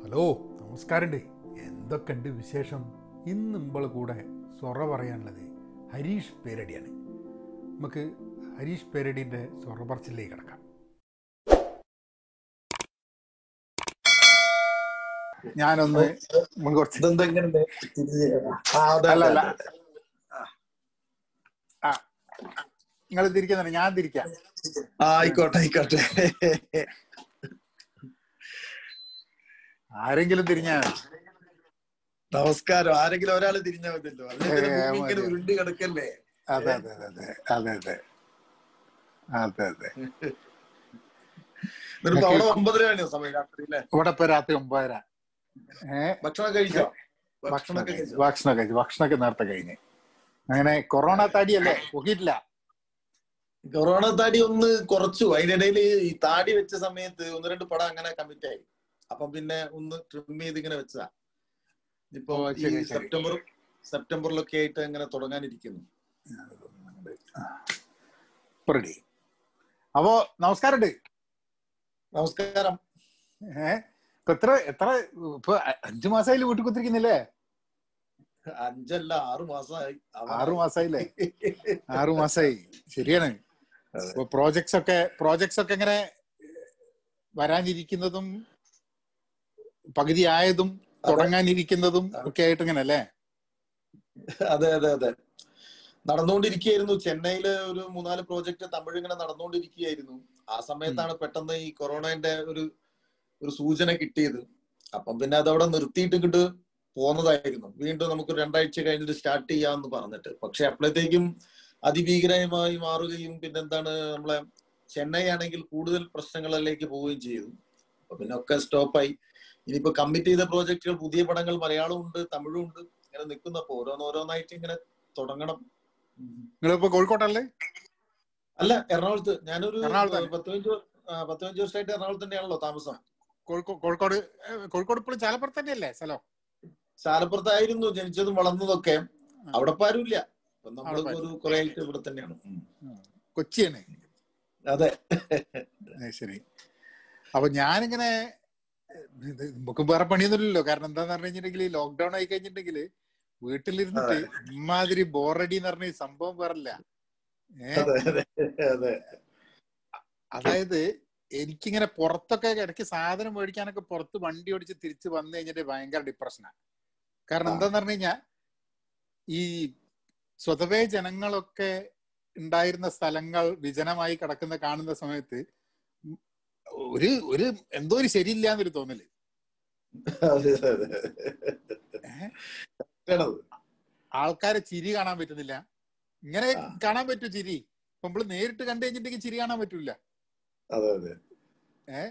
Hello നമസ്കാരമുണ്ട് എന്തൊക്കെയുണ്ട് വിശേഷം ഇന്ന് ഇമ്പളെ കൂടെ സൊറ പറയാനുള്ളത് ഹരീഷ് പേരടിയാണ് നമുക്ക് ഹരീഷ് പേരടിൻ്റെ സൊറ പറച്ചിലേക്ക് കിടക്കാം ഞാനൊന്ന് നമുക്ക് കുറച്ച് ഇതെന്താ ഇങ്ങനെ തിരിഞ്ഞ് ആ, അതെ, അല്ല, അതെ, അല്ല. അതെ. നിങ്ങൾ തിരിക്കുന്നുണ്ട് ഞാൻ തിരിക്കാം ആ, ആയിക്കോട്ടെ ആയിക്കോട്ടെ ആരെങ്കിലും തിരിഞ്ഞാൽ നമസ്കാരം ആരെങ്കിലും ഒരാള് തിരിഞ്ഞാ മതിയല്ലോ അല്ലെങ്കിൽ ഏ, ഭൂമി ഇങ്ങനെ മതി. ഉരുണ്ട് കിടക്കല്ലേ അതെ അതെ അതെ അതെ അതെ അതെ അതെ അതെ എന്നിട്ട് അവിടെ ഒമ്പതരയാണ് സമയം രാത്രി അല്ലേ ഇവിടെ ഇപ്പൊ രാത്രി ഒമ്പതര ഏഹ് ഭക്ഷണം കഴിച്ചോ ഭക്ഷണം ഭക്ഷണമൊക്കെ കഴിച്ചു കഴിച്ചോ ഭക്ഷണം കഴിച്ചു ഭക്ഷണമൊക്കെ നേരത്തെ കഴിഞ്ഞ് അങ്ങനെ കൊറോണ തടിയല്ലേ പൊക്കിയിട്ടില്ല കൊറോണ താടി ഒന്ന് കുറച്ചു അതിനിടയിൽ ഈ താടി വെച്ച സമയത്ത് ഒന്ന് രണ്ട് പടം അങ്ങനെ കമ്മിറ്റ് ആയി അപ്പം പിന്നെ ഒന്ന് ട്രിം ചെയ്ത് ഇങ്ങനെ വെച്ചതാ ഇപ്പൊ ഓ, ഈ ശരി, ശരി. സെപ്റ്റംബർ സെപ്റ്റംബറിലൊക്കെ ആയിട്ട് അങ്ങനെ തുടങ്ങാനിരിക്കുന്നു റെഡി അപ്പോ നമസ്കാരം ഉണ്ട് നമസ്കാരം ഏഹ് ഇപ്പൊ എത്ര എത്ര ഇപ്പൊ അഞ്ചു മാസമായില്ലേ വീട്ടിൽ കുത്തിരിക്കുന്നില്ലേ അഞ്ചല്ല ആറു മാസമായി ആറു മാസമായില്ലേ ആറു മാസമായി ശരിയാണ് ഇപ്പൊ പ്രോജക്ട്സ് ഒക്കെ പ്രോജക്ട്സ് ഒക്കെ ഇങ്ങനെ വരാനിരിക്കുന്നതും പകുതി ആയതും തുടങ്ങാനിരിക്കുന്നതും ഒക്കെ ആയിട്ട് ഇങ്ങനെ അല്ലേ അതെ അതെ അതെ നടന്നുകൊണ്ടിരിക്കുകയായിരുന്നു ചെന്നൈയില് ഒരു മൂന്നാല് പ്രോജക്റ്റ് തമിഴ് ഇങ്ങനെ നടന്നുകൊണ്ടിരിക്കുകയായിരുന്നു ആ സമയത്താണ് പെട്ടെന്ന് ഈ കൊറോണന്റെ ഒരു ഒരു സൂചന കിട്ടിയത് അപ്പം പിന്നെ അതവിടെ നിർത്തിയിട്ട് ഇങ്ങോട്ട് പോന്നതായിരുന്നു വീണ്ടും നമുക്ക് രണ്ടാഴ്ച കഴിഞ്ഞിട്ട് സ്റ്റാർട്ട് ചെയ്യാമെന്ന് പറഞ്ഞിട്ട് പക്ഷെ അപ്പോഴത്തേക്കും അതിഭീകരമായി മാറുകയും പിന്നെന്താണ് നമ്മളെ ചെന്നൈ ആണെങ്കിൽ കൂടുതൽ പ്രശ്നങ്ങളിലേക്ക് പോവുകയും ചെയ്തു അപ്പൊ പിന്നെ ഒക്കെ സ്റ്റോപ്പായി ഇനിയിപ്പോ കമ്മിറ്റ് ചെയ്ത പ്രോജക്റ്റുകൾ പുതിയ പടങ്ങൾ മലയാളവും ഉണ്ട് തമിഴും ഉണ്ട് ഇങ്ങനെ നിൽക്കുന്നപ്പോ ഓരോന്നോരോന്നായിട്ട് ഇങ്ങനെ തുടങ്ങണം നിങ്ങളിപ്പോ കോഴിക്കോട്ടല്ലേ അല്ല എറണാകുളത്ത് ഞാനൊരു എറണാകുളത്താണ്. പത്ത് പതിനഞ്ച് വ- ആ, പത്ത് പതിനഞ്ച് വർഷമായിട്ട് എറണാകുളത്ത് തന്നെയാണല്ലോ താമസം കോഴിക്കോ കോഴിക്കോട് ഏഹ് കോഴിക്കോട് ഇപ്പോഴും ചാലപ്പുറത്ത് തന്നെയല്ലേ സ്ഥലം ചാലപ്പുറത്തായിരുന്നു ജനിച്ചതും വളർന്നതൊക്കെ അവിടെ ഇപ്പൊ ആരുമില്ല അപ്പൊ അവിടെ നമ്മൾ ഇപ്പൊ ഒരു കുറെ ആയിട്ട് ഇവിടെ തന്നെയാണ് ഉം. കൊച്ചിയാണ് അതെ ഏ, ശരി അപ്പൊ ഞാനിങ്ങനെ ഇത് നമുക്ക് വേറെ പണിയൊന്നുമില്ലല്ലോ കാരണം എന്താന്ന് പറഞ്ഞു കഴിഞ്ഞിട്ടുണ്ടെങ്കിൽ ലോക്ക്ഡൌൺ ആയി കഴിഞ്ഞിട്ടുണ്ടെങ്കിൽ വീട്ടിലിരുന്നിട്ട് ഇമാതിരി ബോറടി എന്ന് പറഞ്ഞ ഈ സംഭവം വേറല്ല ഏ അതെ അതെ അതെ അതായത് എനിക്കിങ്ങനെ പുറത്തൊക്കെ ഇടയ്ക്ക് സാധനം മേടിക്കാനൊക്കെ പുറത്ത് വണ്ടി ഓടിച്ച് തിരിച്ച് വന്നു കഴിഞ്ഞിട്ട് ഭയങ്കര ഡിപ്രഷനാണ് കാരണം ആ. എന്താന്ന് പറഞ്ഞു കഴിഞ്ഞാൽ ഈ സ്വതവേ ജനങ്ങളൊക്കെ ഉണ്ടായിരുന്ന സ്ഥലങ്ങൾ വിജനമായി കിടക്കുന്ന കാണുന്ന സമയത്ത് ഒരു ഒരു എന്തോ ഒരു ശരിയില്ല എന്നൊരു തോന്നല് അതെ അതെ ഏഹ്? ആണത്. ആൾക്കാരെ ചിരി കാണാൻ പറ്റുന്നില്ല ഇങ്ങനെ ആ. കാണാൻ പറ്റൂ ചിരി ഇപ്പൊ നമ്മള് നേരിട്ട് കണ്ടു കഴിഞ്ഞിട്ടുണ്ടെങ്കിൽ ചിരി കാണാൻ പറ്റൂല അതെ അതെ ഏഹ്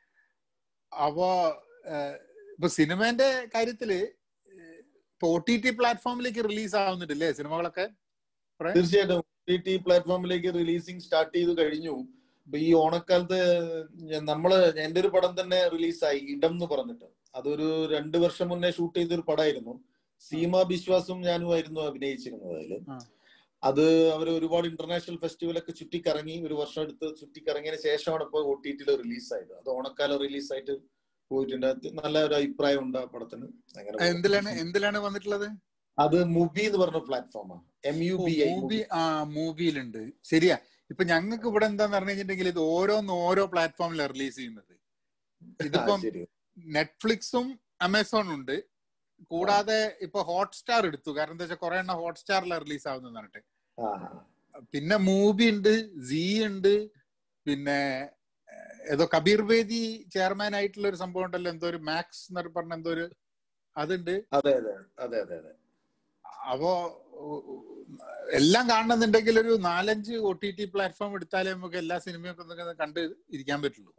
അപ്പോ ഏഹ്, ഇപ്പൊ സിനിമേന്റെ കാര്യത്തില് ഏഹ്, ഇപ്പൊ ഒ ടി ടി പ്ലാറ്റ്ഫോമിലേക്ക് റിലീസ് ആവുന്നുണ്ടല്ലേ സിനിമകളൊക്കെ തീർച്ചയായിട്ടും ടി ടി പ്ലാറ്റ്ഫോമിലേക്ക് റിലീസിങ് സ്റ്റാർട്ട് ചെയ്ത് കഴിഞ്ഞു ഇപ്പൊ ഈ ഓണക്കാലത്ത് ഞാൻ- നമ്മള് എന്റെ ഒരു പടം തന്നെ റിലീസായി ഇടം എന്ന് പറഞ്ഞിട്ട് അതൊരു രണ്ടു വർഷം മുന്നേ ഷൂട്ട് ചെയ്ത ഒരു പടമായിരുന്നു സീമ ബിശ്വാസും ഞാനുമായിരുന്നു അഭിനയിച്ചിരുന്നത് അതില് ആ. അത് അവർ ഒരുപാട് ഇന്റർനാഷണൽ ഫെസ്റ്റിവലൊക്കെ ചുറ്റിക്കറങ്ങി ഒരു വർഷം എടുത്ത് ചുറ്റിക്കറങ്ങിയതിന് ശേഷമാണ് ഇപ്പോൾ ഒ ടി ടിയിൽ റിലീസായത് അത് ഓണക്കാലം റിലീസായിട്ട് പോയിട്ടുണ്ട് അത് നല്ല ഒരു അഭിപ്രായം ഉണ്ട് ആ പടത്തിന് അങ്ങനെ പോകുന്നു. എന്തിലാണ് എന്തിലാണ് വന്നിട്ടുള്ളത് അത് മുബി എന്ന് പറഞ്ഞ പ്ലാറ്റ്ഫോമാണ് M U B I movie ആ മൂവിയിലുണ്ട് ശരിയാ ഇപ്പൊ ഞങ്ങൾക്ക് ഇവിടെ എന്താന്ന് പറഞ്ഞു കഴിഞ്ഞിട്ടുണ്ടെങ്കിൽ ഇത് ഓരോന്ന് ഓരോ പ്ലാറ്റ്ഫോമിലാണ് റിലീസ് ചെയ്യുന്നത് ഇതിപ്പം ശരി നെറ്റ്ഫ്ലിക്സും ആമസോണും ഉണ്ട് കൂടാതെ ഇപ്പൊ ഹോട്ട്സ്റ്റാർ എടുത്തു കാരണം എന്താ വെച്ചാൽ കുറെ എണ്ണം ഹോട്ട്സ്റ്റാറിലാണ് റിലീസ് ആവുന്നത് പറഞ്ഞിട്ട് ആ പിന്നെ മൂവി ഉണ്ട് സീ ഉണ്ട് പിന്നെ ഏഹ്, ഏതോ കബീർ ബേദി ചെയർമാൻ ആയിട്ടുള്ള ഒരു സംഭവം ഉണ്ടല്ലോ എന്തോ ഒരു മാക്സ് എന്നൊക്കെ പറഞ്ഞ എന്തോ ഒരു അതുണ്ട് അതെ അതെ അതെ അതെ അതെ അപ്പോ ഉ- ഉ- എല്ലാം കാണണമെന്നുണ്ടെങ്കിൽ ഒരു നാലഞ്ച് ഒ ടി ടി പ്ലാറ്റ്ഫോം എടുത്താലേ നമുക്ക് എല്ലാ സിനിമയൊക്കെ ഒന്ന് കണ്ട് ഇരിക്കാൻ പറ്റുള്ളൂ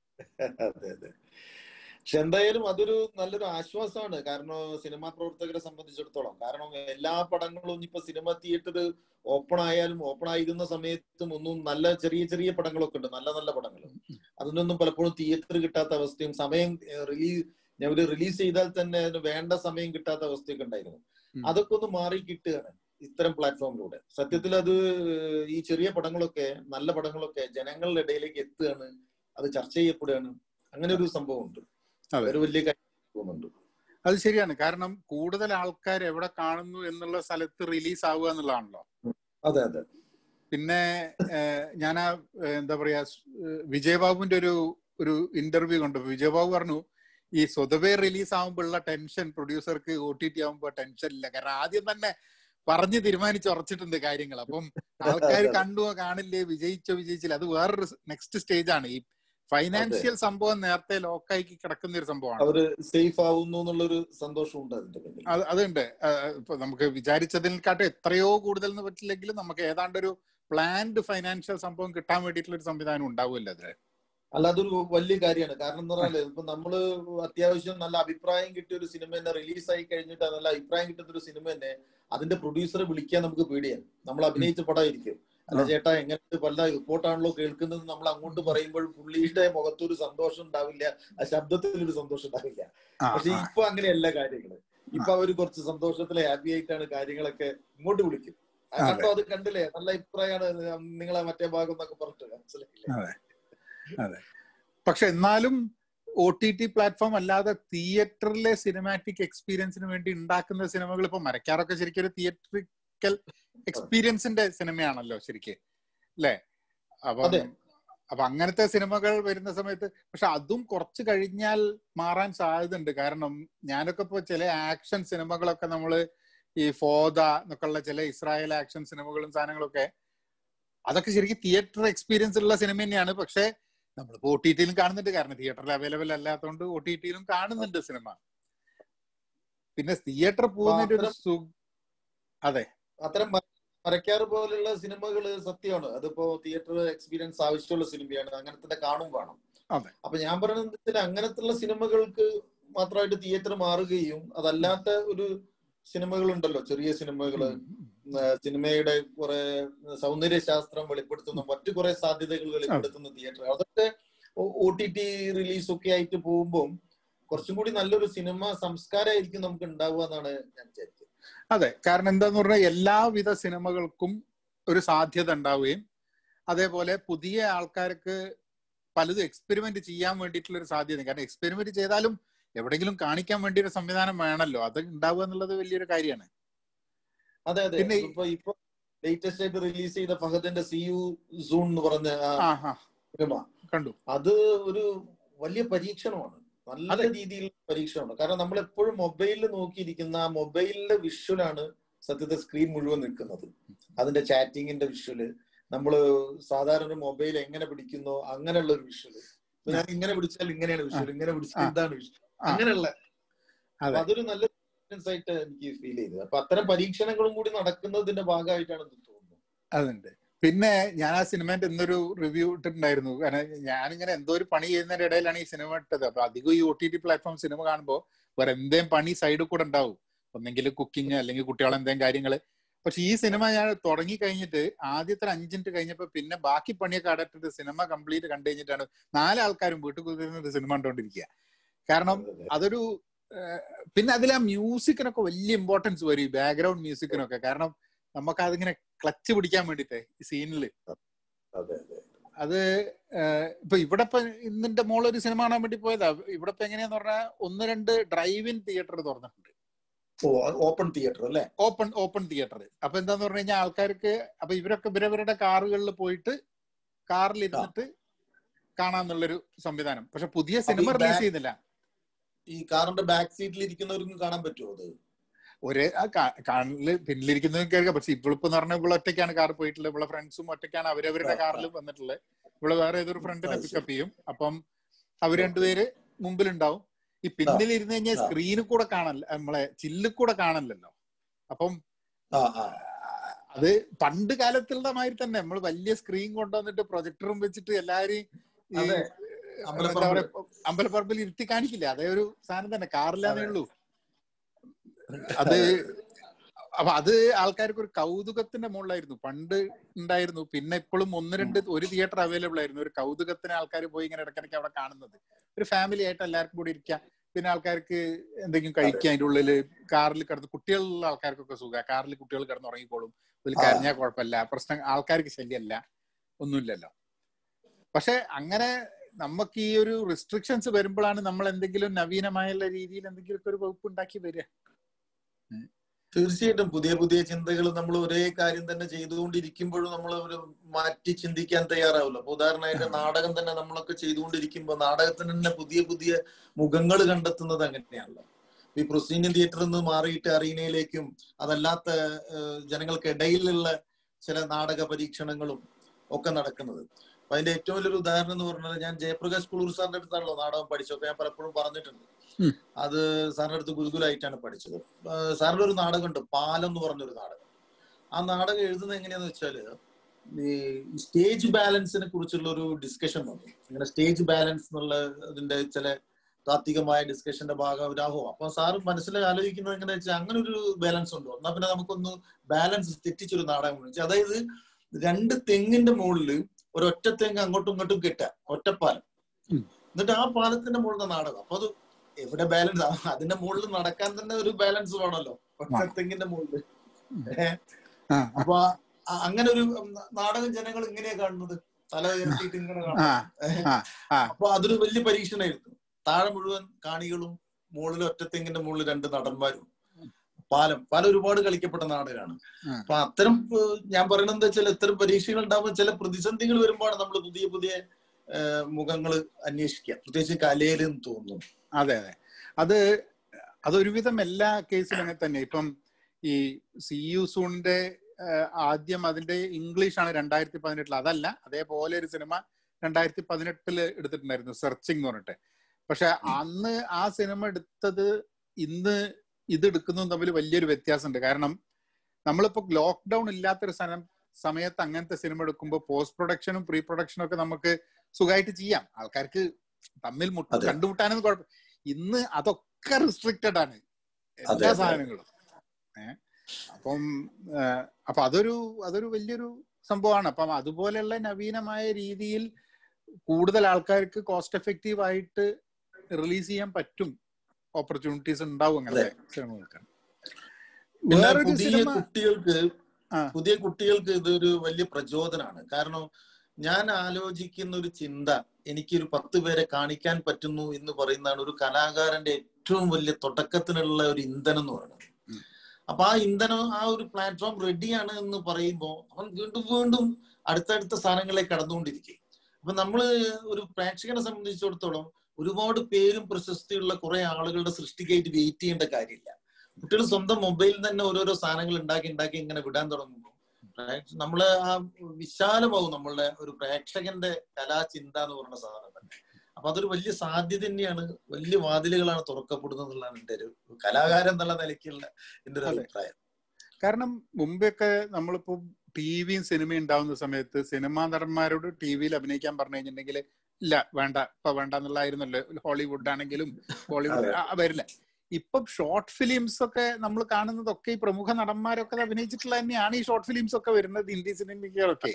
അതെ അതെ പക്ഷെ എന്തായാലും അതൊരു നല്ലൊരു ആശ്വാസമാണ് കാരണം സിനിമാ പ്രവർത്തകരെ സംബന്ധിച്ചിടത്തോളം കാരണം എല്ലാ പടങ്ങളും ഇപ്പൊ സിനിമ തിയേറ്റർ ഓപ്പൺ ആയാലും ഓപ്പൺ ആയിരുന്ന സമയത്തും ഒന്നും നല്ല ചെറിയ ചെറിയ പടങ്ങളൊക്കെ ഉണ്ട് നല്ല നല്ല പടങ്ങൾ അതിനൊന്നും പലപ്പോഴും തിയേറ്റർ കിട്ടാത്ത അവസ്ഥയും സമയം റിലീസ് ഒരു റിലീസ് ചെയ്താൽ തന്നെ അതിന് വേണ്ട സമയം കിട്ടാത്ത അവസ്ഥയൊക്കെ ഉണ്ടായിരുന്നു ഉം. അതൊക്കെ ഒന്ന് മാറി കിട്ടുകയാണ് ഇത്തരം പ്ലാറ്റ്ഫോമിലൂടെ സത്യത്തിൽ അത് ഈ ചെറിയ പടങ്ങളൊക്കെ നല്ല പടങ്ങളൊക്കെ ജനങ്ങളുടെ ഇടയിലേക്ക് എത്തുകയാണ് അത് ചർച്ച ചെയ്യപ്പെടുകയാണ് അങ്ങനെ ഒരു സംഭവം ഉണ്ട് അതെ ഒരു വലിയ കാര്യം തോന്നുന്നുണ്ട് അത് ശരിയാണ് കാരണം കൂടുതൽ ആൾക്കാർ എവിടെ കാണുന്നു എന്നുള്ള സ്ഥലത്ത് റിലീസ് ആവുക എന്നുള്ളതാണല്ലോ അതെ അതെ പിന്നെ ഞാൻ ആ ഏഹ്, എന്താ പറയാ സ്- ഏഹ്, വിജയബാബുവിന്റെ ഒരു ഒരു ഇന്റർവ്യൂ കണ്ടു വിജയബാബു പറഞ്ഞു ഈ സ്വതവേ റിലീസ് ആകുമ്പോഴുള്ള ടെൻഷൻ പ്രൊഡ്യൂസർക്ക് ഒ ടി ടി ആകുമ്പോ ടെൻഷൻ ഇല്ല കാരണം ആദ്യം തന്നെ പറഞ്ഞ് തീരുമാനിച്ച് ഉറച്ചിട്ടുണ്ട് കാര്യങ്ങൾ അപ്പം ആൾക്കാർ കണ്ടു കാണില്ലേ വിജയിച്ചോ വിജയിച്ചില്ല അത് വേറൊരു നെക്സ്റ്റ് സ്റ്റേജ് ആണ് ഈ ഫൈനാൻഷ്യൽ സംഭവം നേരത്തെ ലോക്കായി കിടക്കുന്ന ഒരു സംഭവമാണ് അവര് സേഫ് ആവുന്നു എന്നുള്ളൊരു സന്തോഷം ഉണ്ട് അതിന്റെ പിന്നിൽ അത് അതുണ്ട് ആ, ഇപ്പൊ നമുക്ക് വിചാരിച്ചതിനെക്കാട്ടും എത്രയോ കൂടുതൽ എന്ന് പറ്റില്ലെങ്കിലും നമുക്ക് ഏതാണ്ട് ഒരു പ്ലാൻഡ് ഫൈനാൻഷ്യൽ സംഭവം കിട്ടാൻ വേണ്ടിയിട്ടുള്ള ഒരു സംവിധാനം ഉണ്ടാവുമല്ലോ അതില് അല്ല അതൊരു വലിയ കാര്യമാണ് കാരണം എന്ന് പറഞ്ഞാല് ഇപ്പൊ നമ്മള് അത്യാവശ്യം നല്ല അഭിപ്രായം കിട്ടിയ ഒരു സിനിമ തന്നെ റിലീസ് ആയി കഴിഞ്ഞിട്ട് നല്ല അഭിപ്രായം കിട്ടുന്ന ഒരു സിനിമ തന്നെ അതിന്റെ പ്രൊഡ്യൂസറെ വിളിക്കാൻ നമുക്ക് പേടിയാണ് നമ്മൾ അഭിനയിച്ച പടമായിരിക്കും അല്ല ആ. ചേട്ടാ എങ്ങനെ പല റിപ്പോർട്ടാണല്ലോ കേൾക്കുന്നത് നമ്മൾ അങ്ങോട്ട് പറയുമ്പോൾ പുള്ളിയുടെ മുഖത്തൊരു സന്തോഷം ഉണ്ടാവില്ല ആ ശബ്ദത്തിൽ ഒരു സന്തോഷം ഉണ്ടാവില്ല ആ, പക്ഷെ ആ, ഇപ്പൊ അങ്ങനെയല്ല കാര്യങ്ങള് ഇപ്പൊ അവര് കുറച്ച് സന്തോഷത്തില് ഹാപ്പി ആയിട്ടാണ് കാര്യങ്ങളൊക്കെ ഇങ്ങോട്ട് വിളിക്കും ആ, അതെ. കണ്ടോ അത് കണ്ടില്ലേ നല്ല അഭിപ്രായമാണ് നിങ്ങളെ മറ്റേ ഭാഗം എന്നൊക്കെ പറഞ്ഞിട്ട് മനസ്സിലായില്ലേ അതെ അതെ പക്ഷെ എന്നാലും ഒ ടി ടി പ്ലാറ്റ്ഫോം അല്ലാതെ തിയേറ്ററിലെ സിനിമാറ്റിക് എക്സ്പീരിയൻസിന് വേണ്ടി ഉണ്ടാക്കുന്ന സിനിമകൾ ഇപ്പൊ മരക്കാറൊക്കെ ശരിക്കും ഒരു തിയേറ്ററിക്കൽ എക്സ്പീരിയൻസിന്റെ സിനിമയാണല്ലോ ശരിക്ക് അല്ലേ അപ്പം അതെ. അപ്പൊ അങ്ങനത്തെ സിനിമകൾ വരുന്ന സമയത്ത് പക്ഷെ അതും കുറച്ച് കഴിഞ്ഞാൽ മാറാൻ സാധ്യതയുണ്ട് കാരണം ഞാനൊക്കെ ഇപ്പൊ ചില ആക്ഷൻ സിനിമകളൊക്കെ നമ്മള് ഈ ഫോദ എന്നൊക്കെയുള്ള ചില ഇസ്രായേൽ ആക്ഷൻ സിനിമകളും സാധനങ്ങളൊക്കെ അതൊക്കെ ശരിക്കും തിയേറ്റർ എക്സ്പീരിയൻസ് ഉള്ള സിനിമ തന്നെയാണ് പക്ഷെ നമ്മളിപ്പോ ഒ ടി ടിയിലും കാണുന്നുണ്ട് കാരണം തിയേറ്ററിൽ അവൈലബിൾ അല്ലാത്തതുകൊണ്ട് ഒ ടി ടിയിലും കാണുന്നുണ്ട് സിനിമ പിന്നെ തിയേറ്റർ പോകുന്നതിന്റെ ഒരു സു അതെ അത്തരം മ- മരക്കാറ് പോലുള്ള സിനിമകള് സത്യമാണ് അതിപ്പോ തിയേറ്റർ എക്സ്പീരിയൻസ് ആവശ്യമുള്ള സിനിമയാണ് അങ്ങനത്തെ കാണും വേണം അതെ. അപ്പൊ ഞാൻ പറയുന്നത് വെച്ചാൽ അങ്ങനത്തുള്ള സിനിമകൾക്ക് മാത്രമായിട്ട് തിയേറ്റർ മാറുകയും അതല്ലാത്ത ഒരു സിനിമകൾ ഉണ്ടല്ലോ ചെറിയ സിനിമകള് ആ, സിനിമയുടെ കുറെ സൗന്ദര്യ ശാസ്ത്രം വെളിപ്പെടുത്തുന്ന മറ്റു കുറെ സാധ്യതകൾ വെളിപ്പെടുത്തുന്ന തിയേറ്റർ അതൊക്കെ ഒ ടി ടി റിലീസ് ഒക്കെ ആയിട്ട് പോകുമ്പോൾ കുറച്ചും കൂടി നല്ലൊരു സിനിമ സംസ്കാരമായിരിക്കും നമുക്ക് ഉണ്ടാവുക എന്നാണ് ഞാൻ വിചാരിച്ചത് അതെ കാരണം എന്താന്ന് പറഞ്ഞാൽ എല്ലാവിധ സിനിമകൾക്കും ഒരു സാധ്യത ഉണ്ടാവുകയും അതേപോലെ പുതിയ ആൾക്കാർക്ക് പലതും എക്സ്പെരിമെന്റ് ചെയ്യാൻ വേണ്ടിയിട്ടുള്ള ഒരു സാധ്യത കാരണം എക്സ്പെരിമെന്റ് ചെയ്താലും എവിടെയെങ്കിലും കാണിക്കാൻ വേണ്ടി ഒരു സംവിധാനം വേണമല്ലോ അത് ഉണ്ടാവുക എന്നുള്ളത് വലിയൊരു കാര്യമാണ് അതെ അതെ പിന്നെ ഈ- ഇപ്പൊ ഇപ്പൊ ലേറ്റസ്റ്റ് ആയിട്ട് റിലീസ് ചെയ്ത ഫഹദിന്റെ സി യു സൂൺ എന്ന് പറഞ്ഞ ആ ആ ഹാ സിനിമ കണ്ടു അത് ഒരു വലിയ പരീക്ഷണമാണ് നല്ല അതെ. രീതിയിൽ പരീക്ഷണമാണ് കാരണം നമ്മൾ എപ്പോഴും മൊബൈലിൽ നോക്കിയിരിക്കുന്ന ആ മൊബൈലിന്റെ വിഷ്വലാണ് സത്യത്തെ സ്ക്രീൻ മുഴുവൻ നിൽക്കുന്നത് അതിന്റെ ചാറ്റിങ്ങിന്റെ വിഷ്വല് നമ്മള് സാധാരണ ഒരു മൊബൈൽ എങ്ങനെ പിടിക്കുന്നോ അങ്ങനെയുള്ള ഒരു വിഷ്വല് ഇപ്പൊ ഞാൻ ഇങ്ങനെ പിടിച്ചാൽ ഇങ്ങനെയാണ് വിഷ്വൽ ഇങ്ങനെ പിടിച്ചാൽ ആ. ഇതാണ് വിഷ്വൽ ആ. അങ്ങനെയുള്ള അപ്പൊ അതെ അതൊരു നല്ല എക്സ്പീരിയൻസ് ആയിട്ട് എനിക്ക് ഫീൽ ചെയ്തത് അപ്പൊ അത്തരം പരീക്ഷണങ്ങളും കൂടി നടക്കുന്നതിന്റെ ഭാഗമായിട്ടാണ് ഇത് തോന്നുന്നത് അതുണ്ട് പിന്നെ ഞാൻ ആ സിനിമന്റെ ഇന്നൊരു റിവ്യൂ ഇട്ടിട്ടുണ്ടായിരുന്നു കാരണം ഞാനിങ്ങനെ എന്തോ ഒരു പണി ചെയ്യുന്നതിന്റെ ഇടയിലാണ് ഈ സിനിമ ഇട്ടത് അപ്പൊ അധികം ഈ O T T platform cinema കാണുമ്പോൾ വേറെ എന്തേലും പണി സൈഡിൽ കൂടെ ഉണ്ടാവും ഒന്നെങ്കിൽ കുക്കിംഗ് അല്ലെങ്കിൽ കുട്ടികളെ എന്തെങ്കിലും കാര്യങ്ങള് പക്ഷെ ഈ സിനിമ ഞാൻ തുടങ്ങി കഴിഞ്ഞിട്ട് ആദ്യത്തെ ഒരു അഞ്ച് മിനിറ്റ് കഴിഞ്ഞപ്പോ പിന്നെ ബാക്കി പണിയൊക്കെ അടച്ചിട്ട് സിനിമ കംപ്ലീറ്റ് കണ്ടു കഴിഞ്ഞിട്ടാണ് നാലാൾക്കാരും വീട്ടിൽ കുതിരുന്ന ഒരു സിനിമ കണ്ടുകൊണ്ടിരിക്കുക കാരണം അതൊരു ഏഹ്, പിന്നെ അതിൽ ആ മ്യൂസിക്കിനൊക്കെ വലിയ ഇമ്പോർട്ടൻസ് വരും ഈ ബാക്ക്ഗ്രൗണ്ട് മ്യൂസിക്കിനൊക്കെ കാരണം നമുക്ക് അതിങ്ങനെ ക്ലച്ച് പിടിക്കാൻ വേണ്ടിട്ട് ഈ സീനിൽ അതെ അതെ അത് ഏഹ്, ഇപ്പൊ ഇവിടെ ഇപ്പൊ ഇന്നിന്റെ മോളൊരു സിനിമ കാണാൻ വേണ്ടി പോയതാ ഇവിടെ ഇപ്പൊ എങ്ങനെയാന്ന് പറഞ്ഞാൽ ഒന്ന് രണ്ട് ഡ്രൈവ് ഇൻ തിയേറ്റർ തുറന്നിട്ടുണ്ട് ഓ ഓപ്പൺ തിയേറ്റർ അല്ലേ ഓപ്പൺ ഓപ്പൺ തിയേറ്റർ അപ്പൊ എന്താന്ന് പറഞ്ഞു കഴിഞ്ഞാൽ ആൾക്കാർക്ക് അപ്പൊ ഇവരൊക്കെ ഇവരവരുടെ കാറുകളിൽ പോയിട്ട് കാറിൽ ഇരുന്നിട്ട് കാണാന്നുള്ളൊരു സംവിധാനം പക്ഷെ പുതിയ സിനിമ ഈ റിലീസ് back- ചെയ്യുന്നില്ല ഈ കാറിന്റെ ബാക്ക് സീറ്റിൽ ഇരിക്കുന്നവർക്കും കാണാൻ പറ്റുമോ അത് ഒരേ ആ കാ- കാറില് പിന്നിലിരിക്കുന്നതും കേൾക്കാം പക്ഷെ ഇവളിപ്പോ എന്ന് പറഞ്ഞാൽ ഇവിടെ ഒറ്റയ്ക്കാണ് കാർ പോയിട്ടുള്ളത് ഇവിടെ ഫ്രണ്ട്സും ഒറ്റയ്ക്കാണ് അവരവരുടെ ആ, കാറിൽ വന്നിട്ടുള്ളത് ഇവിടെ വേറെ ഏതൊരു ഫ്രണ്ടിനെ അത് ശരി. പിക്കപ്പ് ചെയ്യും അപ്പം അവർ രണ്ടുപേര് മുമ്പിലുണ്ടാവും ഈ പിന്നിൽ ഇരുന്ന് കഴിഞ്ഞാൽ ആ. സ്ക്രീനിൽ കൂടെ കാണല്ല നമ്മളെ ചില്ലിൽ കൂടെ കാണല്ലോ അപ്പം ആ ആ അത് പണ്ട് കാലത്തുള്ള മാതിരി തന്നെ നമ്മൾ വലിയ സ്ക്രീൻ കൊണ്ടുവന്നിട്ട് പ്രൊജക്ടറും വെച്ചിട്ട് എല്ലാരെയും ഈ അതെ. എന്താ അമ്പലപ്പറമ്പിൽ. പറയാ അമ്പലപ്പറമ്പിൽ ഇരുത്തി കാണിക്കില്ല അതേ ഒരു സാധനം തന്നെ കാറില്ലാന്നേ അതെ. ഉള്ളൂ അത് അപ്പൊ അത് ആൾക്കാർക്ക് ഒരു കൗതുകത്തിന്റെ മുകളിലായിരുന്നു പണ്ട് ഉണ്ടായിരുന്നു പിന്നെ ഇപ്പോഴും ഒന്ന് രണ്ട് ഒരു തിയേറ്റർ അവൈലബിൾ ആയിരുന്നു ഒരു കൗതുകത്തിന് ആൾക്കാർ പോയി ഇങ്ങനെ ഇടയ്ക്കിടയ്ക്ക് അവിടെ കാണുന്നത് ഒരു ഫാമിലി ആയിട്ട് എല്ലാവർക്കും കൂടി ഇരിക്കാം പിന്നെ ആൾക്കാർക്ക് എന്തെങ്കിലും കഴിക്കാം അതിന്റെ ഉള്ളില് കാറിൽ കിടന്ന് കുട്ടികളുള്ള ആൾക്കാർക്കൊക്കെ സുഖ കാറിൽ കുട്ടികൾ കിടന്ന് ഉറങ്ങിക്കോളും ഇതിൽ ആ. കരഞ്ഞാൽ കുഴപ്പമില്ല പ്രശ്നം ആൾക്കാർക്ക് ശല്യമല്ല ഒന്നുമില്ലല്ലോ പക്ഷെ അങ്ങനെ നമുക്ക് ഈ ഒരു റിസ്ട്രിക്ഷൻസ് വരുമ്പോഴാണ് നമ്മൾ എന്തെങ്കിലും നവീനമായുള്ള രീതിയിൽ എന്തെങ്കിലുമൊക്കെ ഒരു വകുപ്പ് ഉണ്ടാക്കി വരിക തീർച്ചയായിട്ടും പുതിയ പുതിയ ചിന്തകൾ നമ്മൾ ഒരേ കാര്യം തന്നെ ചെയ്തുകൊണ്ടിരിക്കുമ്പോഴും നമ്മൾ ഒരു മാറ്റി ചിന്തിക്കാൻ തയ്യാറാവില്ല അപ്പൊ ഉദാഹരണമായിട്ട് നാടകം തന്നെ നമ്മളൊക്കെ ചെയ്തുകൊണ്ടിരിക്കുമ്പോൾ നാടകത്തിന് തന്നെ പുതിയ പുതിയ മുഖങ്ങൾ കണ്ടെത്തുന്നത് അങ്ങനെയാണല്ലോ ഈ പ്രൊസീനിയൻ തിയേറ്ററിൽ നിന്ന് മാറിയിട്ട് അറീനയിലേക്കും അതല്ലാത്ത ഏഹ്, ജനങ്ങൾക്കിടയിലുള്ള ചില നാടക പരീക്ഷണങ്ങളും ഒക്കെ നടക്കുന്നത് അപ്പൊ അതിന്റെ ഏറ്റവും വലിയൊരു ഉദാഹരണം എന്ന് പറഞ്ഞാൽ ഞാൻ ജയപ്രകാശ് കുളൂർ സാറിന്റെ അടുത്താണല്ലോ നാടകം പഠിച്ചത് ഞാൻ പലപ്പോഴും പറഞ്ഞിട്ടുണ്ട് ഉം. അത് സാറിന്റെ അടുത്ത് ഗുരുകുലായിട്ടാണ് പഠിച്ചത് ആ, സാറിന്റെ ഒരു നാടകമുണ്ട് പാലം എന്ന് പറഞ്ഞൊരു നാടകം ആ നാടകം എഴുതുന്നത് എങ്ങനെയാന്ന് വെച്ചാല് ഈ സ്റ്റേജ് ബാലൻസിനെ കുറിച്ചുള്ള ഒരു ഡിസ്കഷൻ വന്നു ഇങ്ങനെ സ്റ്റേജ് ബാലൻസ് എന്നുള്ള അതിന്റെ ചില താത്വികമായ ഡിസ്കഷന്റെ ഭാഗം രാഹോ അപ്പൊ സാറ് മനസ്സിൽ ആലോചിക്കുന്നത് എങ്ങനെ വെച്ചാൽ അങ്ങനെ ഒരു ബാലൻസ് ഉണ്ടോ എന്നാ പിന്നെ നമുക്കൊന്ന് ബാലൻസ് തെറ്റിച്ചൊരു നാടകം വിളിച്ചു അതായത് രണ്ട് തെങ്ങിന്റെ മുകളിൽ ഒരൊറ്റ തെങ്ങ് അങ്ങോട്ടും ഇങ്ങോട്ടും കെട്ടുക ഒറ്റപ്പാലം ഉം. എന്നിട്ട് ആ പാലത്തിന്റെ മുകളിലെ നാടകം അപ്പൊ അത് എവിടെ ബാലൻസ് അതിന്റെ മുകളിൽ നടക്കാൻ തന്നെ ഒരു ബാലൻസ് വേണമല്ലോ ഒറ്റ തെങ്ങിന്റെ മുകളിൽ ഏഹ് ആ അപ്പൊ അ- അങ്ങനെ ഒരു നാടകം ജനങ്ങൾ ഇങ്ങനെയാ കാണുന്നത് തല ഉയർത്തിയിട്ട് ഇങ്ങനെ ആ കാണും ആ ആ അപ്പൊ അതൊരു വലിയ പരീക്ഷണമായിരുന്നു താഴെ മുഴുവൻ കാണികളും മുകളിൽ ഒറ്റത്തെങ്ങിന്റെ മുകളിൽ രണ്ട് നടന്മാരും പാലം പാലം ഒരുപാട് കളിക്കപ്പെട്ട നാടകമാണ് ആ. അപ്പൊ അത്തരം ഏഹ്, ഞാൻ പറയുന്നത് എന്താ വെച്ചാൽ ഇത്തരം പരീക്ഷകൾ ഉണ്ടാകുമ്പോൾ ചില പ്രതിസന്ധികൾ വരുമ്പോഴാണ് നമ്മൾ പുതിയ പുതിയ മുഖങ്ങൾ അന്വേഷിക്കുക പ്രത്യേകിച്ച് കലയിലെന്ന് തോന്നുന്നു അതെ അതെ അത് അതൊരുവിധം എല്ലാ കേസിലും അങ്ങനെ തന്നെ ഇപ്പം ഈ സി യു സൂണിന്റെ ആദ്യം അതിന്റെ ഇംഗ്ലീഷ് ആണ് രണ്ടായിരത്തി പതിനെട്ടിൽ അതല്ല അതേപോലെ ഒരു സിനിമ രണ്ടായിരത്തി പതിനെട്ടില് എടുത്തിട്ടുണ്ടായിരുന്നു സെർച്ചിങ് എന്ന് പറഞ്ഞിട്ട് പക്ഷെ അന്ന് ആ സിനിമ എടുത്തത് ഇന്ന് ഇത് എടുക്കുന്നതും തമ്മിൽ വലിയൊരു വ്യത്യാസമുണ്ട് കാരണം നമ്മളിപ്പോ ലോക്ക്ഡൌൺ ഇല്ലാത്തൊരു സ്ഥലം സമയത്ത് അങ്ങനത്തെ സിനിമ എടുക്കുമ്പോൾ പോസ്റ്റ് പ്രൊഡക്ഷനും പ്രീ പ്രൊഡക്ഷനും ഒക്കെ നമുക്ക് സുഖമായിട്ട് ചെയ്യാം ആൾക്കാർക്ക് തമ്മിൽ മുട്ട അതെ. കണ്ടുമുട്ടാനൊന്നും കുഴപ്പം ഇന്ന് അതൊക്കെ റിസ്ട്രിക്റ്റഡ് ആണ് അതെ, എല്ലാ അതെ. സാധനങ്ങളും ഏഹ് അപ്പം ഏഹ് അപ്പൊ അതൊരു അതൊരു വലിയൊരു സംഭവമാണ് അപ്പം അതുപോലെയുള്ള നവീനമായ രീതിയിൽ കൂടുതൽ ആൾക്കാർക്ക് കോസ്റ്റ് എഫക്റ്റീവ് ആയിട്ട് റിലീസ് ചെയ്യാൻ പറ്റും ഓപ്പർച്യൂണിറ്റീസ് ഉണ്ടാവും അങ്ങനത്തെ സിനിമകൾക്ക് പിന്നെ വേറൊരു പുതിയ സിനിമ കുട്ടികൾക്ക് ആ. പുതിയ കുട്ടികൾക്ക് ഇതൊരു വലിയ പ്രചോദനമാണ് കാരണം ഞാൻ ആലോചിക്കുന്ന ഒരു ചിന്ത എനിക്കൊരു പത്ത് പേരെ കാണിക്കാൻ പറ്റുന്നു എന്ന് പറയുന്നതാണ് ഒരു കലാകാരന്റെ ഏറ്റവും വലിയ തുടക്കത്തിനുള്ള ഒരു ഇന്ധനം എന്ന് പറയുന്നത് ഉം. അപ്പൊ ആ ഇന്ധനം ആ ഒരു പ്ലാറ്റ്ഫോം റെഡിയാണ് എന്ന് പറയുമ്പോൾ അവൻ വീണ്ടും വീണ്ടും അടുത്തടുത്ത സ്ഥാനങ്ങളിലേക്ക് കടന്നുകൊണ്ടിരിക്കും അപ്പൊ നമ്മള് ഒരു പ്രേക്ഷകനെ സംബന്ധിച്ചിടത്തോളം ഒരുപാട് പേരും പ്രശസ്തിയുള്ള കുറെ ആളുകളുടെ സൃഷ്ടിക്കായിട്ട് വെയിറ്റ് ചെയ്യേണ്ട കാര്യമില്ല കുട്ടികൾ സ്വന്തം മൊബൈലിൽ തന്നെ ഓരോരോ സാധനങ്ങൾ ഉണ്ടാക്കി ഉണ്ടാക്കി ഇങ്ങനെ വിടാൻ തുടങ്ങുമ്പോൾ പ്രേക്ഷ- നമ്മള് ആ വിശാലമാവും നമ്മളുടെ ഒരു പ്രേക്ഷകന്റെ കലാചിന്ത എന്ന് പറയുന്ന സാധനം തന്നെ അപ്പൊ അതൊരു വലിയ സാധ്യത തന്നെയാണ് വലിയ വാതിലുകളാണ് തുറക്കപ്പെടുന്നത് എന്നുള്ളതാണ് എന്റെ ഒരു കലാകാരൻ എന്നുള്ള നിലയ്ക്കുള്ള എന്റെ ഒരു അതെ. അഭിപ്രായം കാരണം മുമ്പൊക്കെ നമ്മളിപ്പോ ടി വിയും സിനിമയും ഉണ്ടാവുന്ന സമയത്ത് സിനിമാ നടന്മാരോട് ടി വിയിൽ അഭിനയിക്കാൻ പറഞ്ഞു കഴിഞ്ഞിട്ടുണ്ടെങ്കിൽ ഇല്ല വേണ്ട ഇപ്പൊ വേണ്ട എന്നുള്ളതായിരുന്നല്ലോ ഹോളിവുഡ് ആണെങ്കിലും ബോളിവുഡ് അതെ. ആ, വരില്ല ഇപ്പൊ ഷോർട്ട് ഫിലിംസ് ഒക്കെ നമ്മൾ കാണുന്നതൊക്കെ ഈ പ്രമുഖ നടന്മാരൊക്കെ അത് അഭിനയിച്ചിട്ടുള്ള തന്നെയാണ് ഈ ഷോർട്ട് ഫിലിംസ് ഒക്കെ വരുന്നത് ഹിന്ദി സിനിമകളൊക്കെ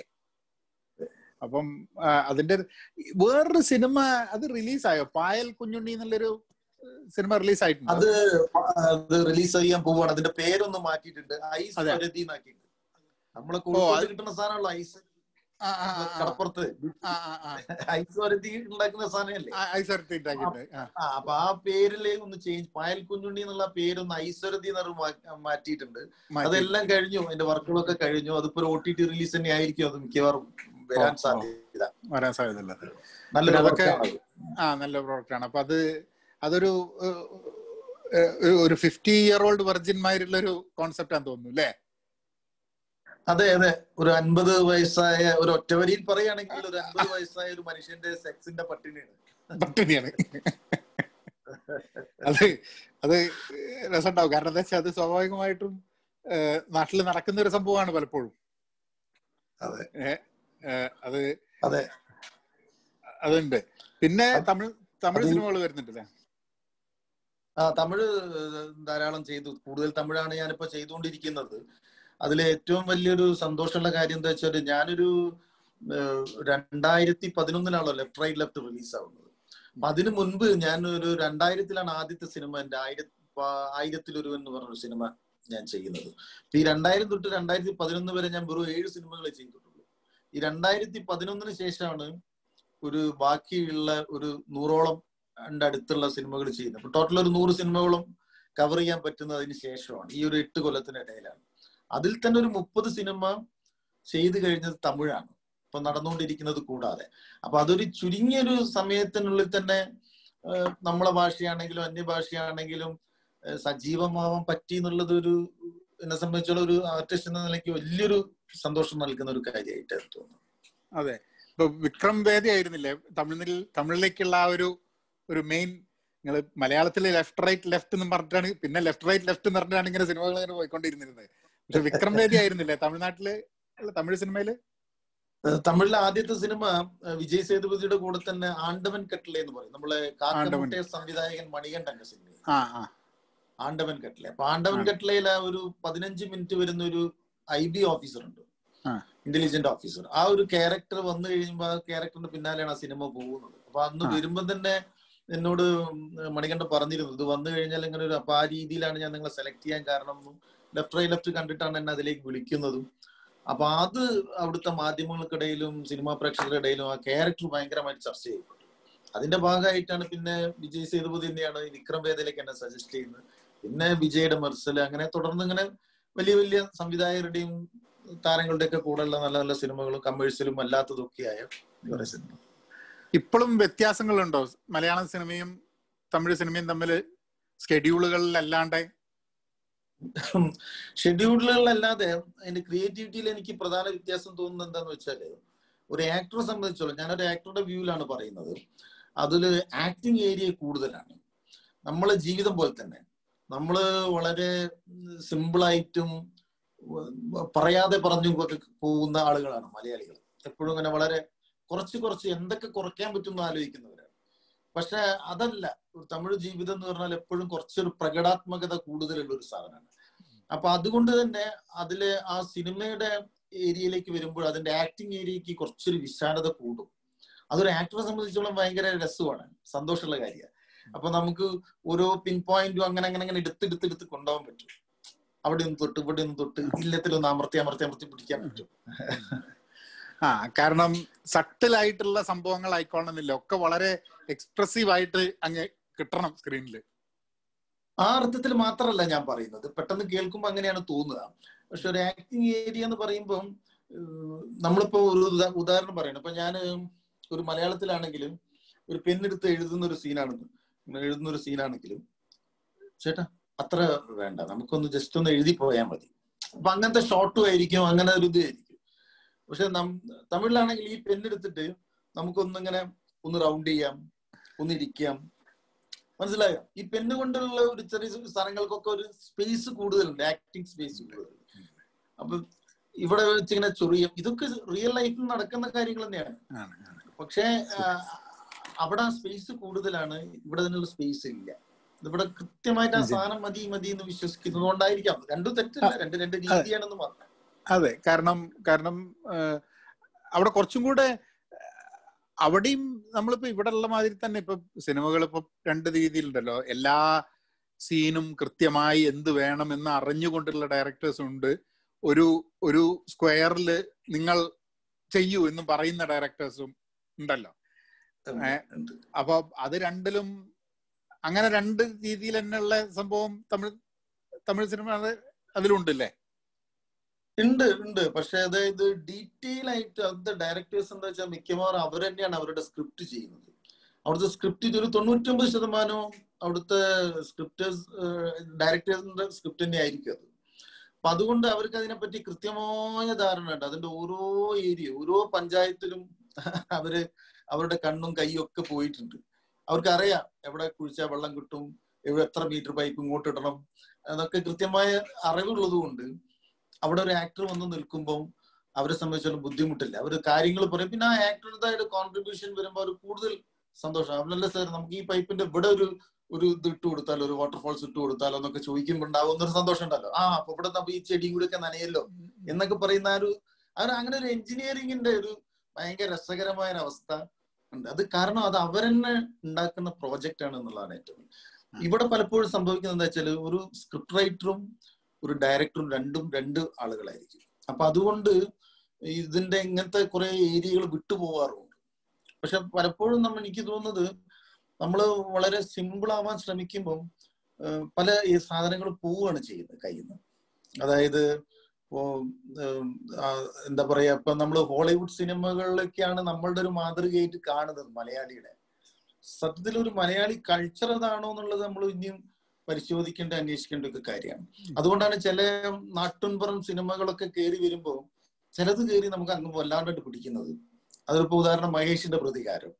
അപ്പം ആ, അതിന്റെ വേറൊരു സിനിമ അത് റിലീസായോ പായൽ കുഞ്ഞുണ്ണി എന്നുള്ളൊരു സിനിമ റിലീസ് ആയിട്ടുണ്ട് അത് അത് റിലീസ് ചെയ്യാൻ പോവാണ് അതിന്റെ പേരൊന്ന് മാറ്റിയിട്ടുണ്ട് ഐസ് അതെ. പരതി എന്നാക്കിയിട്ടുണ്ട് നമ്മളെ കോഴിക്കോട് അത് കിട്ടുന്ന സാധനമല്ലോ ഐസ് ആ ആ ആ, ആ കടപ്പുറത്ത് ആ ആ ആ ഐസ് പരതി ഉണ്ടാക്കുന്ന സാധനമല്ലേ ആ, ഐസർത്തി ഉണ്ടാക്കിയിട്ട് ആ ആ അപ്പൊ ആ പേരില് ഒന്ന് ചേഞ്ച് പായൽ കുഞ്ഞുണ്ണി എന്നുള്ള പേരൊന്ന് ഐശ്വരതി എന്ന് മാ- മാറ്റിയിട്ടുണ്ട് മാറ്റി. അതെല്ലാം കഴിഞ്ഞു അതിന്റെ വർക്കുകളൊക്കെ കഴിഞ്ഞു അതിപ്പോ ഒരു ഒ ടി ടി റിലീസ് തന്നെ ആയിരിക്കും അത് മിക്കവാറും വരാൻ ഓ, ഓ. സാധ്യത വരാൻ സാധ്യതയുള്ളത് നല്ലൊരു പിന്നെ അതൊക്കെ- വർക്കാണ് അത്. ആ നല്ല പ്രോഡക്റ്റ് ആണ് അപ്പൊ അത് അതൊരു ഏഹ്, ഏഹ്, ഒരു ഫിഫ്റ്റി ഇയർ ഓൾഡ് വെർജിന്മാരുള്ള ഒരു കോൺസെപ്റ്റ് ആണെന്ന് തോന്നുന്നു അല്ലേ അതെ അതെ ഒരു അൻപത് വയസ്സായ ഒരു ഒറ്റവരിയിൽ പറയുകയാണെങ്കിൽ ഒരു അൻപത് വയസ്സായ ഒരു മനുഷ്യന്റെ സെക്സിന്റെ പട്ടിണിയാണ് പട്ടിണിയാണ് അത് അത് രസമുണ്ടാവും കാരണം എന്താ വെച്ചാൽ അത് സ്വാഭാവികമായിട്ടും ഏഹ്, നാട്ടിൽ നടക്കുന്ന ഒരു സംഭവമാണ് പലപ്പോഴും അതെ ഏഹ്, ഏഹ്, അത് അതെ അതുണ്ട് പിന്നെ അത് തമിഴ് തമിഴ് അത് സിനിമകൾ വരുന്നുണ്ടല്ലേ ആ തമിഴ് ധാരാളം ചെയ്തു കൂടുതൽ തമിഴാണ് ഞാനിപ്പോ ചെയ്തുകൊണ്ടിരിക്കുന്നത് അതിലെ ഏറ്റവും വലിയൊരു സന്തോഷമുള്ള കാര്യം എന്താ വെച്ചാൽ ഞാനൊരു ഏഹ്, രണ്ടായിരത്തി പതിനൊന്നിലാണല്ലോ ലെഫ്റ്റ് റൈറ്റ് ലെഫ്റ്റ് റിലീസ് ആവുന്നത് അപ്പൊ അതിനു മുൻപ് ഞാൻ ഒരു രണ്ടായിരത്തിലാണ് ആദ്യത്തെ സിനിമ എന്റെ ആയിരത്തി ആയിരത്തിലൊരുവൻ എന്ന് പറഞ്ഞ സിനിമ ഞാൻ ചെയ്യുന്നത് അപ്പൊ ഈ രണ്ടായിരം തൊട്ട് രണ്ടായിരത്തി പതിനൊന്ന് വരെ ഞാൻ വെറും ഏഴ് സിനിമകളെ ചെയ്തിട്ടുള്ളൂ ഈ രണ്ടായിരത്തി പതിനൊന്നിന് ശേഷമാണ് ഒരു ബാക്കിയുള്ള ഒരു നൂറോളം ന്റെ അടുത്തുള്ള സിനിമകൾ ചെയ്യുന്നത് അപ്പൊ ടോട്ടൽ ഒരു നൂറ് സിനിമകളും കവർ ചെയ്യാൻ പറ്റുന്നതിന് ശേഷമാണ് ഈ ഒരു എട്ട് കൊല്ലത്തിനിടയിലാണ് അതിൽ തന്നെ ഒരു മുപ്പത് സിനിമ ചെയ്തു കഴിഞ്ഞത് തമിഴാണ് ഇപ്പൊ നടന്നുകൊണ്ടിരിക്കുന്നത് കൂടാതെ അപ്പൊ അതൊരു ചുരുങ്ങിയൊരു സമയത്തിനുള്ളിൽ തന്നെ ഏഹ്, നമ്മളെ ഭാഷയാണെങ്കിലും അന്യഭാഷയാണെങ്കിലും ഏഹ്, സജീവമാവാൻ പറ്റി എന്നുള്ളത് ഒരു എന്നെ സംബന്ധിച്ചുള്ള ഒരു ആർട്ടിസ്റ്റ് എന്ന നിലയ്ക്ക് വലിയൊരു സന്തോഷം നൽകുന്ന ഒരു കാര്യമായിട്ട് എനിക്ക് തോന്നുന്നു അതെ ഇപ്പൊ വിക്രം വേദി ആയിരുന്നില്ലേ തമിഴിൽ തമിഴിലേക്കുള്ള ആ ഒരു ഒരു മെയിൻ നിങ്ങൾ മലയാളത്തിൽ ലെഫ്റ്റ് റൈറ്റ് ലെഫ്റ്റ് എന്ന് പറഞ്ഞിട്ടാണ് പിന്നെ ലെഫ്റ്റ് റൈറ്റ് ലെഫ്റ്റ് എന്ന് പറഞ്ഞിട്ടാണ് ഇങ്ങനെ സിനിമകൾ ഇങ്ങനെ പോയിക്കൊണ്ടിരുന്നത് പക്ഷെ വിക്രം വേദി ആയിരുന്നില്ലേ തമിഴ്നാട്ടില് ഉള്ള തമിഴ് സിനിമയില് ഏഹ് തമിഴിലെ ആദ്യത്തെ സിനിമ ഏഹ് വിജയ് സേതുപതിയുടെ കൂടെ തന്നെ ആണ്ടവൻ കട്ടിലെ എന്ന് പറയും നമ്മളെ കാക്കമുട്ടെ സംവിധായകൻ മണികണ്ഠന്റെ സിനിമ ആ ആ ആണ്ടവൻ കട്ടിലെ അപ്പൊ ആണ്ടവൻ ആ. കട്ടിലയിലെ ഒരു പതിനഞ്ച് മിനിറ്റ് വരുന്ന ഒരു ഐ ബി ഓഫീസർ ഉണ്ട് ആ. ഇന്റലിജന്റ് ഓഫീസർ ആ ഒരു ക്യാരക്ടർ വന്നു കഴിയുമ്പോൾ ആ ക്യാരക്ടറിന്റെ പിന്നാലെയാണ് ആ സിനിമ പോകുന്നത് അപ്പൊ അന്ന് ആ. വരുമ്പം തന്നെ എന്നോട് മണികണ്ഠൻ പറഞ്ഞിരുന്നു ഇത് വന്നു കഴിഞ്ഞാൽ ഇങ്ങനെ ഒരു അപ്പൊ ആ രീതിയിലാണ് ഞാൻ നിങ്ങളെ സെലക്ട് ചെയ്യാൻ കാരണം ലെഫ്റ്റ് റൈറ്റ് ലെഫ്റ്റ് കണ്ടിട്ടാണ് എന്നെ അതിലേക്ക് വിളിക്കുന്നതും അപ്പൊ അത് അവിടുത്തെ മാധ്യമങ്ങൾക്കിടയിലും സിനിമാ പ്രേക്ഷകരുടെ ഇടയിലും ആ ക്യാരക്ടർ ഭയങ്കരമായിട്ട് ചർച്ച ചെയ്യപ്പെട്ടു അതിന്റെ ഭാഗമായിട്ടാണ് പിന്നെ വിജയ് സേതുപതി തന്നെയാണ് ഈ വിക്രം വേദയിലേക്ക് എന്നെ സജസ്റ്റ് ചെയ്യുന്നത് പിന്നെ വിജയുടെ മെർസൽ അങ്ങനെ തുടർന്ന് ഇങ്ങനെ വലിയ വലിയ സംവിധായകരുടെയും താരങ്ങളുടെ ഒക്കെ കൂടെയുള്ള നല്ല നല്ല സിനിമകളും കമേഴ്സ്യലും അല്ലാത്തതൊക്കെയായ കുറെ സിനിമ ഇപ്പോഴും വ്യത്യാസങ്ങളുണ്ടോ മലയാളം സിനിമയും തമിഴ് സിനിമയും തമ്മിൽ സ്കെഡ്യൂളുകളിലല്ലാണ്ട് ഷെഡ്യൂളുകളിലല്ലാതെ അതിന്റെ ക്രിയേറ്റിവിറ്റിയിൽ എനിക്ക് പ്രധാന വ്യത്യാസം തോന്നുന്നത് എന്താന്ന് വെച്ചാല് ഒരു ആക്ടറെ സംബന്ധിച്ചോളം ഞാനൊരു ആക്ടറുടെ വ്യൂവിലാണ് പറയുന്നത് അതില് ആക്ടിങ് ഏരിയ കൂടുതലാണ് നമ്മളെ ജീവിതം പോലെ തന്നെ നമ്മള് വളരെ സിമ്പിളായിട്ടും പറയാതെ പറഞ്ഞും ഒക്കെ പോകുന്ന ആളുകളാണ് മലയാളികൾ എപ്പോഴും ഇങ്ങനെ വളരെ കുറച്ച് കുറച്ച് എന്തൊക്കെ കുറയ്ക്കാൻ പറ്റുമെന്ന് ആലോചിക്കുന്നവരാണ് പക്ഷെ അതല്ല ഒരു തമിഴ് ജീവിതം എന്ന് പറഞ്ഞാൽ എപ്പോഴും കുറച്ചൊരു പ്രകടാത്മകത കൂടുതലുള്ള ഒരു സാധനമാണ് അപ്പൊ അതുകൊണ്ട് തന്നെ അതിലെ ആ സിനിമയുടെ ഏരിയയിലേക്ക് വരുമ്പോൾ അതിന്റെ ആക്ടിങ് ഏരിയക്ക് കുറച്ചൊരു വിശാലത കൂടും അതൊരു ആക്ടറെ സംബന്ധിച്ചോളം ഭയങ്കര രസമാണ് സന്തോഷമുള്ള കാര്യമാണ് അപ്പൊ നമുക്ക് ഓരോ പിൻ പോയിന്റും അങ്ങനെ അങ്ങനെ അങ്ങനെ എടുത്തെടുത്തെടുത്ത് കൊണ്ടുപോകാൻ പറ്റും അവിടെ നിന്ന് തൊട്ട് ഇവിടെ നിന്ന് തൊട്ട് ഇല്ലത്തിലൊന്ന് അമർത്തി അമർത്തി അമർത്തി പിടിക്കാൻ പറ്റും ആ കാരണം സട്ടിലായിട്ടുള്ള സംഭവങ്ങൾ ആയിക്കോണമെന്നില്ല ഒക്കെ വളരെ എക്സ്പ്രസീവ് ആയിട്ട് അങ്ങ് കിട്ടണം സ്ക്രീനിൽ ആ അർത്ഥത്തിൽ മാത്രമല്ല ഞാൻ പറയുന്നത് പെട്ടെന്ന് കേൾക്കുമ്പോൾ അങ്ങനെയാണ് തോന്നുക പക്ഷെ ഒരു ആക്ടിങ് ഏരിയ എന്ന് പറയുമ്പം ഏഹ്, നമ്മളിപ്പോ ഒരു ഉദാ- ഉദാഹരണം പറയണം ഇപ്പൊ ഞാൻ ഒരു മലയാളത്തിലാണെങ്കിലും ഒരു പെണ്ണെടുത്ത് എഴുതുന്ന ഒരു സീനാണെന്ന് എഴുതുന്ന ഒരു സീനാണെങ്കിലും ചേട്ടാ അത്ര വേണ്ട നമുക്കൊന്ന് ജസ്റ്റ് ഒന്ന് എഴുതി പോയാൽ മതി അപ്പൊ അങ്ങനത്തെ ഷോർട്ടും ആയിരിക്കും അങ്ങനെ ഒരു ഇതായിരിക്കും പക്ഷെ നം തമിഴിലാണെങ്കിൽ ഈ പെണ്ണെടുത്തിട്ട് നമുക്കൊന്നിങ്ങനെ ഒന്ന് റൗണ്ട് ചെയ്യാം ഒന്ന് ഇരിക്കാം മനസ്സിലായോ ഈ പെണ്ണ് കൊണ്ടുള്ള ഒരു ചെറിയ സ്ഥലങ്ങൾക്കൊക്കെ ഒരു സ്പേസ് കൂടുതലുണ്ട് ആക്ടിങ് സ്പേസ് കൂടുതലുണ്ട് അപ്പൊ ഇവിടെ വെച്ച് ഇങ്ങനെ ചൊറിയും ഇതൊക്കെ റിയൽ ലൈഫിൽ നടക്കുന്ന കാര്യങ്ങൾ തന്നെയാണ് പക്ഷേ ആ, അവിടെ ആ സ്പേസ് കൂടുതലാണ് ഇവിടെ അതിനുള്ള സ്പേസ് ഇല്ല ഇവിടെ കൃത്യമായിട്ട് ആ അതെ. സാധനം മതി മതി എന്ന് വിശ്വസിക്കുന്നത് കൊണ്ടായിരിക്കാം രണ്ടും തെറ്റില്ല രണ്ട് രണ്ട് രീതിയാണെന്ന് മാത്രം അതെ കാരണം കാരണം ഏഹ്, അവിടെ കുറച്ചും കൂടെ ഏഹ്, അവിടെയും നമ്മളിപ്പോ ഇവിടെ ഉള്ള മാതിരി തന്നെ ഇപ്പൊ സിനിമകൾ ഇപ്പൊ രണ്ട് രീതിയിലുണ്ടല്ലോ എല്ലാ സീനും കൃത്യമായി എന്ത് വേണം എന്ന് അറിഞ്ഞുകൊണ്ടുള്ള ഡയറക്ടേഴ്സ് ഉണ്ട് ഒരു ഒരു സ്ക്വയറിൽ നിങ്ങൾ ചെയ്യൂ എന്ന് പറയുന്ന ഡയറക്ടേഴ്സും ഉണ്ടല്ലോ ഏ, ഉണ്ട്. അപ്പൊ അത് രണ്ടിലും അങ്ങനെ രണ്ട് രീതിയിൽ തന്നെയുള്ള സംഭവം തമിഴ് തമിഴ് സിനിമ അത് അതിലുണ്ടല്ലേ ഉണ്ട് ഉണ്ട് പക്ഷെ അതായത് ഡീറ്റെയിൽ ആയിട്ട് അവിടുത്തെ ഡയറക്ടേഴ്സ് എന്താ വെച്ചാൽ മിക്കവാറും അവർ തന്നെയാണ് അവരുടെ സ്ക്രിപ്റ്റ് ചെയ്യുന്നത് അവിടുത്തെ സ്ക്രിപ്റ്റ് ഒരു തൊണ്ണൂറ്റൊമ്പത് ശതമാനവും അവിടുത്തെ സ്ക്രിപ്റ്റേഴ്സ് ഡയറക്ടേഴ്സിന്റെ സ്ക്രിപ്റ്റ് തന്നെ ആയിരിക്കും അത് അപ്പൊ അതുകൊണ്ട് അവർക്ക് അതിനെപ്പറ്റി കൃത്യമായ ധാരണ ഉണ്ട് അതിന്റെ ഓരോ ഏരിയ ഓരോ പഞ്ചായത്തിലും അവര് അവരുടെ കണ്ണും കൈയും ഒക്കെ പോയിട്ടുണ്ട് അവർക്ക് അറിയാം എവിടെ കുഴിച്ചാൽ വെള്ളം കിട്ടും എവിടെ എത്ര മീറ്റർ പൈപ്പ് ഇങ്ങോട്ട് ഇടണം എന്നൊക്കെ കൃത്യമായ അറിവുള്ളത് കൊണ്ട് അവിടെ ഒരു ആക്ടർ വന്ന് നിൽക്കുമ്പോൾ അവരെ സംബന്ധിച്ചാലും ബുദ്ധിമുട്ടില്ല അവർ കാര്യങ്ങൾ പറയും പിന്നെ ആ ആക്ടറുടെ കോൺട്രിബ്യൂഷൻ വരുമ്പോൾ അവർ കൂടുതൽ സന്തോഷം അവനല്ല സാർ നമുക്ക് ഈ പൈപ്പിന്റെ ഇവിടെ ഒരു ഒരു ഇത് ഇട്ട് കൊടുത്താലോ ഒരു വാട്ടർഫോൾസ് ഇട്ട് കൊടുത്താലോ എന്നൊക്കെ ചോദിക്കുമ്പോൾ ഉണ്ടാവുന്ന ഒരു സന്തോഷം ഉണ്ടല്ലോ ആ അപ്പൊ ഇവിടെ നമ്മ ഈ ചെടിയും കൂടി ഒക്കെ നനയല്ലോ എന്നൊക്കെ പറയുന്ന ആ ഒരു ആ ഒരു അങ്ങനെ ഒരു എഞ്ചിനീയറിംഗിന്റെ ഒരു ഭയങ്കര രസകരമായ ഒരു അവസ്ഥ ഉണ്ട് അത് കാരണം അത് അവരെന്നെ ഉണ്ടാക്കുന്ന പ്രോജക്റ്റ് ആണ് എന്നുള്ളതാണ് ഏറ്റവും ഇവിടെ പലപ്പോഴും സംഭവിക്കുന്നത് എന്താ വെച്ചാൽ ഒരു സ്ക്രിപ്റ്റ് റൈറ്ററും ഒരു ഡയറക്ടറും രണ്ടും രണ്ട് ആളുകളായിരിക്കും അപ്പൊ അതുകൊണ്ട് ഇതിന്റെ ഇങ്ങനത്തെ കുറെ ഏരിയകൾ വിട്ടുപോവാറുണ്ട് പക്ഷെ പലപ്പോഴും നമ്മൾ എനിക്ക് തോന്നുന്നത് നമ്മൾ വളരെ സിമ്പിൾ ആവാൻ ശ്രമിക്കുമ്പോൾ ഏഹ് പല ഈ സാധനങ്ങൾ പോവുകയാണ് ചെയ്യുന്നത് കയ്യിൽ നിന്ന് അതായത് ഇപ്പോ ഏഹ് ആ എന്താ പറയാ ഇപ്പൊ നമ്മൾ ഹോളിവുഡ് സിനിമകളിലൊക്കെയാണ് നമ്മളുടെ ഒരു മാതൃകയായിട്ട് കാണുന്നത് മലയാളിയുടെ സത്യത്തിൽ ഒരു മലയാളി കൾച്ചർ അതാണോ എന്നുള്ളത് നമ്മൾ ഇനിയും പരിശോധിക്കേണ്ട അന്വേഷിക്കേണ്ട ഒരു കാര്യമാണ് അതുകൊണ്ടാണ് ചില നാട്ടുംപുറം സിനിമകളൊക്കെ കയറി വരുമ്പോൾ ചിലത് കയറി നമുക്ക് അങ്ങ് വല്ലാണ്ടായിട്ട് പിടിക്കുന്നത് അതിപ്പോ ഉദാഹരണം മഹേഷിന്റെ പ്രതികാരം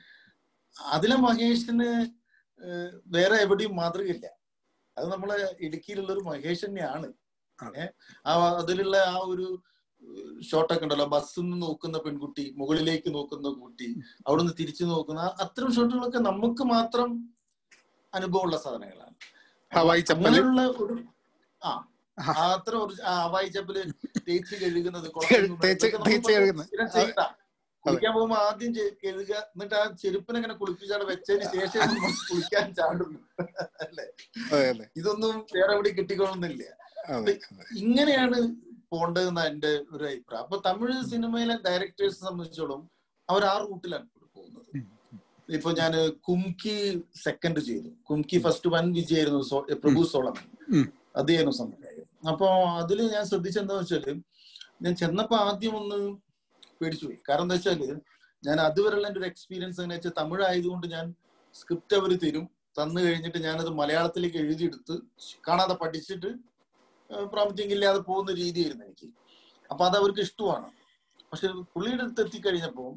അതിലെ മഹേഷിന് ഏഹ് വേറെ എവിടെയും മാതൃകയില്ല അത് നമ്മളെ ഇടുക്കിയിലുള്ള ഒരു മഹേഷ് തന്നെയാണ് ഏഹ് ആ അതിലുള്ള ആ ഒരു ഷോട്ടൊക്കെ ഉണ്ടല്ലോ ബസ്സിൽ നിന്ന് നോക്കുന്ന പെൺകുട്ടി മുകളിലേക്ക് നോക്കുന്ന കുട്ടി അവിടുന്ന് തിരിച്ചു നോക്കുന്ന ആ- അത്തരം ഷോട്ടുകളൊക്കെ നമുക്ക് മാത്രം അനുഭവമുള്ള സാധനങ്ങളാണ് ഹവായി ചപ്പല്. അങ്ങനെയുള്ള ഒരു ആ ആ അത്ര ഒരു ആ ഹവായി ചപ്പല് തേച്ച് കഴുകുന്നത് കുളത്തിൽ നിന്ന് തേച്ച് ഇതൊക്കെ നമ്മൾ തേച്ച് കഴുകുന്നത്. സ്ഥിരം ചെയ്യണ്ട. കുളിക്കാൻ പോകുമ്പോ ആദ്യം ചെ- കഴുകുക എന്നിട്ട് ആ ചെരുപ്പിനെ ഇങ്ങനെ കുളിപ്പിച്ചാണ് വെച്ചതിന് ശേഷം നമ്മൾ കുളിക്കാൻ ചാടുന്നു അല്ലേ അതെ അതെ ഇതൊന്നും വേറെ എവിടെ കിട്ടിക്കൊള്ളുന്നില്ല അതെ ഇങ്ങനെയാണ് പോണ്ടതെന്ന എന്റെ ഒരു അഭിപ്രായം അപ്പൊ തമിഴ് സിനിമയിലെ ഡയറക്ടേഴ്സ് സംബന്ധിച്ചോളം അവർ ആ റൂട്ടിലാണ് ഇപ്പോൾ പോകുന്നത് ഇപ്പൊ ഞാൻ കുംകി സെക്കൻഡ് ചെയ്തു കുംകി ഫസ്റ്റ് വൻ വിജയായിരുന്നു സോ- പ്രഭു സോളമൻ ഉം. അദ്ദേഹം സംവിധായകൻ അപ്പൊ അതിൽ ഞാൻ ശ്രദ്ധിച്ചെന്താ വെച്ചാല് ഞാൻ ചെന്നപ്പോ ആദ്യം ഒന്ന് പേടിച്ചു പോയി കാരണം എന്താ വെച്ചാല് ഞാൻ അതുവരെയുള്ള എന്റെ ഒരു എക്സ്പീരിയൻസ് എന്ന് വെച്ചാൽ തമിഴ് ആയതുകൊണ്ട് ഞാൻ സ്ക്രിപ്റ്റ് അവർ തരും തന്നു കഴിഞ്ഞിട്ട് ഞാനത് മലയാളത്തിലേക്ക് എഴുതിയെടുത്ത് കാണാതെ പഠിച്ചിട്ട് പ്രോമിറ്റിംഗ് ഇല്ലാതെ പോകുന്ന രീതിയായിരുന്നു എനിക്ക് അപ്പൊ അത് അവർക്ക് ഇഷ്ടമാണ് പക്ഷെ പുള്ളിയുടെ അടുത്ത് എത്തിക്കഴിഞ്ഞപ്പോ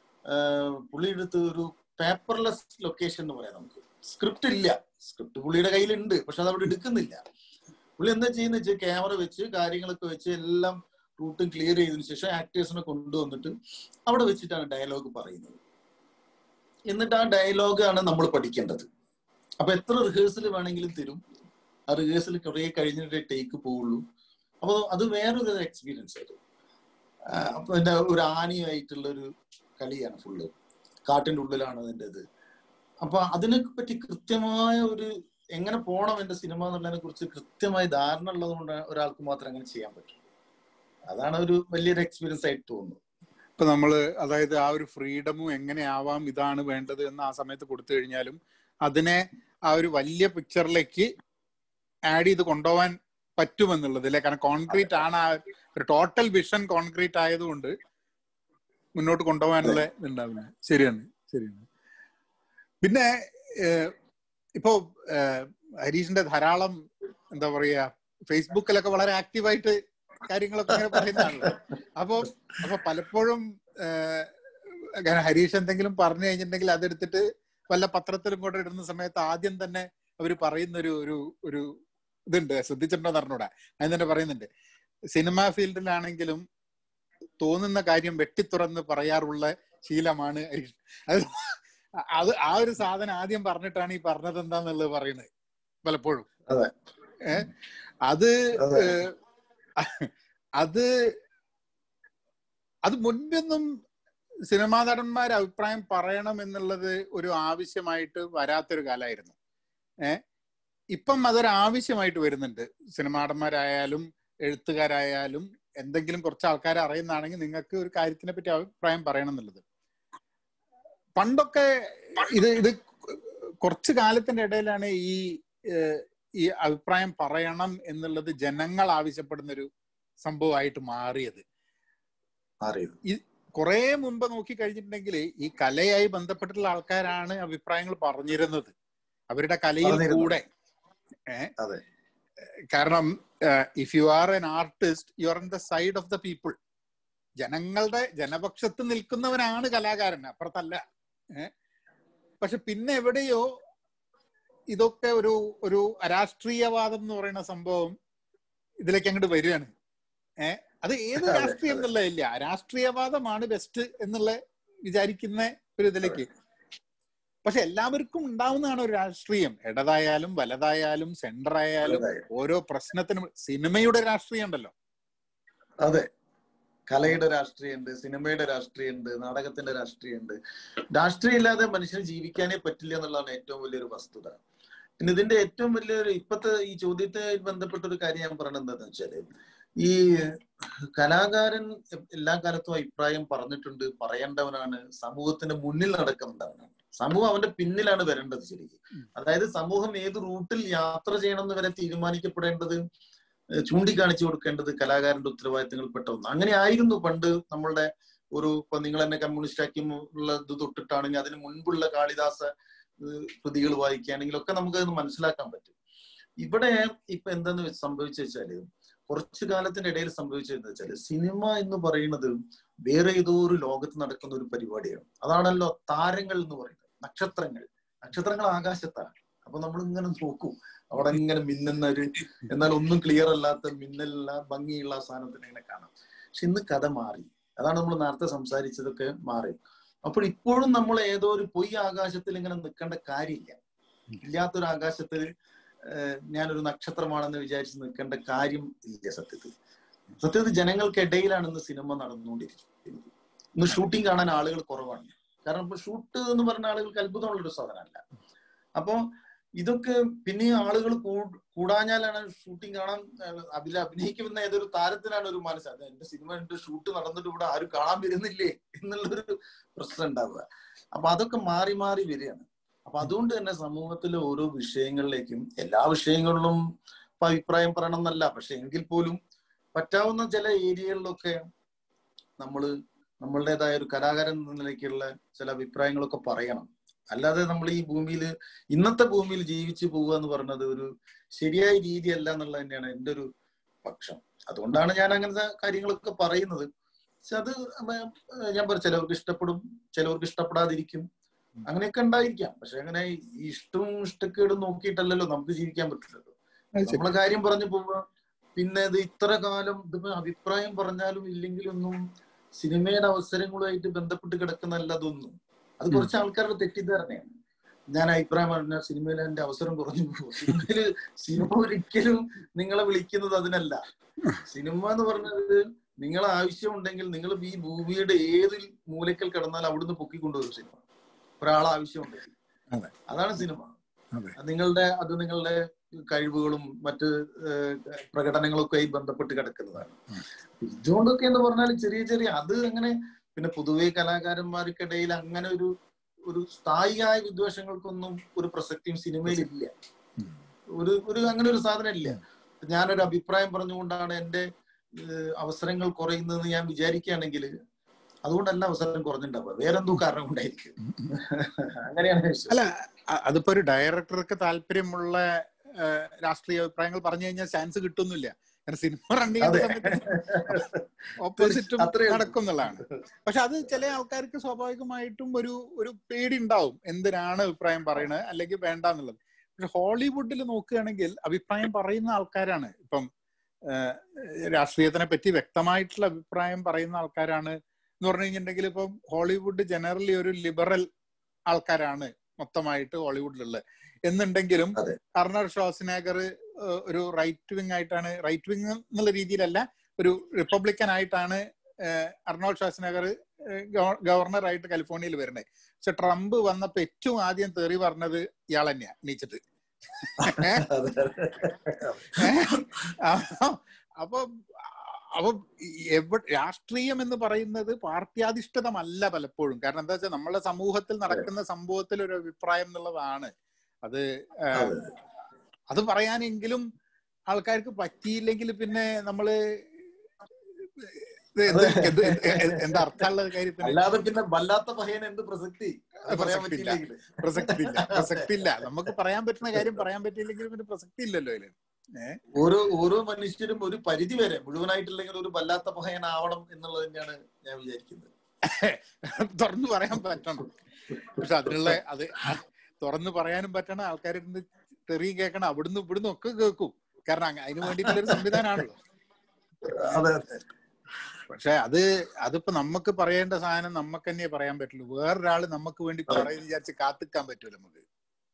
ആഹ് പുള്ളിയുടെ അടുത്ത് ഒരു പേപ്പർലെസ് ലൊക്കേഷൻ എന്ന് പറയാം നമുക്ക് സ്ക്രിപ്റ്റ് ഇല്ല സ്ക്രിപ്റ്റ് പുള്ളിയുടെ കയ്യിലുണ്ട് പക്ഷെ അത് അവിടെ എടുക്കുന്നില്ല പുള്ളി എന്താ ചെയ്യുന്ന വെച്ചാൽ ക്യാമറ വെച്ച് കാര്യങ്ങളൊക്കെ വെച്ച് എല്ലാം റൂട്ടും ക്ലിയർ ചെയ്തതിനു ശേഷം ആക്ടേഴ്സിനെ കൊണ്ടുവന്നിട്ട് അവിടെ വെച്ചിട്ടാണ് ഡയലോഗ് പറയുന്നത് എന്നിട്ട് ആ ഡയലോഗ് ആണ് നമ്മൾ പഠിക്കേണ്ടത് അപ്പൊ എത്ര റിഹേഴ്സൽ വേണമെങ്കിലും തരും ആ റിഹേഴ്സൽ കുറെ കഴിഞ്ഞിട്ടേ ടേക്ക് പോവുള്ളൂ അപ്പൊ അത് വേറൊരു എക്സ്പീരിയൻസ് ആയിരുന്നു ആ, അപ്പൊ എന്റെ ഒരു ആനയായിട്ടുള്ള ഒരു കളിയാണ് ഫുള്ള് കാട്ടിന്റെ ഉള്ളിലാണ് അതിൻ്റെ ഇത് അപ്പൊ അതിനെ പറ്റി കൃത്യമായ ഒരു എങ്ങനെ പോണം എന്റെ സിനിമ എന്നുള്ളതിനെ കുറിച്ച് കൃത്യമായ ധാരണ ഉള്ളത് കൊണ്ട് ഒരാൾക്ക് മാത്രം അങ്ങനെ ചെയ്യാൻ പറ്റും അതാണ് ഒരു വലിയൊരു എക്സ്പീരിയൻസ് ആയിട്ട് തോന്നുന്നത് ഇപ്പൊ നമ്മള് അതായത് ആ ഒരു ഫ്രീഡമും എങ്ങനെയാവാം ഇതാണ് വേണ്ടത് എന്ന് ആ സമയത്ത് കൊടുത്തു കഴിഞ്ഞാലും അതിനെ ആ ഒരു വലിയ പിക്ചറിലേക്ക് ആഡ് ചെയ്ത് കൊണ്ടുപോകാൻ പറ്റുമെന്നുള്ളത് അല്ലെ കാരണം കോൺക്രീറ്റ് ആണ് ആ ഒരു ടോട്ടൽ വിഷൻ കോൺക്രീറ്റ് ആയതുകൊണ്ട് മുന്നോട്ട് കൊണ്ടുപോകാനുള്ള ഇതുണ്ടാവുന്നത് ശരിയാണ് ശരിയാണ് പിന്നെ ഏഹ്, ഇപ്പോ ഏഹ്, ഹരീഷിന്റെ ധാരാളം എന്താ പറയാ ഫേസ്ബുക്കിലൊക്കെ വളരെ ആക്റ്റീവായിട്ട് കാര്യങ്ങളൊക്കെ ഇങ്ങനെ പറയുന്നതാണല്ലോ അപ്പൊ അപ്പൊ പലപ്പോഴും ഏഹ്, അങ്ങനെ ഹരീഷ് എന്തെങ്കിലും പറഞ്ഞു കഴിഞ്ഞിട്ടുണ്ടെങ്കിൽ അതെടുത്തിട്ട് വല്ല പത്രത്തിലും കൂടെ ഇടുന്ന സമയത്ത് ആദ്യം തന്നെ അവർ പറയുന്ന ഒരു ഒരു ഒരു ഇതുണ്ട് ശ്രദ്ധിച്ചിട്ടുണ്ടോ എന്ന് അറിഞ്ഞൂടാ അതിന് തന്നെ പറയുന്നുണ്ട് സിനിമാ ഫീൽഡിലാണെങ്കിലും തോന്നുന്ന കാര്യം വെട്ടിത്തുറന്ന് പറയാറുള്ള ശീലമാണ് ഹരീഷ് അത് അത് ആ ഒരു സാധനം ആദ്യം പറഞ്ഞിട്ടാണ് ഈ പറഞ്ഞത് എന്താന്നുള്ളത് പറയുന്നത് പലപ്പോഴും അതെ. ഏ അത് അതെ. ഏഹ്, അത് അത് മുൻപൊന്നും സിനിമാ നടന്മാർ അഭിപ്രായം പറയണം എന്നുള്ളത് ഒരു ആവശ്യമായിട്ട് വരാത്തൊരു കാലമായിരുന്നു ഏ ഇപ്പം അതൊരു ആവശ്യമായിട്ട് വരുന്നുണ്ട് സിനിമാ നടന്മാരായാലും എഴുത്തുകാരായാലും എന്തെങ്കിലും കുറച്ച് ആൾക്കാരെ അറിയുന്നതാണെങ്കിൽ നിങ്ങൾക്ക് ഒരു കാര്യത്തിനെ പറ്റി അഭിപ്രായം പറയണം എന്നുള്ളത് പണ്ടൊക്കെ ഇത് ഇത് കുറച്ച് കാലത്തിന്റെ ഇടയിലാണ് ഈ ഏഹ്, ഈ അഭിപ്രായം പറയണം എന്നുള്ളത് ജനങ്ങൾ ആവശ്യപ്പെടുന്ന ഒരു സംഭവമായിട്ട് മാറിയത് അറിയുന്നു കുറെ മുമ്പ് നോക്കി കഴിഞ്ഞിട്ടുണ്ടെങ്കിൽ ഈ കലയായി ബന്ധപ്പെട്ടിട്ടുള്ള ആൾക്കാരാണ് അഭിപ്രായങ്ങൾ പറഞ്ഞിരുന്നത് അവരുടെ കലയിൽ പറഞ്ഞിരുന്നത്. കൂടെ അതെ. കാരണം if you are an artist you are in the side of the people ജനങ്ങളുടെ ജനപക്ഷത്ത് നിൽക്കുന്നവനാണ് കലാകാരൻ അപ്പുറത്തല്ല ഏ? പക്ഷെ പിന്നെ എവിടെയോ ഇതൊക്കെ ഒരു ഒരു അരാഷ്ട്രീയവാദം എന്ന് പറയുന്ന സംഭവം ഇതിലേക്ക് അങ്ങോട്ട് വരികയാണ് ഏഹ് അത് ഏത് അതെ, രാഷ്ട്രീയം അതെ. എന്നുള്ളതില്ല രാഷ്ട്രീയവാദമാണ് ബെസ്റ്റ് എന്നുള്ള വിചാരിക്കുന്ന ഒരു ഇതിലേക്ക് പക്ഷെ എല്ലാവർക്കും ഉണ്ടാവുന്നതാണ് ഒരു രാഷ്ട്രീയം ഇടതായാലും വലതായാലും സെന്റർ ആയാലും അതെ. ഓരോ പ്രശ്നത്തിനും സിനിമയുടെ രാഷ്ട്രീയം ഉണ്ടല്ലോ അതെ കലയുടെ രാഷ്ട്രീയമുണ്ട് സിനിമയുടെ രാഷ്ട്രീയമുണ്ട് നാടകത്തിന്റെ രാഷ്ട്രീയമുണ്ട് രാഷ്ട്രീയം ഇല്ലാതെ മനുഷ്യന് ജീവിക്കാനേ പറ്റില്ല എന്നുള്ളതാണ് ഏറ്റവും വലിയൊരു വസ്തുത പിന്നെ ഇതിന്റെ ഏറ്റവും വലിയൊരു ഇപ്പത്തെ ഈ ചോദ്യത്തെ ബന്ധപ്പെട്ട ഒരു കാര്യം ഞാൻ പറയണത് എന്താണെന്ന് വെച്ചാല് ഈ കലാകാരൻ എല്ലാ കാലത്തും അഭിപ്രായം പറഞ്ഞിട്ടുണ്ട് പറയേണ്ടവനാണ് സമൂഹത്തിന്റെ മുന്നിൽ നടക്കുന്നവനാണ് സമൂഹം അവന്റെ പിന്നിലാണ് വരേണ്ടത് ശരിക്കും അതായത് സമൂഹം ഏത് റൂട്ടിൽ യാത്ര ചെയ്യണം എന്ന് വരെ തീരുമാനിക്കപ്പെടേണ്ടത് ഏഹ് ചൂണ്ടിക്കാണിച്ചു കൊടുക്കേണ്ടത് കലാകാരന്റെ ഉത്തരവാദിത്തങ്ങളിൽപ്പെട്ട ഒന്ന് അങ്ങനെ ആയിരുന്നു പണ്ട് നമ്മളുടെ ഒരു ഇപ്പൊ നിങ്ങൾ എന്നെ കമ്മ്യൂണിസ്റ്റ് ആക്കി ഉള്ള ഇത് തൊട്ടിട്ടാണെങ്കിൽ അതിന് മുൻപുള്ള കാളിദാസ ഏഹ് കൃതികൾ വായിക്കുകയാണെങ്കിൽ ഒക്കെ നമുക്ക് അത് മനസ്സിലാക്കാൻ പറ്റും ഇവിടെ ഇപ്പൊ എന്തെന്ന് സംഭവിച്ചു വെച്ചാല് കുറച്ചു കാലത്തിന്റെ ഇടയിൽ സംഭവിച്ചതെന്ന് വെച്ചാല് സിനിമ എന്ന് പറയുന്നത് വേറെ ഏതോ ഒരു ലോകത്ത് നടക്കുന്ന ഒരു പരിപാടിയാണ് അതാണല്ലോ താരങ്ങൾ എന്ന് പറയുന്നത് നക്ഷത്രങ്ങൾ നക്ഷത്രങ്ങൾ ആകാശത്താണ് അപ്പൊ നമ്മൾ ഇങ്ങനെ നോക്കും അവിടെ ഇങ്ങനെ മിന്നുന്ന ഒരു എന്നാൽ ഒന്നും ക്ലിയർ അല്ലാത്ത മിന്നലുള്ള ഭംഗിയുള്ള ആ സാധനത്തിന് ഇങ്ങനെ കാണാം പക്ഷെ ഇന്ന് കഥ മാറി അതാണ് നമ്മൾ നേരത്തെ സംസാരിച്ചതൊക്കെ മാറി അപ്പോൾ ഇപ്പോഴും നമ്മൾ ഏതോ ഒരു പൊയ് ആകാശത്തിൽ ഇങ്ങനെ നിൽക്കേണ്ട കാര്യമില്ല ഇല്ലാത്തൊരു ആകാശത്തിൽ ഏഹ് ഞാനൊരു നക്ഷത്രമാണെന്ന് വിചാരിച്ച് നിൽക്കേണ്ട കാര്യം ഇല്ല സത്യത്തിൽ സത്യത്തിൽ ജനങ്ങൾക്കിടയിലാണ് ഇന്ന് സിനിമ നടന്നുകൊണ്ടിരിക്കുന്നത് ഇന്ന് ഷൂട്ടിംഗ് കാണാൻ ആളുകൾ കുറവാണ് കാരണം ഇപ്പൊ ഷൂട്ട് എന്ന് പറഞ്ഞ ആളുകൾക്ക് അത്ഭുതമുള്ള ഒരു സാധനമല്ല അപ്പൊ ഇതൊക്കെ പിന്നെ ആളുകൾ കൂടാഞ്ഞാലാണ് ഷൂട്ടിംഗ് കാണാൻ ഏഹ് അതിൽ അഭിനയിക്കുന്ന ഏതൊരു താരത്തിനാണ് ഒരു മനസ്സ് അത് എന്റെ സിനിമ എന്റെ ഷൂട്ട് നടന്നിട്ട് ഇവിടെ ആരും കാണാൻ വരുന്നില്ലേ എന്നുള്ളൊരു പ്രശ്നം ഉണ്ടാവുക അപ്പൊ അതൊക്കെ മാറി മാറി വരികയാണ് അപ്പൊ അതുകൊണ്ട് തന്നെ സമൂഹത്തിലെ ഓരോ വിഷയങ്ങളിലേക്കും എല്ലാ വിഷയങ്ങളിലും ഇപ്പൊ അഭിപ്രായം പറയണം എന്നല്ല പക്ഷെ എങ്കിൽ പോലും പറ്റാവുന്ന ചില ഏരിയകളിലൊക്കെ നമ്മള് നമ്മളുടേതായ ഒരു കലാകാരൻ എന്ന നിലയ്ക്കുള്ള ചില അഭിപ്രായങ്ങളൊക്കെ പറയണം അല്ലാതെ നമ്മൾ ഈ ഭൂമിയിൽ ഇന്നത്തെ ഭൂമിയിൽ ജീവിച്ചു പോവുക എന്ന് പറയുന്നത് ഒരു ശരിയായ രീതിയല്ല എന്നുള്ളത് തന്നെയാണ് എൻ്റെ ഒരു പക്ഷം അതുകൊണ്ടാണ് ഞാൻ അങ്ങനത്തെ കാര്യങ്ങളൊക്കെ പറയുന്നത് പക്ഷെ അത് ഞാൻ പറ ചിലവർക്ക് ഇഷ്ടപ്പെടും ചിലവർക്ക് ഇഷ്ടപ്പെടാതിരിക്കും അങ്ങനെയൊക്കെ ഉണ്ടായിരിക്കാം പക്ഷെ അങ്ങനെ ഈ ഇഷ്ടവും ഇഷ്ടക്കേടും നോക്കിയിട്ടല്ലല്ലോ നമുക്ക് ജീവിക്കാൻ പറ്റില്ലല്ലോ നമ്മളെ കാര്യം പറഞ്ഞു പോവുക പിന്നെ ഇത് ഇത്ര കാലം ഇതിപ്പോ അഭിപ്രായം പറഞ്ഞാലും ഇല്ലെങ്കിലൊന്നും സിനിമയുടെ അവസരങ്ങളുമായിട്ട് ബന്ധപ്പെട്ട് കിടക്കുന്നല്ല അതൊന്നും അത് കുറച്ച് ആൾക്കാരുടെ തെറ്റിദ്ധാരണയാണ് ഞാൻ അഭിപ്രായം പറഞ്ഞ സിനിമയിൽ എന്റെ അവസരം കുറഞ്ഞു പോകും സിനിമയില് സിനിമ ഒരിക്കലും നിങ്ങളെ വിളിക്കുന്നത് അതിനല്ല സിനിമ എന്ന് പറഞ്ഞത് നിങ്ങളെ ആവശ്യമുണ്ടെങ്കിൽ നിങ്ങൾ ഈ ഭൂമിയുടെ ഏത് മൂലക്കൽ കിടന്നാൽ അവിടുന്ന് പൊക്കിക്കൊണ്ടുവരും സിനിമ ഒരാളെ ആവശ്യമുണ്ടെങ്കിൽ അതാണ് സിനിമ നിങ്ങളുടെ അത് നിങ്ങളുടെ കഴിവുകളും മറ്റ് പ്രകടനങ്ങളൊക്കെ ആയി ബന്ധപ്പെട്ട് കിടക്കുന്നതാണ് ഇതുകൊണ്ടൊക്കെ എന്ന് പറഞ്ഞാൽ ചെറിയ ചെറിയ അത് അങ്ങനെ പിന്നെ പൊതുവെ കലാകാരന്മാർക്കിടയിൽ അങ്ങനെ ഒരു ഒരു സ്ഥായിയായ വിദ്വേഷങ്ങൾക്കൊന്നും ഒരു പ്രസക്തിയും സിനിമയിൽ ഇല്ല ഒരു ഒരു അങ്ങനെ ഒരു സാധനം ഇല്ല ഞാനൊരു അഭിപ്രായം പറഞ്ഞുകൊണ്ടാണ് എന്റെ അവസരങ്ങൾ കുറയുന്നതെന്ന് ഞാൻ വിചാരിക്കുകയാണെങ്കിൽ അതുകൊണ്ടല്ല അവസരം കുറഞ്ഞിട്ടുണ്ടാവുക വേറെന്തോ കാരണം കൊണ്ടായിരിക്കും അങ്ങനെയാണ് അല്ല അതിപ്പോ ഒരു ഡയറക്ടർക്ക് താല്പര്യമുള്ള രാഷ്ട്രീയ അഭിപ്രായങ്ങൾ പറഞ്ഞു കഴിഞ്ഞാൽ ചാൻസ് കിട്ടുന്നില്ല കാരണം സിനിമ റൺ ചെയ്യുന്ന സമയത്ത് ഓപ്പോസിറ്റും നടക്കും എന്നുള്ളതാണ് പക്ഷെ അത് ചില ആൾക്കാർക്ക് സ്വാഭാവികമായിട്ടും ഒരു ഒരു പേടി ഉണ്ടാവും എന്തിനാണ് അഭിപ്രായം പറയുന്നത് അല്ലെങ്കിൽ വേണ്ട എന്നുള്ളത് പക്ഷെ ഹോളിവുഡിൽ നോക്കുകയാണെങ്കിൽ അഭിപ്രായം പറയുന്ന ആൾക്കാരാണ് ഇപ്പം രാഷ്ട്രീയത്തിനെ പറ്റി വ്യക്തമായിട്ടുള്ള അഭിപ്രായം പറയുന്ന ആൾക്കാരാണ് എന്ന് പറഞ്ഞു കഴിഞ്ഞിട്ടുണ്ടെങ്കിൽ ഇപ്പം ഹോളിവുഡ് ജനറലി ഒരു ലിബറൽ ആൾക്കാരാണ് മൊത്തമായിട്ട് ഹോളിവുഡിലുള്ളത് എന്നുണ്ടെങ്കിലും അർണർ ഷോസിനാഗർ ഒരു റൈറ്റ് വിങ് ആയിട്ടാണ് റൈറ്റ് വിങ് എന്നുള്ള രീതിയിലല്ല ഒരു റിപ്പബ്ലിക്കൻ ആയിട്ടാണ് അർണോൾഡ് ഷോസിനഗർ ഗവർണർ ആയിട്ട് കാലിഫോർണിയയിൽ വരുന്നത് പക്ഷെ ട്രംപ് വന്നപ്പോ ഏറ്റവും ആദ്യം തെറി പറഞ്ഞത് ഇയാൾ തന്നെയാ എണീച്ചിട്ട് അപ്പൊ അപ്പൊ എവിടെ രാഷ്ട്രീയം എന്ന് പറയുന്നത് പാർട്ടിയാധിഷ്ഠിതമല്ല പലപ്പോഴും കാരണം എന്താ വെച്ചാൽ നമ്മളെ സമൂഹത്തിൽ നടക്കുന്ന സംഭവത്തിൽ ഒരു അഭിപ്രായം എന്നുള്ളതാണ് അത് അത് പറയാനെങ്കിലും ആൾക്കാർക്ക് പറ്റിയില്ലെങ്കിൽ പിന്നെ നമ്മള് എന്താ അർത്ഥമുള്ള കാര്യത്തിന് അല്ലാതെ പിന്നെ വല്ലാത്ത പഹയൻ എന്ത് പ്രസക്തി പ്രസക്തി ഇല്ല പ്രസക്തി ഇല്ല പ്രസക്തി ഇല്ല നമുക്ക് പറയാൻ പറ്റുന്ന കാര്യം പറയാൻ പറ്റിയില്ലെങ്കിൽ പിന്നെ പ്രസക്തി ഇല്ലല്ലോ അതില് ഓരോ ഓരോ മനുഷ്യരും ഒരു പരിധി വരെ മുഴുവനായിട്ടില്ലെങ്കിൽ ഒരു വല്ലാത്ത പഹയൻ ആവണം എന്നുള്ളത് തന്നെയാണ് ഞാൻ വിചാരിക്കുന്നത് തുറന്നു പറയാൻ പറ്റണം പക്ഷെ അതിനുള്ള അത് തുറന്നു പറയാനും പറ്റണം ആൾക്കാരിന്ന് തെറിയും കേൾക്കണം അവിടുന്ന് ഇവിടുന്ന് ഒക്കെ കേൾക്കും കാരണം അതിന് വേണ്ടിയിട്ടുള്ള ഒരു സംവിധാനമാണല്ലോ അതെ പക്ഷെ അത് അതിപ്പോ നമുക്ക് പറയേണ്ട സാധനം നമുക്ക് തന്നെ പറയാൻ പറ്റുള്ളൂ വേറൊരാള് നമുക്ക് വേണ്ടി പറയുന്ന വിചാരിച്ച് കാത്തിക്കാൻ പറ്റൂല നമുക്ക്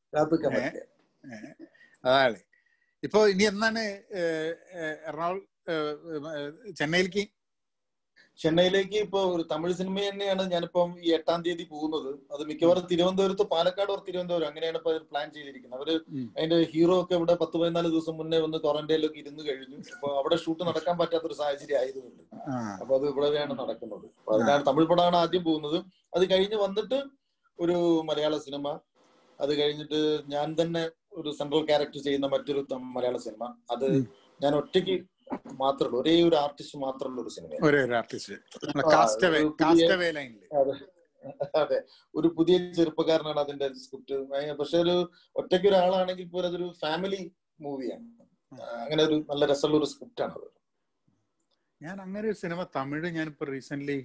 അതാണ് ഇപ്പൊ ഇനി എന്നാണ് എറണാകുളം ചെന്നൈയിലേക്ക് ചെന്നൈയിലേക്ക് ഇപ്പൊ ഒരു തമിഴ് സിനിമ തന്നെയാണ് ഞാനിപ്പം ഈ എട്ടാം തീയതി പോകുന്നത് അത് മിക്കവാറും തിരുവനന്തപുരത്ത് പാലക്കാട് ഓർ തിരുവനന്തപുരം അങ്ങനെയാണ് ഇപ്പൊ പ്ലാൻ ചെയ്തിരിക്കുന്നത് അവര് ഉം. അതിന്റെ ഹീറോ ഒക്കെ ഇവിടെ പത്ത് പതിനാല് ദിവസം മുന്നേ വന്ന് ക്വാറന്റൈനിലൊക്കെ ഇരുന്ന് കഴിഞ്ഞു അപ്പൊ അവിടെ ഷൂട്ട് നടക്കാൻ പറ്റാത്തൊരു സാഹചര്യം ആയതുകൊണ്ട് ആ അപ്പൊ അത് ഇവിടെയാണ് നടക്കുന്നത് അപ്പൊ അതിനാണ് തമിഴ് പടമാണ് ആദ്യം പോകുന്നത് അത് കഴിഞ്ഞ് വന്നിട്ട് ഒരു മലയാള സിനിമ അത് കഴിഞ്ഞിട്ട് ഞാൻ തന്നെ ഒരു സെൻട്രൽ ക്യാരക്ടർ ചെയ്യുന്ന മറ്റൊരു ത- മലയാള സിനിമ അത് ഉം. ഞാൻ ഒറ്റയ്ക്ക് മാത്രമേ ഒരേ ഒരു ആർട്ടിസ്റ്റ് മാത്രമുള്ള ഒരു സിനിമയാണ് ഒരേ ഒരു ആർട്ടിസ്റ്റ് ആ, കാസ്റ്റവേ ഒരു പുതിയ- കാസ്റ്റവേ ലൈനില് അതെ അതെ ഒരു പുതിയ ചെറുപ്പക്കാരനാണ് അതിന്റെ സ്ക്രിപ്റ്റ് പക്ഷെ ഒരു ഒറ്റയ്ക്ക് ഒരാളാണെങ്കിൽ പോലും അതൊരു ഫാമിലി മൂവിയാണ് അങ്ങനെ ഒരു നല്ല രസമുള്ള ഒരു സ്ക്രിപ്റ്റ് ആണ് അത് ഞാൻ അങ്ങനെ ഒരു സിനിമ തമിഴ് ഞാനിപ്പോ റീസെന്റ്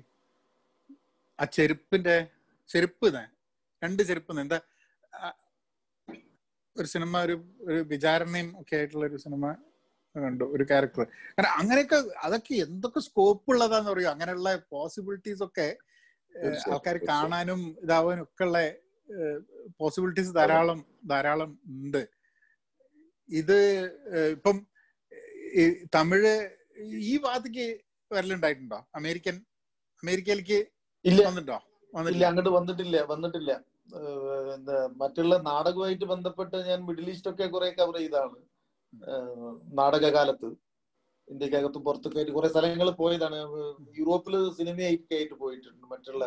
ആ ചെരുപ്പിന്റെ ചെരുപ്പ് തന്നെ രണ്ട് ചെരുപ്പ് തന്നെ. എന്താ ആ, ഒരു സിനിമ ഒരു ഒരു വിചാരണയും ഒക്കെ ആയിട്ടുള്ള ഒരു സിനിമ കണ്ടു ഒരു ക്യാരക്ടർ കാരണം അങ്ങനെയൊക്കെ അതൊക്കെ എന്തൊക്കെ സ്കോപ്പ് ഉള്ളതാന്ന് പറയും അങ്ങനെയുള്ള പോസിബിലിറ്റീസ് ഒക്കെ തീർച്ചയായും, ആൾക്കാർ തീർച്ചയായും. കാണാനും ഇതാവാനും ഒക്കെ ഉള്ള പോസിബിലിറ്റീസ് ധാരാളം ധാരാളം ഉണ്ട് ഇത് ഏഹ്, ഇപ്പം ഈ തമിഴ് ഈ വാതിക്ക് വരലുണ്ടായിട്ടുണ്ടോ അമേരിക്കൻ അമേരിക്കയിലേക്ക് ഇല്ല വന്നിട്ടുണ്ടോ ഇല്ല വന്നിട്ടില്ല അങ്ങോട്ട് വന്നിട്ടില്ല വന്നിട്ടില്ല ഏഹ് എന്താ മറ്റുള്ള നാടകമായിട്ട് ബന്ധപ്പെട്ട് ഞാൻ മിഡിൽ ഈസ്റ്റ് ഒക്കെ കുറെ കവർ ചെയ്താണ് ഏഹ് നാടകകാലത്ത് ഇന്ത്യക്കകത്തും പുറത്തൊക്കെ ആയിട്ട് കുറെ സ്ഥലങ്ങൾ പോയതാണ് യൂറോപ്പിൽ സിനിമയൊക്കെ ആയിട്ട് പോയിട്ടുണ്ട് മറ്റുള്ള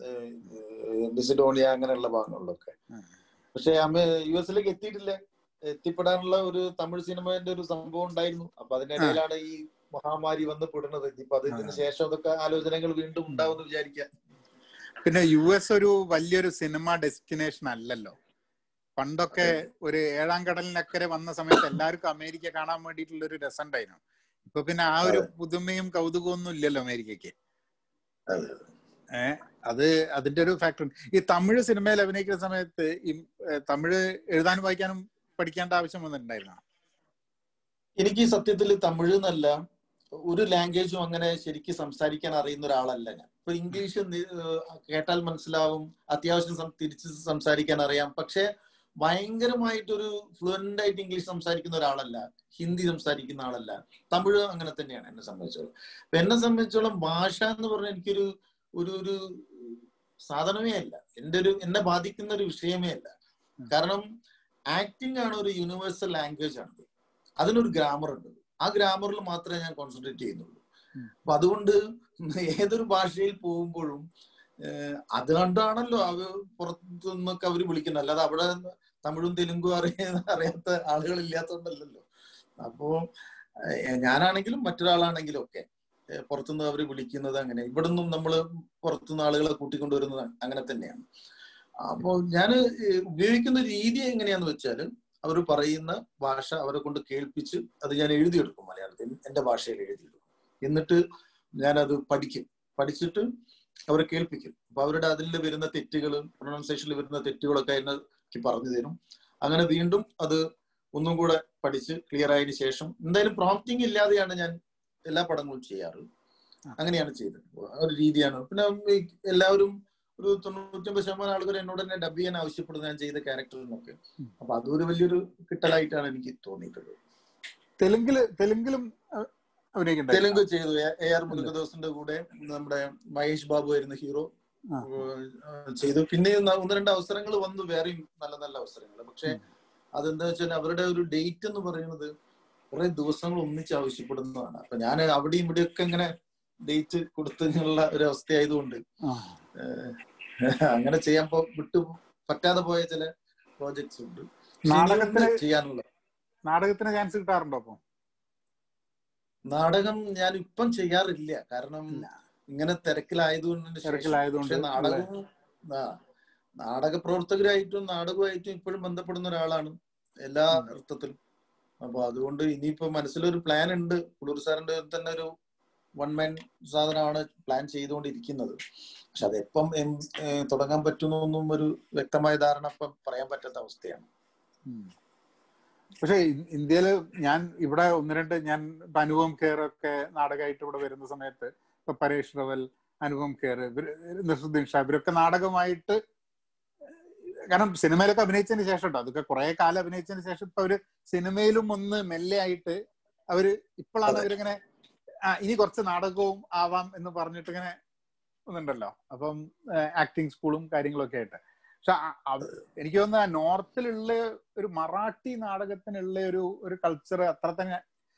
ഏഹ് മെസിഡോണിയ അങ്ങനെയുള്ള ഭാഗങ്ങളിലൊക്കെ ഉം. പക്ഷെ അമ്മ യു എസിലേക്ക് എത്തിയിട്ടില്ല എത്തിപ്പെടാനുള്ള ഒരു തമിഴ് സിനിമന്റെ ഒരു സംഭവം ഉണ്ടായിരുന്നു അപ്പൊ അതിനിടയിലാണ് ഈ മഹാമാരി വന്ന് പെടുന്നത് ഇപ്പൊ അതിന് ശേഷം അതൊക്കെ ആലോചനകൾ വീണ്ടും ഉണ്ടാവുമെന്ന് വിചാരിക്കാം പിന്നെ യു എസ് ഒരു വലിയൊരു സിനിമ ഡെസ്റ്റിനേഷൻ അല്ലല്ലോ പണ്ടൊക്കെ ഒരു ഏഴാം കടലിനക്കരെ വന്ന സമയത്ത് എല്ലാവർക്കും അമേരിക്ക കാണാൻ വേണ്ടിയിട്ടുള്ള ഒരു രസം ഉണ്ടായിരുന്നു ഇപ്പൊ പിന്നെ ആ ഒരു പുതുമയും കൗതുകവും ഒന്നും ഇല്ലല്ലോ അമേരിക്കക്ക് അതെ. ഏഹ് അത് അതിന്റെ ഒരു ഫാക്ടർ ഈ തമിഴ് സിനിമയിൽ അഭിനയിക്കുന്ന സമയത്ത് ഈ ഏഹ്, തമിഴ് എഴുതാനും വായിക്കാനും പഠിക്കേണ്ട ആവശ്യം വന്നിട്ടുണ്ടായിരുന്നോ എനിക്ക് സത്യത്തിൽ തമിഴ് എന്നല്ല ഒരു ലാംഗ്വേജും അങ്ങനെ ശരിക്കും സംസാരിക്കാൻ അറിയുന്ന ഒരാളല്ല ഞാൻ ഇപ്പൊ ഇംഗ്ലീഷ് നി- ഏഹ് കേട്ടാൽ മനസ്സിലാവും അത്യാവശ്യം സം- തിരിച്ച് സംസാരിക്കാൻ അറിയാം പക്ഷെ ഭയങ്കരമായിട്ടൊരു ഫ്ലുവന്റ് ആയിട്ട് ഇംഗ്ലീഷ് സംസാരിക്കുന്ന ഒരാളല്ല ഹിന്ദി സംസാരിക്കുന്ന ആളല്ല തമിഴ് അങ്ങനെ തന്നെയാണ് എന്നെ സംബന്ധിച്ചോളം അപ്പൊ എന്നെ സംബന്ധിച്ചോളം ഭാഷ എന്ന് പറഞ്ഞാൽ എനിക്കൊരു ഒരു ഒരു സാധനമേ അല്ല എന്റെ ഒരു എന്നെ ബാധിക്കുന്ന ഒരു വിഷയമേ അല്ല കാരണം ആക്ടിംഗ് ആണ് ഒരു യൂണിവേഴ്സൽ ലാംഗ്വേജ് ആണ് അതിനൊരു ഗ്രാമർ ഉണ്ട് ആ ഗ്രാമറിൽ മാത്രമേ ഞാൻ കോൺസെൻട്രേറ്റ് ചെയ്യുന്നുള്ളൂ ഉം. അപ്പൊ അതുകൊണ്ട് ഏതൊരു ഭാഷയിൽ പോകുമ്പോഴും ഏഹ്, അതുകൊണ്ടാണല്ലോ അവ പുറത്തു നിന്നൊക്കെ അവര് വിളിക്കുന്നത് അല്ലാതെ അവിടെ തമിഴും തെലുങ്കും അറിയാ അറിയാത്ത ആളുകൾ ഇല്ലാത്തതുകൊണ്ടല്ലല്ലോ അപ്പോ ഏഹ്, ഞാനാണെങ്കിലും മറ്റൊരാളാണെങ്കിലും ഒക്കെ ഏഹ്, പുറത്തുനിന്ന് അവർ വിളിക്കുന്നത് അങ്ങനെ ഇവിടുന്നും നമ്മൾ പുറത്തുനിന്ന് ആളുകളെ കൂട്ടിക്കൊണ്ടുവരുന്നത് അങ്ങനെ തന്നെയാണ് അപ്പോൾ ഞാൻ ഉപയോഗിക്കുന്ന രീതി എങ്ങനെയാന്ന് വെച്ചാൽ അവർ പറയുന്ന ഭാഷ അവരെ കൊണ്ട് കേൾപ്പിച്ച് അത് ഞാൻ എഴുതിയെടുക്കും മലയാളത്തിൽ എന്റെ ഭാഷയിൽ എഴുതിയെടുക്കും എന്നിട്ട് ഞാനത് പഠിക്കും പഠിച്ചിട്ട് അവരെ കേൾപ്പിക്കും അപ്പൊ അവരുടെ അതിൽ വരുന്ന തെറ്റുകൾ പ്രൊണൗൺസിയേഷനിൽ വരുന്ന തെറ്റുകളൊക്കെ എനിക്ക് പറഞ്ഞു തരും അങ്ങനെ വീണ്ടും അത് ഒന്നും കൂടെ പഠിച്ച് ക്ലിയർ ആയതിനു ശേഷം എന്തായാലും പ്രോംപ്റ്റിംഗ് ഇല്ലാതെയാണ് ഞാൻ എല്ലാ പടങ്ങളും ചെയ്യാറ് അങ്ങനെയാണ് ചെയ്തത് ആ ഒരു രീതിയാണ് പിന്നെ ഈ എല്ലാവരും ഒരു തൊണ്ണൂറ്റൊമ്പത് ശതമാനം ആളുകൾ എന്നോട് തന്നെ ഡബ് ചെയ്യാൻ ആവശ്യപ്പെടുന്നു ഞാൻ ചെയ്ത ക്യാരക്ടറിനൊക്കെ അപ്പൊ അതൊരു വലിയൊരു കിട്ടലായിട്ടാണ് എനിക്ക് തോന്നിയിട്ടുള്ളത് തെലുങ്കില് തെലുങ്കിലും അഹ് അഭിനയിക്കണ്ടായി തെലുങ്ക് ചെയ്തു എ- എ ആർ മുരുകദോസിന്റെ കൂടെ നമ്മുടെ മഹേഷ് ബാബു ആയിരുന്ന ഹീറോ ആ. ഏഹ് ചെയ്തു പിന്നെ ന- ഒന്ന് രണ്ട് അവസരങ്ങൾ വന്നു വേറെയും നല്ല നല്ല അവസരങ്ങൾ പക്ഷെ അതെന്താ വെച്ചാൽ അവരുടെ ഒരു ഡേറ്റ് എന്ന് പറയുന്നത് കുറെ ദിവസങ്ങൾ ഒന്നിച്ച് ആവശ്യപ്പെടുന്നതാണ് അപ്പൊ ഞാൻ അവിടെയും ഇവിടെയൊക്കെ ഇങ്ങനെ ഡേറ്റ് കൊടുത്തുള്ള ഒരു അവസ്ഥയായതുകൊണ്ട് ആ. ഏഹ് അങ്ങനെ ചെയ്യാൻ പോ വിട്ടു പറ്റാതെ പോയ ചില പ്രോജക്ട്സ് ഉണ്ട് പക്ഷെ നാടകത്തിന് ഇനിയുണ്ട് ചെയ്യാനുള്ള നാടകത്തിന് ചാൻസ് കിട്ടാറുണ്ടോ അപ്പൊ നാടകം ഞാൻ ഇപ്പം ചെയ്യാറില്ല കാരണം ഇല്ല. ഇങ്ങനെ തിരക്കിലായതുകൊണ്ട് ശേഷം. തിരക്കിലായതുകൊണ്ട് പക്ഷെ നാടകവും ആ നാടക പ്രവർത്തകരായിട്ടും നാടകമായിട്ടും ഇപ്പോഴും ബന്ധപ്പെടുന്ന ഒരാളാണ് എല്ലാ ഉം. അർത്ഥത്തിലും അപ്പൊ അതുകൊണ്ട് ഇനിയിപ്പോ മനസ്സിലൊരു പ്ലാൻ ഉണ്ട് കുളൂർ സാറിന്റെ തന്നെ ഒരു വൺ മാൻ സാധനമാണ് പ്ലാൻ ചെയ്തുകൊണ്ടിരിക്കുന്നത് പക്ഷെ അതെപ്പം എം- ഏ, തുടങ്ങാൻ പറ്റുന്നൊന്നും ഒരു വ്യക്തമായ ധാരണ ഇപ്പം പറയാൻ പറ്റാത്ത അവസ്ഥയാണ് ഉം. പക്ഷെ ഇ- ഇന്ത്യയില് ഞാൻ ഇവിടെ ഒന്ന് രണ്ട് ഞാൻ ഇപ്പൊ അനുപം ഖേർ ഒക്കെ നാടകമായിട്ട് ഇവിടെ വരുന്ന സമയത്ത് ഇപ്പൊ പരേഷ് റവൽ അനുപം ഖേർ ഇവര് നസുദ്ദീൻ ഷാ ഇവരൊക്കെ നാടകമായിട്ട് കാരണം സിനിമയിലൊക്കെ അഭിനയിച്ചതിന് ശേഷം കേട്ടോ അതൊക്കെ കുറെ കാലം അഭിനയിച്ചതിന് ശേഷം ഇപ്പൊ അവര് സിനിമയിലും ഒന്ന് മെല്ലെ ആയിട്ട് അവര് ഇപ്പോഴാണ് അതെ. അവരിങ്ങനെ ആ ഇനി കുറച്ച് നാടകവും ആവാം എന്ന് പറഞ്ഞിട്ട് ഇങ്ങനെ ഒന്നുണ്ടല്ലോ അപ്പം ആക്ടിങ് സ്കൂളും കാര്യങ്ങളൊക്കെ ആയിട്ട് പക്ഷെ എനിക്ക് തോന്നുന്ന നോർത്തിലുള്ള ഒരു മറാഠി നാടകത്തിനുള്ള ഒരു ഒരു കൾച്ചർ അത്ര തന്നെ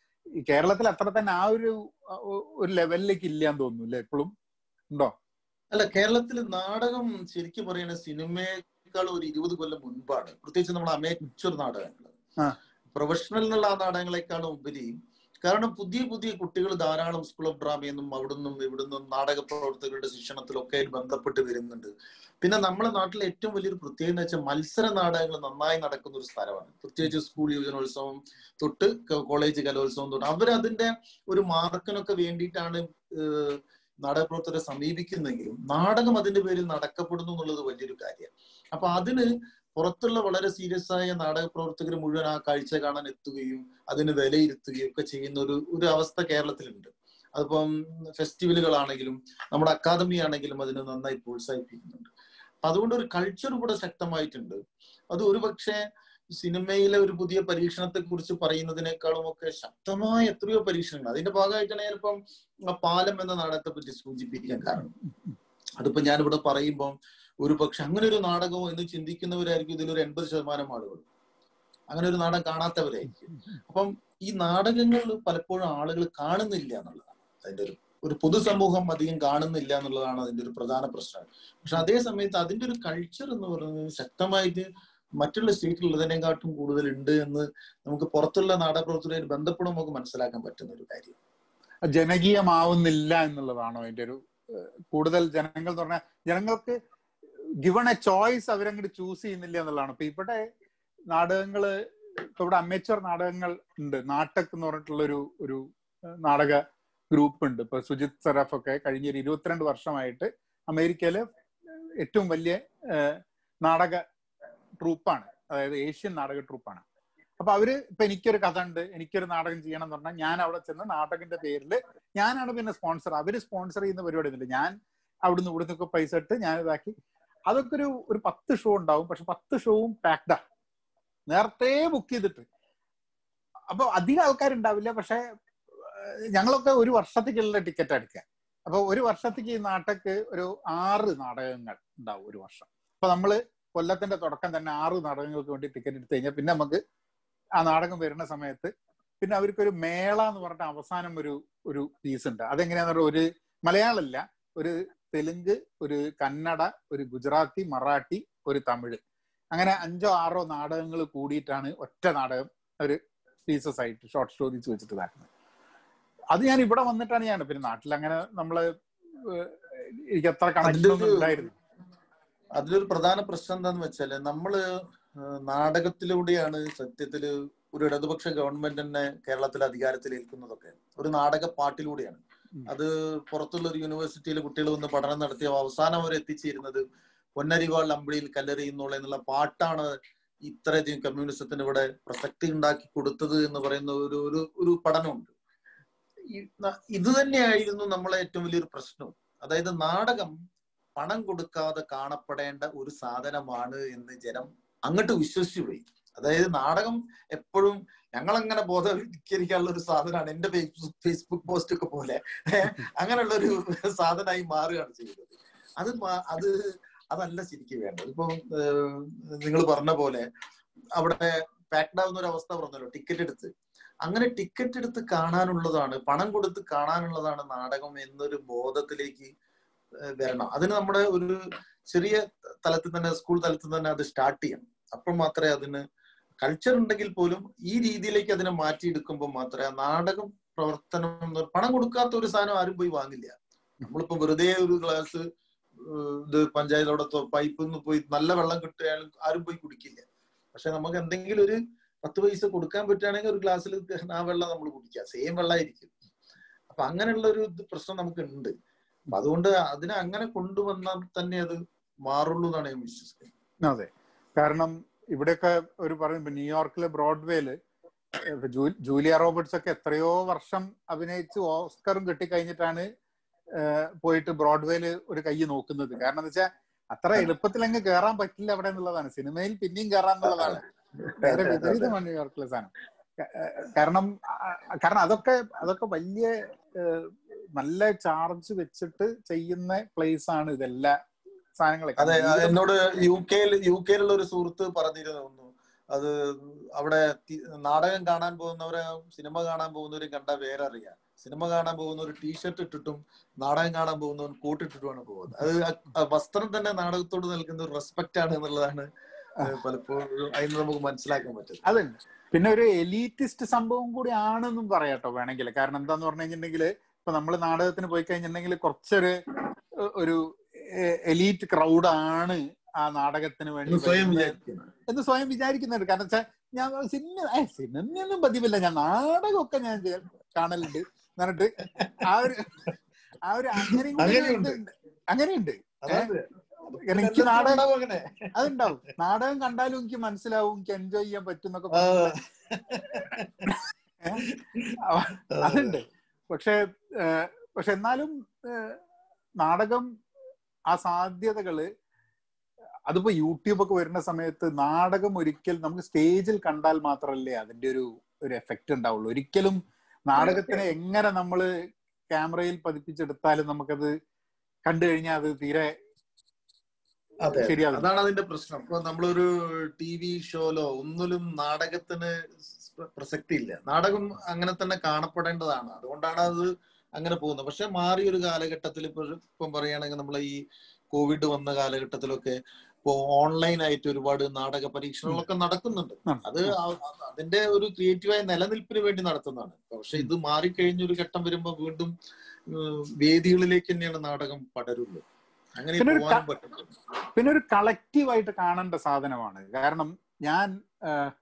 ഈ കേരളത്തിൽ അത്ര തന്നെ ആ ഒരു ഒരു ലെവലിലേക്ക് ഇല്ലാന്ന് തോന്നുന്നു അല്ലെ എപ്പോഴും ഉണ്ടോ അല്ല കേരളത്തിൽ നാടകം ശരിക്കും പറയുന്ന സിനിമയേക്കാൾ ഒരു ഇരുപത് കൊല്ലം മുൻപാണ് പ്രത്യേകിച്ച് നമ്മുടെ അമേച്ചർ നാടകങ്ങൾ പ്രൊഫഷണൽ എന്നുള്ള ആ നാടകങ്ങളെക്കാളും ഉപരി കാരണം പുതിയ പുതിയ കുട്ടികൾ ധാരാളം സ്കൂൾ ഓഫ് ഡ്രാമയെന്നും അവിടുന്നും ഇവിടുന്നും നാടക പ്രവർത്തകരുടെ ശിക്ഷണത്തിലൊക്കെ ബന്ധപ്പെട്ട് വരുന്നുണ്ട് പിന്നെ നമ്മുടെ നാട്ടിലെ ഏറ്റവും വലിയൊരു പ്രത്യേകത എന്ന് വെച്ചാൽ മത്സര നാടകങ്ങൾ നന്നായി നടക്കുന്ന ഒരു സ്ഥലമാണ് പ്രത്യേകിച്ച് സ്കൂൾ യുവജനോത്സവം തൊട്ട് കോളേജ് കലോത്സവം തൊട്ട് അവരതിന്റെ ഒരു മാർക്കിനൊക്കെ വേണ്ടിയിട്ടാണ് നാടകപ്രവർത്തകരെ സമീപിക്കുന്നെങ്കിലും നാടകം അതിന്റെ പേരിൽ നടക്കപ്പെടുന്നു എന്നുള്ളത് വലിയൊരു കാര്യമാണ് അപ്പൊ അതിന് പുറത്തുള്ള വളരെ സീരിയസ് ആയ നാടക പ്രവർത്തകർ മുഴുവൻ ആ കാഴ്ച കാണാൻ എത്തുകയും അതിന് വിലയിരുത്തുകയും ഒക്കെ ചെയ്യുന്ന ഒരു ഒരു അവസ്ഥ കേരളത്തിലുണ്ട് അതിപ്പം ഫെസ്റ്റിവലുകളാണെങ്കിലും നമ്മുടെ അക്കാദമി ആണെങ്കിലും അതിന് നന്നായി പ്രോത്സാഹിപ്പിക്കുന്നുണ്ട് അപ്പൊ അതുകൊണ്ട് ഒരു കൾച്ചർ കൂടെ ശക്തമായിട്ടുണ്ട് അത് ഒരുപക്ഷെ സിനിമയിലെ ഒരു പുതിയ പരീക്ഷണത്തെ കുറിച്ച് പറയുന്നതിനേക്കാളും ഒക്കെ ശക്തമായ എത്രയോ പരീക്ഷണങ്ങൾ അതിന്റെ ഭാഗമായിട്ടാണ് ഞാനിപ്പം പാലം എന്ന നാടകത്തെ പറ്റി സൂചിപ്പിക്കാൻ കാരണം അതിപ്പോ ഞാനിവിടെ പറയുമ്പോൾ ഒരു പക്ഷെ അങ്ങനെ ഒരു നാടകമോ എന്ന് ചിന്തിക്കുന്നവരായിരിക്കും ഇതിലൊരു എൺപത് ശതമാനം ആളുകൾ അങ്ങനെ ഒരു നാടകം കാണാത്തവരായിരിക്കും അപ്പം ഈ നാടകങ്ങൾ പലപ്പോഴും ആളുകൾ കാണുന്നില്ല എന്നുള്ളതാണ് അതിന്റെ ഒരു ഒരു പൊതുസമൂഹം അധികം കാണുന്നില്ല എന്നുള്ളതാണ് അതിന്റെ ഒരു പ്രധാന പ്രശ്നം പക്ഷെ അതേ സമയത്ത് അതിന്റെ ഒരു കൾച്ചർ എന്ന് പറയുന്നത് ശക്തമായിട്ട് മറ്റുള്ള സ്റ്റേറ്റിലുള്ളതിനെക്കാട്ടും കൂടുതൽ ഉണ്ട് എന്ന് നമുക്ക് പുറത്തുള്ള നാടകപ്രവർത്തകരെ ബന്ധപ്പെടുമ്പോൾ നമുക്ക് മനസ്സിലാക്കാൻ പറ്റുന്ന ഒരു കാര്യം ജനകീയമാവുന്നില്ല എന്നുള്ളതാണോ അതിന്റെ ഒരു കൂടുതൽ ജനങ്ങൾ എന്ന് പറഞ്ഞാൽ ജനങ്ങൾക്ക് ഗിവൺ എ ചോയ്സ് അവരങ്ങോട്ട് ചൂസ് ചെയ്യുന്നില്ല എന്നുള്ളതാണ് ഇപ്പൊ ഇവിടെ നാടകങ്ങള് ഇപ്പൊ ഇവിടെ അമേച്ചർ നാടകങ്ങൾ ഉണ്ട് നാട്ടക് എന്ന് പറഞ്ഞിട്ടുള്ള ഒരു ഒരു നാടക ഗ്രൂപ്പ് ഉണ്ട് ഇപ്പൊ സുജിത് സറഫ് ഒക്കെ കഴിഞ്ഞ ഒരു ഇരുപത്തിരണ്ട് വർഷമായിട്ട് അമേരിക്കയിലെ ഏറ്റവും വലിയ നാടക ട്രൂപ്പാണ് അതായത് ഏഷ്യൻ നാടക ട്രൂപ്പാണ് അപ്പൊ അവര് ഇപ്പൊ എനിക്കൊരു കഥ ഉണ്ട് എനിക്കൊരു നാടകം ചെയ്യണം എന്ന് പറഞ്ഞാൽ ഞാൻ അവിടെ ചെന്ന് നാടകത്തിന്റെ പേരിൽ ഞാനാണ് പിന്നെ സ്പോൺസർ അവര് സ്പോൺസർ ചെയ്യുന്ന പരിപാടി ഒന്നുമില്ല ഞാൻ അവിടുന്ന് ഇവിടുന്നൊക്കെ പൈസ ഇട്ട് ഞാൻ ഇതാക്കി അതൊക്കെ ഒരു ഒരു പത്ത് ഷോ ഉണ്ടാവും പക്ഷെ പത്ത് ഷോവും പാക്ഡാ നേരത്തെ ബുക്ക് ചെയ്തിട്ട് അപ്പൊ അധികം ആൾക്കാരുണ്ടാവില്ല പക്ഷെ ഞങ്ങളൊക്കെ ഒരു വർഷത്തേക്കുള്ള ടിക്കറ്റ് എടുക്കുക അപ്പൊ ഒരു വർഷത്തേക്ക് ഈ നാട്ടക്ക് ഒരു ആറ് നാടകങ്ങൾ ഉണ്ടാവും ഒരു വർഷം അപ്പൊ നമ്മള് കൊല്ലത്തിന്റെ തുടക്കം തന്നെ ആറ് നാടകങ്ങൾക്ക് വേണ്ടി ടിക്കറ്റ് എടുത്തു കഴിഞ്ഞാൽ പിന്നെ നമുക്ക് ആ നാടകം വരുന്ന സമയത്ത് പിന്നെ അവർക്കൊരു മേള എന്ന് പറഞ്ഞിട്ട് അവസാനം ഒരു ഒരു പീസ് ഉണ്ട് അതെങ്ങനെയാന്ന് പറഞ്ഞാൽ ഒരു മലയാളമല്ല ഒരു തെലുങ്ക് ഒരു കന്നഡ ഒരു ഗുജറാത്തി മറാഠി ഒരു തമിഴ് അങ്ങനെ അഞ്ചോ ആറോ നാടകങ്ങൾ കൂടിയിട്ടാണ് ഒറ്റ നാടകം ഒരു പീസസ് ആയിട്ട് ഷോർട്ട് സ്റ്റോറീസ് വെച്ചിട്ട് ഇതാക്കുന്നത് അത് ഞാൻ ഇവിടെ വന്നിട്ടാണ് ഞാൻ പിന്നെ നാട്ടിൽ അങ്ങനെ നമ്മള് എനിക്ക് എത്ര കണക്ഷൻ ഒന്നും ഉണ്ടായിരുന്നു അതിലൊരു പ്രധാന പ്രശ്നം എന്താന്ന് വെച്ചാല് നമ്മള് നാടകത്തിലൂടെയാണ് സത്യത്തില് ഒരു ഇടതുപക്ഷ ഗവൺമെന്റ് തന്നെ കേരളത്തിൽ അധികാരത്തിൽ ഏൽക്കുന്നതൊക്കെ ഒരു നാടക പാട്ടിലൂടെയാണ് അത് പുറത്തുള്ള ഒരു യൂണിവേഴ്സിറ്റിയിൽ കുട്ടികൾ വന്ന് പഠനം നടത്തിയ അവസാനം അവർ എത്തിച്ചേരുന്നത് പൊന്നരിവാൾ അമ്പിളിയിൽ കല്ലെറിയുന്നുള്ള എന്നുള്ള പാട്ടാണ് ഇത്രയധികം കമ്മ്യൂണിസത്തിന് ഇവിടെ പ്രസക്തി ഉണ്ടാക്കി കൊടുത്തത് എന്ന് പറയുന്ന ഒരു ഒരു ഒരു പഠനമുണ്ട് ഇത് തന്നെയായിരുന്നു നമ്മളെ ഏറ്റവും വലിയൊരു പ്രശ്നം അതായത് നാടകം പണം കൊടുക്കാതെ കാണപ്പെടേണ്ട ഒരു സാധനമാണ് എന്ന് ജനം അങ്ങോട്ട് വിശ്വസിച്ചു പോയി അതായത് നാടകം എപ്പോഴും ഞങ്ങൾ അങ്ങനെ ബോധവൽക്കരിക്കാനുള്ള ഒരു സാധനമാണ് എന്റെ ഫേസ്ബുക്ക് ഫേസ്ബുക്ക് പോസ്റ്റ് ഒക്കെ പോലെ അങ്ങനെയുള്ള ഒരു സാധനമായി മാറുകയാണ് ചെയ്തത് അത് അത് അതല്ല ശരിക്കും വേണ്ടത് ഇപ്പൊ നിങ്ങൾ പറഞ്ഞ പോലെ അവിടെ പാക്ഡ് ആവുന്ന ഒരു അവസ്ഥ പറഞ്ഞല്ലോ ടിക്കറ്റ് എടുത്ത് അങ്ങനെ ടിക്കറ്റ് എടുത്ത് കാണാനുള്ളതാണ് പണം കൊടുത്ത് കാണാനുള്ളതാണ് നാടകം എന്നൊരു ബോധത്തിലേക്ക് വരണം അതിന് നമ്മുടെ ഒരു ചെറിയ തലത്തിൽ തന്നെ സ്കൂൾ തലത്തിൽ തന്നെ അത് സ്റ്റാർട്ട് ചെയ്യണം അപ്പോൾ മാത്രമേ അതിന് കൾച്ചർ ഉണ്ടെങ്കിൽ പോലും ഈ രീതിയിലേക്ക് അതിനെ മാറ്റിയെടുക്കുമ്പോൾ മാത്രമേ ആ നാടകം പ്രവർത്തനം പണം കൊടുക്കാത്ത ഒരു സാധനം ആരും പോയി വാങ്ങില്ല നമ്മളിപ്പോ വെറുതെ ഒരു ഗ്ലാസ് ഇത് പഞ്ചായത്തോടത്തോ പൈപ്പിൽ നിന്ന് പോയി നല്ല വെള്ളം കിട്ടുകയാണെങ്കിൽ ആരും പോയി കുടിക്കില്ല പക്ഷെ നമുക്ക് എന്തെങ്കിലും ഒരു പത്ത് പൈസ കൊടുക്കാൻ പറ്റുകയാണെങ്കിൽ ഒരു ഗ്ലാസ്സിൽ ആ വെള്ളം നമ്മൾ കുടിക്കുക സെയിം വെള്ളമായിരിക്കും അപ്പൊ അങ്ങനെയുള്ള ഒരു പ്രശ്നം നമുക്ക് ഉണ്ട് അപ്പൊ അതുകൊണ്ട് അതിനെ അങ്ങനെ കൊണ്ടുവന്നാൽ തന്നെ അത് മാറുള്ളൂ എന്നാണ് ഞാൻ വിശ്വസിക്കുന്നത് അതെ കാരണം ഇവിടെയൊക്കെ ഒരു പറയുമ്പോ ന്യൂയോർക്കിലെ ബ്രോഡ്വേയില് ജൂലിയ റോബർട്സ് ഒക്കെ എത്രയോ വർഷം അഭിനയിച്ച് ഓസ്കറും കിട്ടിക്കഴിഞ്ഞിട്ടാണ് പോയിട്ട് ബ്രോഡ്വേയില് ഒരു കൈ നോക്കുന്നത് കാരണം എന്താ വെച്ചാൽ അത്ര എളുപ്പത്തിൽ അങ്ങ് കയറാൻ പറ്റില്ല അവിടെ എന്നുള്ളതാണ് സിനിമയിൽ പിന്നെയും കയറാൻ എന്നുള്ളതാണ് വേറെ വിപരീതമാണ് ന്യൂയോർക്കിലെ സാധനം കാരണം കാരണം അതൊക്കെ അതൊക്കെ വലിയ ഏഹ്, നല്ല ചാർജ് വെച്ചിട്ട് ചെയ്യുന്ന പ്ലേസ് ആണ് ഇതെല്ലാ സാധനങ്ങളൊക്കെ അതെ ജീവിതം- എന്നോട് യു കെയിൽ യു കെയിലുള്ള ഒരു സുഹൃത്ത് പറഞ്ഞിരുന്നു അത് അവിടെ തി- നാടകം കാണാൻ പോകുന്നവരെ സിനിമ കാണാൻ പോകുന്നവരും കണ്ട പേരറിയാം സിനിമ കാണാൻ പോകുന്ന ഒരു ടീഷർട്ട് ഇട്ടിട്ടും നാടകം കാണാൻ പോകുന്നവൻ കൂട്ടിട്ടിട്ടുമാണ് പോകുന്നത് അത് ആ- ആ വസ്ത്രം തന്നെ നാടകത്തോട് നൽകുന്ന ഒരു റെസ്പെക്ട് ആണ് എന്നുള്ളതാണ് ഏഹ് പലപ്പോഴും അതിന് നമുക്ക് മനസ്സിലാക്കാൻ പറ്റുന്നത് അതുണ്ട് പിന്നെ ഒരു എലീറ്റിസ്റ്റ് സംഭവം കൂടി ആണെന്നും പറയാട്ടോ വേണമെങ്കിൽ കാരണം എന്താന്ന് പറഞ്ഞു കഴിഞ്ഞിട്ടുണ്ടെങ്കിൽ ഇപ്പൊ നമ്മൾ നാടകത്തിന് പോയി കഴിഞ്ഞിട്ടുണ്ടെങ്കിൽ കുറച്ചൊരു ഏഹ്, ഒരു എലീറ്റ് ക്രൗഡ് ആണ് ആ നാടകത്തിന് വേണ്ടി എന്ന് സ്വയം വരുന്നത് വിചാരിക്കുന്നത് എന്ന് സ്വയം വിചാരിക്കുന്നുണ്ട് കാരണം വെച്ചാൽ ഞാൻ സിനിമ ഏ സിനിമയൊന്നും പതിവില്ല ഞാൻ നാടകമൊക്കെ ഞാൻ ചെയ്യ- കാണലുണ്ട് എന്നിട്ട് ആ ഒരു ആ ഒരു അങ്ങനെയും കൂടി ഒരു അങ്ങനെയുണ്ട്. ഇതുണ്ട്. അങ്ങനെയുണ്ട് അതായത് കാരണം എനിക്ക് നാടകം ഉണ്ടാവും അങ്ങനെ അതുണ്ടാവും നാടകം കണ്ടാലും എനിക്ക് മനസ്സിലാവും എനിക്ക് എൻജോയ് ചെയ്യാൻ പറ്റും എന്നൊക്കെ ആ, പറഞ്ഞ് അതുണ്ട് പക്ഷെ ഏഹ്, പക്ഷെ എന്നാലും ഏഹ്, നാടകം ആ സാധ്യതകള് അതിപ്പോ യൂട്യൂബ് ഒക്കെ വരുന്ന സമയത്ത് നാടകം ഒരിക്കൽ നമുക്ക് സ്റ്റേജിൽ കണ്ടാൽ മാത്രമല്ലേ അതിന്റെ ഒരു ഒരു എഫക്റ്റ് ഉണ്ടാവുള്ളൂ ഒരിക്കലും നാടകത്തിനെ എങ്ങനെ നമ്മള് ക്യാമറയിൽ പതിപ്പിച്ചെടുത്താലും നമുക്കത് കണ്ടു കഴിഞ്ഞാൽ അത് തീരെ അതെ ശരിയാവില്ല അതാണ് അതിന്റെ പ്രശ്നം ഇപ്പൊ നമ്മളൊരു ടി വി ഷോയിലോ ഒന്നിലും നാടകത്തിന് പ്രസക്തി ഇല്ല നാടകം അങ്ങനെ തന്നെ കാണപ്പെടേണ്ടതാണ് അതുകൊണ്ടാണ് അത് അങ്ങനെ പോകുന്നത് പക്ഷെ മാറിയ ഒരു കാലഘട്ടത്തിൽ ഇപ്പൊ ഇപ്പം പറയുകയാണെങ്കിൽ നമ്മൾ ഈ കോവിഡ് വന്ന കാലഘട്ടത്തിലൊക്കെ ഇപ്പോ ഓൺലൈൻ ആയിട്ട് ഒരുപാട് നാടക പരീക്ഷണങ്ങളൊക്കെ നടക്കുന്നുണ്ട് ഉം. അത് ആ- ആ- അതിന്റെ ഒരു ക്രിയേറ്റീവായ നിലനിൽപ്പിന് വേണ്ടി നടത്തുന്നതാണ് പക്ഷെ ഇത് മാറിക്കഴിഞ്ഞ ഒരു ഘട്ടം വരുമ്പോൾ വീണ്ടും ഉം, വേദികളിലേക്ക് തന്നെയാണ് നാടകം പടരുള്ളൂ അങ്ങനെ പിന്നെ ഒരു പോകാനും പറ്റുള്ളൂ പിന്നെ ഒരു കളക്റ്റീവായിട്ട് കാണേണ്ട സാധനമാണ് കാരണം ഞാൻ ആഹ്,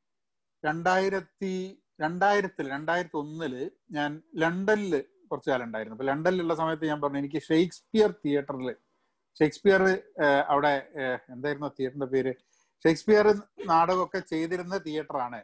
രണ്ടായിരത്തി രണ്ടായിരത്തിൽ രണ്ടായിരത്തി ഒന്നില് ഞാൻ ലണ്ടനിൽ കുറച്ചു കാലം ഉണ്ടായിരുന്നു അപ്പൊ ലണ്ടനിലുള്ള സമയത്ത് ഞാൻ പറഞ്ഞു എനിക്ക് ഷേക്സ്പിയർ തിയേറ്ററിൽ ഷേക്സ്പിയർ ആഹ്, അവിടെ ആഹ്, എന്തായിരുന്നു തിയേറ്ററിന്റെ പേര് ഷേക്സ്പിയർ നാടകമൊക്കെ ചെയ്തിരുന്ന തിയേറ്ററാണ്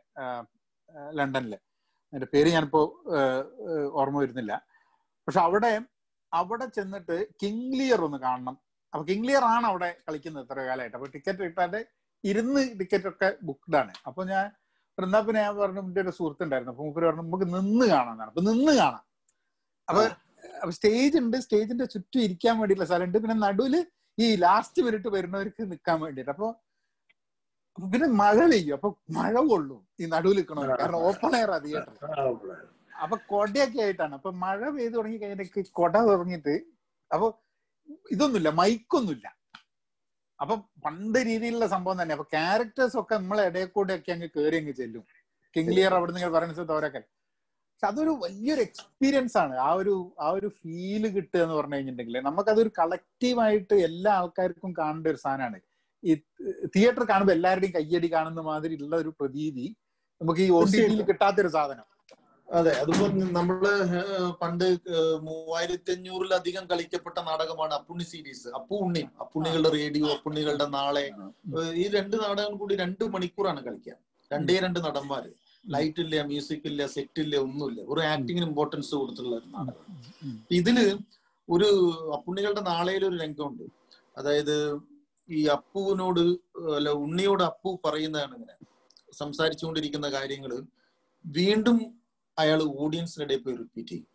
ലണ്ടനിൽ അതിന്റെ പേര് ഞാനിപ്പോ ആഹ്, ആഹ്, ഓർമ്മ വരുന്നില്ല പക്ഷെ അവിടെ അവിടെ ചെന്നിട്ട് കിങ് ലിയർ ഒന്ന് കാണണം അപ്പൊ കിങ് ലിയർ ആണ് അവിടെ കളിക്കുന്നത് ഇത്ര കാലമായിട്ട് അപ്പൊ ടിക്കറ്റ് കിട്ടാതെ ഇരുന്ന് ടിക്കറ്റ് ഒക്കെ ബുക്ക്ഡ് ആണ് അപ്പൊ ഞാൻ എന്നാ പിന്നെ ഞാൻ പറഞ്ഞു എന്റെ ഒരു സുഹൃത്ത് ഉണ്ടായിരുന്നു അപ്പൊ മൂപ്പര് പറഞ്ഞു നമുക്ക് നിന്ന് കാണാന്നാണ് അപ്പൊ നിന്ന് കാണാം അപ്പൊ അപ്പൊ സ്റ്റേജ് ഉണ്ട് സ്റ്റേജിന്റെ ചുറ്റും ഇരിക്കാൻ വേണ്ടിയിട്ടുള്ള സ്ഥലമുണ്ട് പിന്നെ നടുവില് ഈ ലാസ്റ്റ് മിനിറ്റ് വരുന്നവർക്ക് നിൽക്കാൻ വേണ്ടിയിട്ട് അപ്പൊ അപ്പൊ പിന്നെ മഴ പെയ്യും അപ്പൊ മഴ കൊള്ളും ഈ നടുവിൽ നിൽക്കണവർ കാരണം ഓപ്പൺ എയർ ആ തിയേറ്റർ അപ്പൊ കൊടയൊക്കെ ആയിട്ടാണ് അപ്പൊ മഴ പെയ്തു തുടങ്ങി കഴിഞ്ഞിട്ട് കൊട തുടങ്ങിയിട്ട് അപ്പൊ ഇതൊന്നുമില്ല മൈക്കൊന്നുമില്ല അപ്പൊ പണ്ട് രീതിയിലുള്ള സംഭവം തന്നെ അപ്പൊ ക്യാരക്ടേഴ്സ് ഒക്കെ നമ്മളെ ഇടയിൽ കൂടെ ഒക്കെ അങ്ങ് കയറി അങ്ങ് ചെല്ലും കിങ്ലിയർ അവിടെ നിന്ന് പറയുന്ന സ്ഥലത്ത് അവരൊക്കെ പക്ഷെ അതൊരു വലിയൊരു എക്സ്പീരിയൻസ് ആണ് ആ ഒരു ആ ഒരു ഫീല് കിട്ടുക എന്ന് പറഞ്ഞു കഴിഞ്ഞിട്ടുണ്ടെങ്കിൽ നമുക്കതൊരു കളക്റ്റീവായിട്ട് എല്ലാ ആൾക്കാർക്കും കാണേണ്ട ഒരു സാധനമാണ് ഈ തിയേറ്റർ കാണുമ്പോൾ എല്ലാവരുടെയും കയ്യടി കാണുന്ന മാതിരി ഉള്ള ഒരു പ്രതീതി നമുക്ക് ഈ ഒ ടി ടിയിൽ കിട്ടാത്തൊരു സാധനം അതെ അതിപ്പോ നമ്മള് ഏഹ് പണ്ട് ഏഹ് മൂവായിരത്തി അഞ്ഞൂറിലധികം കളിക്കപ്പെട്ട നാടകമാണ് അപ്പുണ്ണി സീരീസ് അപ്പു ഉണ്ണി അപ്പുണ്ണികളുടെ റേഡിയോ അപ്പുണ്ണികളുടെ നാളെ ഏഹ് ഈ രണ്ട് നാടകം കൂടി രണ്ട് മണിക്കൂറാണ് കളിക്കുക രണ്ടേ രണ്ട് നടന്മാര് ലൈറ്റ് ഇല്ല മ്യൂസിക് ഇല്ല സെറ്റ് ഇല്ല ഒന്നുമില്ല ഒരു ആക്ടിങ്ങിന് ഇമ്പോർട്ടൻസ് കൊടുത്തുള്ള ഒരു നാടകം ഇതില് ഒരു അപ്പുണ്ണികളുടെ നാളയിൽ ഒരു രംഗമുണ്ട് അതായത് ഈ അപ്പുവിനോട് അല്ല ഉണ്ണിയോട് അപ്പു പറയുന്നതാണ് ഇങ്ങനെ സംസാരിച്ചുകൊണ്ടിരിക്കുന്ന കാര്യങ്ങള് വീണ്ടും അയാൾ ഓഡിയൻസിനിടെ പോയി റിപ്പീറ്റ് ചെയ്യും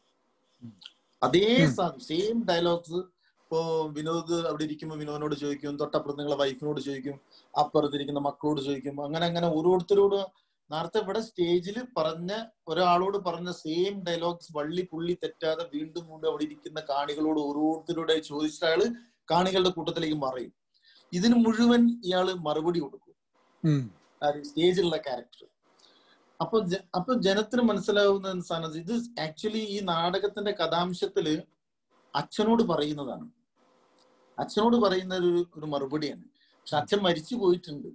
അതേ സെയിം ഡയലോഗ്സ് ഇപ്പോ വിനോദ് അവിടെ ഇരിക്കുമ്പോൾ വിനോദിനോട് ചോദിക്കും തൊട്ടപ്പുറത്ത് നിങ്ങളെ വൈഫിനോട് ചോദിക്കും അപ്പുറത്തിരിക്കുന്ന മക്കളോട് ചോദിക്കും അങ്ങനെ അങ്ങനെ ഓരോരുത്തരോട് നേരത്തെ ഇവിടെ സ്റ്റേജിൽ പറഞ്ഞ ഒരാളോട് പറഞ്ഞ സെയിം ഡയലോഗ്സ് വള്ളി പുള്ളി തെറ്റാതെ വീണ്ടും വീണ്ടും അവിടെ ഇരിക്കുന്ന കാണികളോട് ഓരോരുത്തരോടെ ചോദിച്ചിട്ട് അയാള് കാണികളുടെ കൂട്ടത്തിലേക്ക് മറയും ഇതിന് മുഴുവൻ ഇയാള് മറുപടി കൊടുക്കും സ്റ്റേജിലുള്ള ക്യാരക്ടർ അപ്പൊ അപ്പൊ ജനത്തിന് മനസ്സിലാവുന്ന സ്ഥാനത്ത് ഇത് ആക്ച്വലി ഈ നാടകത്തിന്റെ കഥാംശത്തില് അച്ഛനോട് പറയുന്നതാണ് അച്ഛനോട് പറയുന്ന ഒരു ഒരു മറുപടിയാണ് പക്ഷെ അച്ഛൻ മരിച്ചു പോയിട്ടുണ്ട്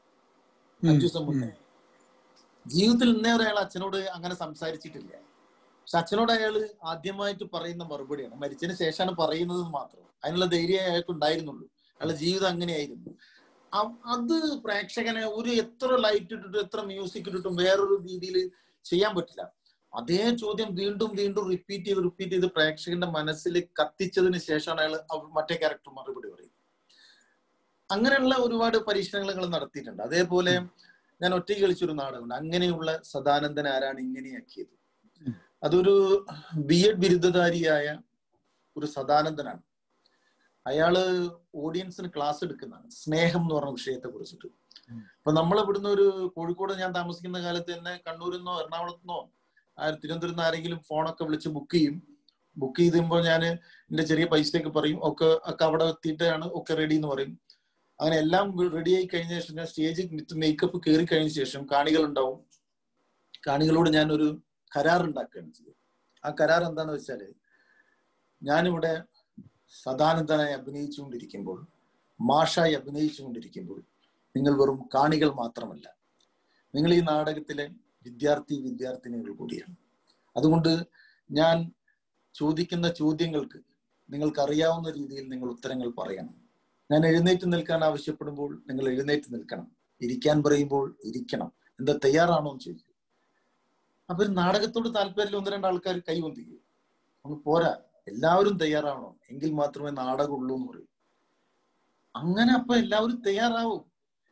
അഞ്ചു ദിവസം മുന്നേ ജീവിതത്തിൽ ഇന്നേ വരെ അയാൾ അച്ഛനോട് അങ്ങനെ സംസാരിച്ചിട്ടില്ല പക്ഷെ അച്ഛനോട് അയാൾ ആദ്യമായിട്ട് പറയുന്ന മറുപടിയാണ് മരിച്ചതിന് ശേഷമാണ് പറയുന്നത് മാത്രം അതിനുള്ള ധൈര്യം അയാൾക്ക് ഉണ്ടായിരുന്നുള്ളൂ അയാളുടെ ജീവിതം അങ്ങനെയായിരുന്നു അത് പ്രേക്ഷകനെ ഒരു എത്ര ലൈറ്റ് ഇട്ടിട്ടും എത്ര മ്യൂസിക് ഇട്ടിട്ടും വേറൊരു രീതിയിൽ ചെയ്യാൻ പറ്റില്ല അതേ ചോദ്യം വീണ്ടും വീണ്ടും റിപ്പീറ്റ് ചെയ്ത് റിപ്പീറ്റ് ചെയ്ത് പ്രേക്ഷകന്റെ മനസ്സിൽ കത്തിച്ചതിന് ശേഷമാണ് അയാൾ മറ്റേ ക്യാരക്ടർ മറുപടി പറയുന്നത് അങ്ങനെയുള്ള ഒരുപാട് പരീക്ഷണങ്ങൾ നിങ്ങൾ നടത്തിയിട്ടുണ്ട് അതേപോലെ ഞാൻ ഒറ്റയ്ക്ക് കളിച്ചൊരു നാടകമുണ്ട് അങ്ങനെയുള്ള സദാനന്ദൻ ആരാണ് ഇങ്ങനെയാക്കിയത് അതൊരു ബി എഡ് ബിരുദധാരിയായ ഒരു സദാനന്ദനാണ് അയാള് ഓഡിയൻസിന് ക്ലാസ് എടുക്കുന്നതാണ് സ്നേഹം എന്ന് പറഞ്ഞ വിഷയത്തെ കുറിച്ചിട്ട് അപ്പൊ നമ്മൾ ഇവിടുന്ന് ഒരു കോഴിക്കോട് ഞാൻ താമസിക്കുന്ന കാലത്ത് തന്നെ കണ്ണൂരിൽ നിന്നോ എറണാകുളത്ത് നിന്നോ ആ തിരുവനന്തപുരത്ത് നിന്ന് ആരെങ്കിലും ഫോണൊക്കെ വിളിച്ച് ബുക്ക് ചെയ്യും ബുക്ക് ചെയ്തുമ്പോൾ ഞാൻ എന്റെ ചെറിയ പൈസയൊക്കെ പറയും ഒക്കെ ഒക്കെ അവിടെ എത്തിയിട്ടാണ് ഒക്കെ റെഡി എന്ന് പറയും അങ്ങനെ എല്ലാം റെഡി ആയി കഴിഞ്ഞ ശേഷം ഞാൻ സ്റ്റേജിൽ മേക്കപ്പ് കയറി കഴിഞ്ഞ ശേഷം കാണികൾ ഉണ്ടാവും കാണികളോട് ഞാൻ ഒരു കരാർ ഉണ്ടാക്കുകയാണ് ചെയ്തത് ആ കരാർ എന്താന്ന് വെച്ചാല് ഞാനിവിടെ സദാനന്ദനായി അഭിനയിച്ചുകൊണ്ടിരിക്കുമ്പോൾ മാഷായി അഭിനയിച്ചുകൊണ്ടിരിക്കുമ്പോൾ നിങ്ങൾ വെറും കാണികൾ മാത്രമല്ല നിങ്ങൾ ഈ നാടകത്തിലെ വിദ്യാർത്ഥി വിദ്യാർത്ഥിനികൾ കൂടിയാണ് അതുകൊണ്ട് ഞാൻ ചോദിക്കുന്ന ചോദ്യങ്ങൾക്ക് നിങ്ങൾക്ക് അറിയാവുന്ന രീതിയിൽ നിങ്ങൾ ഉത്തരങ്ങൾ പറയണം ഞാൻ എഴുന്നേറ്റ് നിൽക്കാൻ ആവശ്യപ്പെടുമ്പോൾ നിങ്ങൾ എഴുന്നേറ്റ് നിൽക്കണം ഇരിക്കാൻ പറയുമ്പോൾ ഇരിക്കണം എന്താ തയ്യാറാണോ എന്ന് ചോദിക്കും അപ്പൊ ഒരു നാടകത്തോട് താല്പര്യത്തിൽ ഒന്ന് രണ്ട് ആൾക്കാർ കൈവന്തിക്കും ഒന്ന് പോരാ എല്ലാവരും തയ്യാറാവണം എങ്കിൽ മാത്രമേ നാടകം ഉള്ളൂ എന്ന് പറയും അങ്ങനെ അപ്പൊ എല്ലാവരും തയ്യാറാവും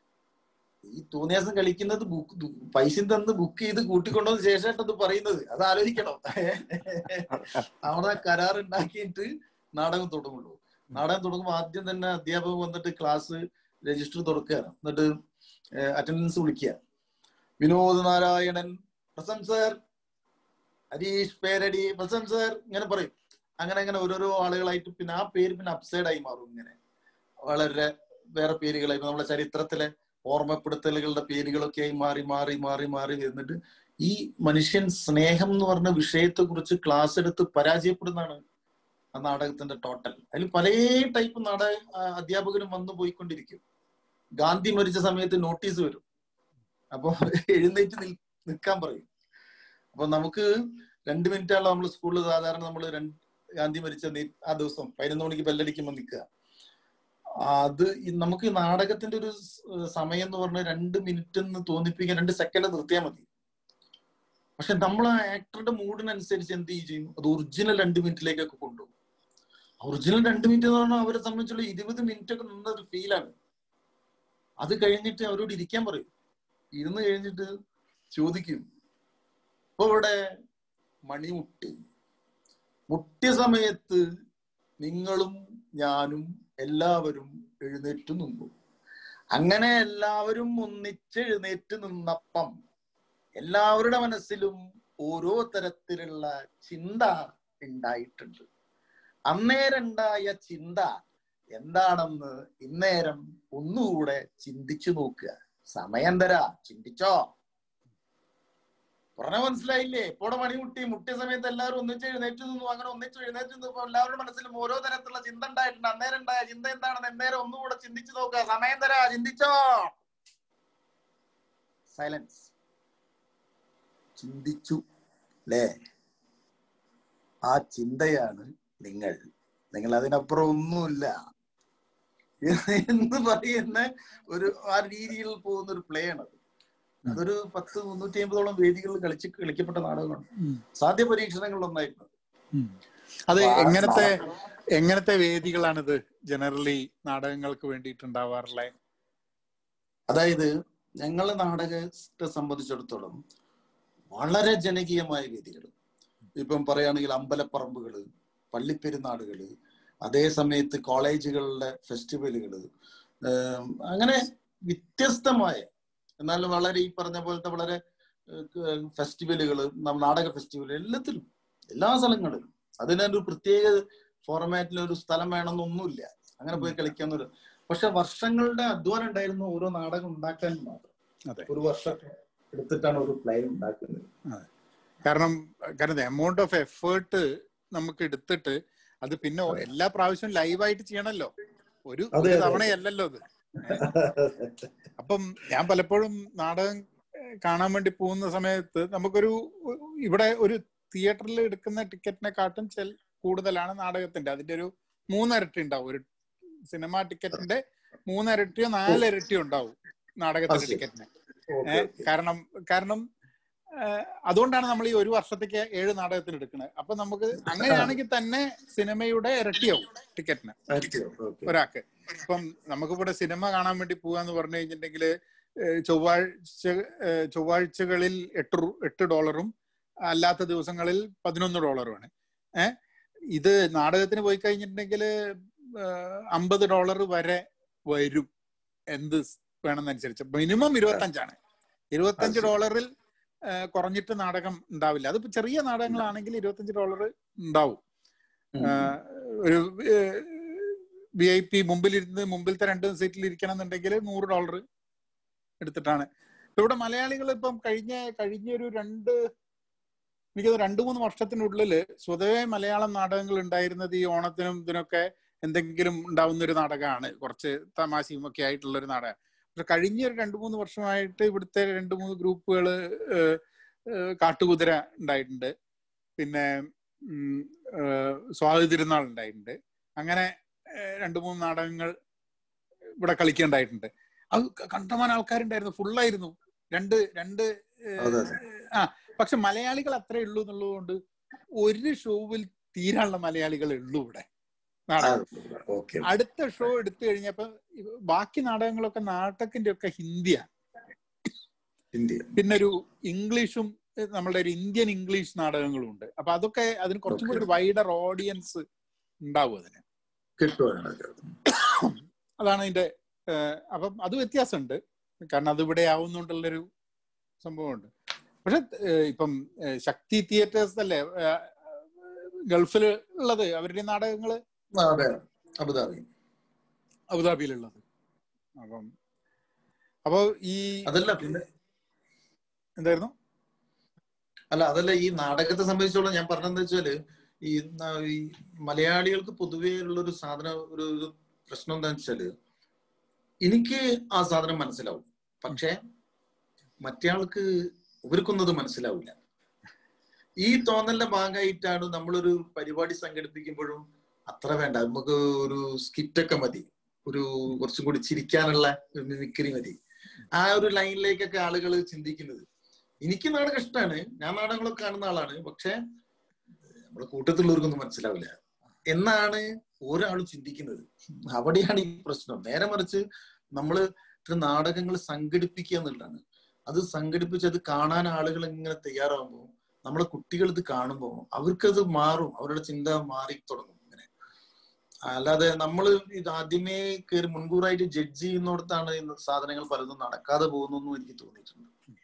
ഈ തോന്നിയാസം കളിക്കുന്നത് ബുക്ക് പൈസ തന്ന് ബുക്ക് ചെയ്ത് കൂട്ടിക്കൊണ്ടതിന് ശേഷമായിട്ട് അത് പറയുന്നത് അത് ആലോചിക്കണം അവിടെ കരാർ ഉണ്ടാക്കിയിട്ട് നാടകം തുടങ്ങുള്ളൂ നാടകം തുടങ്ങുമ്പോൾ ആദ്യം തന്നെ അധ്യാപകൻ വന്നിട്ട് ക്ലാസ് രജിസ്റ്റർ തുറക്കുകയാണ് എന്നിട്ട് അറ്റൻഡൻസ് വിളിക്കുക Vinod Narayanan present sir Harish Peradi present sir ഇങ്ങനെ പറയും അങ്ങനെ അങ്ങനെ ഓരോരോ ആളുകളായിട്ട് പിന്നെ ആ പേര് പിന്നെ അപ്സൈഡ് ആയി മാറും ഇങ്ങനെ വളരെ വേറെ പേരുകളായി നമ്മുടെ ചരിത്രത്തിലെ ഓർമ്മപ്പെടുത്തലുകളുടെ പേരുകളൊക്കെ ആയി മാറി മാറി മാറി മാറി വരുന്നിട്ട് ഈ മനുഷ്യൻ സ്നേഹം എന്ന് പറഞ്ഞ വിഷയത്തെ കുറിച്ച് ക്ലാസ് എടുത്ത് പരാജയപ്പെടുന്നതാണ് ആ നാടകത്തിന്റെ ടോട്ടൽ അതിൽ പല ടൈപ്പ് നാടക അധ്യാപകരും വന്നു പോയിക്കൊണ്ടിരിക്കും ഗാന്ധി മരിച്ച സമയത്ത് നോട്ടീസ് വരും അപ്പൊ എഴുന്നേറ്റ് നിൽ നിൽക്കാൻ പറയും അപ്പൊ നമുക്ക് രണ്ട് മിനിറ്റാണല്ലോ നമ്മൾ സ്കൂളിൽ സാധാരണ നമ്മൾ രണ്ട് ഗാന്ധി മരിച്ച ആ ദിവസം പതിനൊന്ന് മണിക്ക് ബെല്ലടിക്കുമ്പോൾ നിൽക്കുക അത് നമുക്ക് ഈ നാടകത്തിന്റെ ഒരു സമയം എന്ന് പറഞ്ഞാൽ രണ്ട് മിനിറ്റ് എന്ന് തോന്നിപ്പിക്കാൻ രണ്ട് സെക്കൻഡ് നിർത്തിയാൽ മതി പക്ഷെ നമ്മൾ ആ ആക്ടറുടെ മൂഡിനനുസരിച്ച് എന്ത് ചെയ്യും അത് ഒറിജിനൽ രണ്ട് മിനിറ്റിലേക്കൊക്കെ കൊണ്ടുപോകും ഒറിജിനൽ രണ്ട് മിനിറ്റ് എന്ന് പറഞ്ഞാൽ അവരെ സംബന്ധിച്ചുള്ള ഇരുപത് മിനിറ്റ് ഒക്കെ നിന്ന ഒരു ഫീലാണ് അത് കഴിഞ്ഞിട്ട് അവരോട് ഇരിക്കാൻ പറയും ഇരുന്ന് കഴിഞ്ഞിട്ട് ചോദിക്കും ഇപ്പൊ ഇവിടെ മണി മുട്ടി മുട്ടിയ സമയത്ത് നിങ്ങളും ഞാനും എല്ലാവരും എഴുന്നേറ്റ് നിന്നു അങ്ങനെ എല്ലാവരും ഒന്നിച്ച് എഴുന്നേറ്റ് നിന്നപ്പം എല്ലാവരുടെ മനസ്സിലും ഓരോ തരത്തിലുള്ള ചിന്ത ഉണ്ടായിട്ടുണ്ട് അന്നേരണ്ടായ ചിന്ത എന്താണെന്ന് ഇന്നേരം ഒന്നുകൂടെ ചിന്തിച്ചു നോക്കുക സമയം തരാ ചിന്തിച്ചോ പറഞ്ഞ മനസ്സിലായില്ലേ ഇപ്പോടെ മണി മുട്ടി മുട്ടിയ സമയത്ത് എല്ലാവരും ഒന്നിച്ച് എഴുന്നേറ്റ് നിന്നു അങ്ങനെ ഒന്നിച്ച് എഴുന്നേറ്റ് നിന്നപ്പോ എല്ലാവരുടെ മനസ്സിലും ഓരോ തരത്തിലുള്ള ചിന്ത ഉണ്ടായിട്ടുണ്ട് അന്നേരം ഉണ്ടായ ചിന്ത എന്താണെന്ന് എന്നേരം ഒന്നുകൂടെ ചിന്തിച്ചു നോക്കുക സമയം തരാ ചിന്തിച്ചോ സൈലൻസ് ചിന്തിച്ചു അല്ലേ ആ ചിന്തയാണ് നിങ്ങൾ നിങ്ങൾ അതിനപ്പുറം ഒന്നുമില്ല എന്ന് പറയുന്ന ഒരു ആ രീതിയിൽ പോകുന്ന ഒരു പ്ലേ ആണ് അത് അതൊരു പത്ത് മുന്നൂറ്റി അമ്പതോളം വേദികളിൽ കളിച്ച് കളിക്കപ്പെട്ട നാടകമാണ് സാധ്യ പരീക്ഷണങ്ങളിലൊന്നായിരുന്നു അത് എങ്ങനത്തെ എങ്ങനത്തെ വേദികളാണിത് ജനറലി നാടകങ്ങൾക്ക് വേണ്ടിയിട്ടുണ്ടാവാറുള്ളത് അതായത് ഞങ്ങളെ നാടകത്തെ സംബന്ധിച്ചിടത്തോളം വളരെ ജനകീയമായ വേദികൾ ഇപ്പം പറയുകയാണെങ്കിൽ അമ്പലപ്പറമ്പുകള് പള്ളിപ്പെരുന്നാടുകള് അതേ സമയത്ത് കോളേജുകളിലെ ഫെസ്റ്റിവലുകള് അങ്ങനെ വ്യത്യസ്തമായ എന്നാൽ വളരെ ഈ പറഞ്ഞ പോലത്തെ വളരെ ഫെസ്റ്റിവലുകൾ നാടക ഫെസ്റ്റിവൽ എല്ലാത്തിലും എല്ലാ സ്ഥലങ്ങളിലും അതിനൊരു പ്രത്യേക ഫോർമാറ്റിൽ ഒരു സ്ഥലം വേണമെന്നൊന്നുമില്ല അങ്ങനെ പോയി കളിക്കാന്നൊരു പക്ഷെ വർഷങ്ങളുടെ അധ്വാനം ഉണ്ടായിരുന്നു ഓരോ നാടകം ഉണ്ടാക്കാൻ മാത്രം ഒരു വർഷം എടുത്തിട്ടാണ് ഒരു പ്ലേ ഉണ്ടാക്കുന്നത് കാരണം കാരണം എമൗണ്ട് ഓഫ് എഫേർട്ട് നമുക്ക് എടുത്തിട്ട് അത് പിന്നെ എല്ലാ പ്രാവശ്യവും ലൈവായിട്ട് ചെയ്യണല്ലോ ഒരു തവണയല്ലല്ലോ അത് അപ്പം ഞാൻ പലപ്പോഴും നാടകം കാണാൻ വേണ്ടി പോകുന്ന സമയത്ത് നമുക്കൊരു ഇവിടെ ഒരു തിയേറ്ററിൽ എടുക്കുന്ന ടിക്കറ്റിനെക്കാട്ടും ചെൽ കൂടുതലാണ് നാടകത്തിന്റെ അതിന്റെ ഒരു മൂന്നരട്ടി ഉണ്ടാവും ഒരു സിനിമ ടിക്കറ്റിന്റെ മൂന്നരട്ടിയോ നാലിരട്ടിയോ ഉണ്ടാവും നാടകത്തിന്റെ ടിക്കറ്റിന് കാരണം കാരണം അതുകൊണ്ടാണ് നമ്മൾ ഈ ഒരു വർഷത്തേക്ക് ഏഴ് നാടകത്തിന് എടുക്കുന്നത് അപ്പൊ നമുക്ക് അങ്ങനെയാണെങ്കിൽ തന്നെ സിനിമയുടെ ഇരട്ടിയാവും ടിക്കറ്റിന് ഒരാൾക്ക് ഇപ്പം നമുക്കിവിടെ സിനിമ കാണാൻ വേണ്ടി പോവാന്ന് പറഞ്ഞു കഴിഞ്ഞിട്ടുണ്ടെങ്കിൽ ചൊവ്വാഴ്ച ചൊവ്വാഴ്ചകളിൽ എട്ട് എട്ട് ഡോളറും അല്ലാത്ത ദിവസങ്ങളിൽ പതിനൊന്ന് ഡോളറുമാണ് ഏഹ് ഇത് നാടകത്തിന് പോയി കഴിഞ്ഞിട്ടുണ്ടെങ്കിൽ അമ്പത് ഡോളർ വരെ വരും എന്ത് വേണമെന്നനുസരിച്ച് മിനിമം ഇരുപത്തഞ്ചാണ് ഇരുപത്തഞ്ച് ശരി. ഡോളറിൽ ആ, കുറഞ്ഞിട്ട് നാടകം ഉണ്ടാവില്ല അതിപ്പോ ചെറിയ നാടകങ്ങളാണെങ്കിൽ ഇരുപത്തഞ്ച് ഡോളർ ഉണ്ടാവും ഉം. ആ, ഒരു വി ഐ പി മുമ്പിലിരുന്ന് മുമ്പിലത്തെ രണ്ട് സീറ്റിൽ ഇരിക്കണം എന്നുണ്ടെങ്കിൽ നൂറ് ഡോളർ എടുത്തിട്ടാണ് ഇപ്പൊ ഇവിടെ മലയാളികൾ ഇപ്പം കഴിഞ്ഞ കഴിഞ്ഞ ഒരു രണ്ട് എനിക്ക് തോന്നുന്നു രണ്ട് മൂന്ന് വർഷത്തിനുള്ളില് സ്വതവേ മലയാളം നാടകങ്ങൾ ഉണ്ടായിരുന്നത് ഈ ഓണത്തിനും ഇതിനൊക്കെ എന്തെങ്കിലും ഉണ്ടാവുന്ന ഒരു നാടകമാണ് കുറച്ച് തമാശയും ഒക്കെ ആയിട്ടുള്ള ഒരു നാടകം പക്ഷെ കഴിഞ്ഞ ഒരു രണ്ട് മൂന്ന് വർഷമായിട്ട് ഇവിടുത്തെ രണ്ട് മൂന്ന് ഗ്രൂപ്പുകൾ കാട്ടുകുതിര ഉണ്ടായിട്ടുണ്ട് പിന്നെ ഉം, ഏഹ്, സ്വാതി തിരുനാൾ ഉണ്ടായിട്ടുണ്ട് അങ്ങനെ ഏഹ്, രണ്ട് മൂന്ന് നാടകങ്ങൾ ഇവിടെ കളിക്കുകയുണ്ടായിട്ടുണ്ട് അത് ക- കണ്ടമാനം ആൾക്കാരുണ്ടായിരുന്നു ഫുള്ളായിരുന്നു രണ്ട് രണ്ട് ഏഹ്, അതെ, അതെ. ആ പക്ഷെ മലയാളികൾ അത്രേ ഉള്ളൂ എന്നുള്ളത് കൊണ്ട് ഒരു ഷോവിൽ തീരാനുള്ള മലയാളികളെ ഉള്ളൂ ഇവിടെ നാടകം ഓക്കെ അടുത്ത ഷോ എടുത്തു കഴിഞ്ഞപ്പോ ഇവ- ബാക്കി നാടകങ്ങളൊക്കെ നാടകത്തിന്റെ ഒക്കെ ഹിന്ദിയാണ് ഇന്ത്യ പിന്നെ ഒരു ഇംഗ്ലീഷും ഏഹ്, നമ്മളുടെ ഒരു ഇന്ത്യൻ ഇംഗ്ലീഷ് നാടകങ്ങളും ഉണ്ട് അപ്പൊ അതൊക്കെ അതിന് കുറച്ചും കൂടി ഒരു വൈഡർ ഓഡിയൻസ് ഉണ്ടാവും അതിന് കിട്ടുവാണ് അതാണ് അതിന്റെ ഏഹ്, അപ്പം അത് വ്യത്യാസമുണ്ട് കാരണം അത് ഇവിടെ ആവുന്നുണ്ടുള്ളൊരു സംഭവമുണ്ട് പക്ഷെ ഏഹ്, ഇപ്പം ഏഹ്, ശക്തി തിയേറ്റേഴ്സ് അല്ലേ ഏഹ്, ഗൾഫിൽ ഉള്ളത് അവരുടെ നാടകങ്ങള് അതെ അബുദാബി അബുദാബിയിലുള്ളത് അപ്പം അപ്പൊ ഈ അതല്ല പിന്നെ എന്തായിരുന്നു അല്ല അതല്ല ഈ നാടകത്തെ സംബന്ധിച്ചോളം ഞാൻ പറഞ്ഞതെന്ന് വെച്ചാല് ഈ ന- ഈ മലയാളികൾക്ക് പൊതുവേ ഉള്ള ഒരു സാധനം ഒരു ഒരു പ്രശ്നം എന്താന്ന് വെച്ചാല് എനിക്ക് ആ സാധനം മനസ്സിലാവും പക്ഷെ മറ്റേയാൾക്ക് ഇവർക്കൊന്നും അത് മനസ്സിലാവില്ല ഈ തോന്നലിന്റെ ഭാഗമായിട്ടാണ് നമ്മളൊരു പരിപാടി സംഘടിപ്പിക്കുമ്പോഴും അത്ര വേണ്ട നമുക്ക് ഒരു സ്കിറ്റൊക്കെ മതി ഒരു കുറച്ചും കൂടി ചിരിക്കാനുള്ള ഒരു മിമിക്രി മതി ആ ഒരു ലൈനിലേക്കൊക്കെ ആളുകൾ ചിന്തിക്കുന്നത് എനിക്ക് നാടകം ഇഷ്ടമാണ് ഞാൻ നാടകങ്ങളൊക്കെ കാണുന്ന ആളാണ് പക്ഷെ നമ്മുടെ കൂട്ടത്തിലുള്ളവർക്കൊന്നും മനസ്സിലാവില്ല എന്നാണ് ഒരാൾ ചിന്തിക്കുന്നത് അവിടെയാണ് ഈ പ്രശ്നം നേരെ മറിച്ച് നമ്മള് ഇത്ര നാടകങ്ങൾ സംഘടിപ്പിക്കുക എന്നുള്ളതാണ് അത് സംഘടിപ്പിച്ച് അത് കാണാൻ ആളുകൾ ഇങ്ങനെ തയ്യാറാകുമ്പോൾ നമ്മളെ കുട്ടികൾ ഇത് കാണുമ്പോൾ അവർക്കത് മാറും അവരുടെ ചിന്ത മാറി തുടങ്ങും ഇങ്ങനെ അല്ലാതെ നമ്മൾ ഇത് ആദ്യമേ കയറി മുൻകൂറായിട്ട് ജഡ്ജ് ചെയ്യുന്നിടത്താണ് ഇന്ന് സാധനങ്ങൾ പലതും നടക്കാതെ പോകുന്നു എനിക്ക് തോന്നിയിട്ടുണ്ട്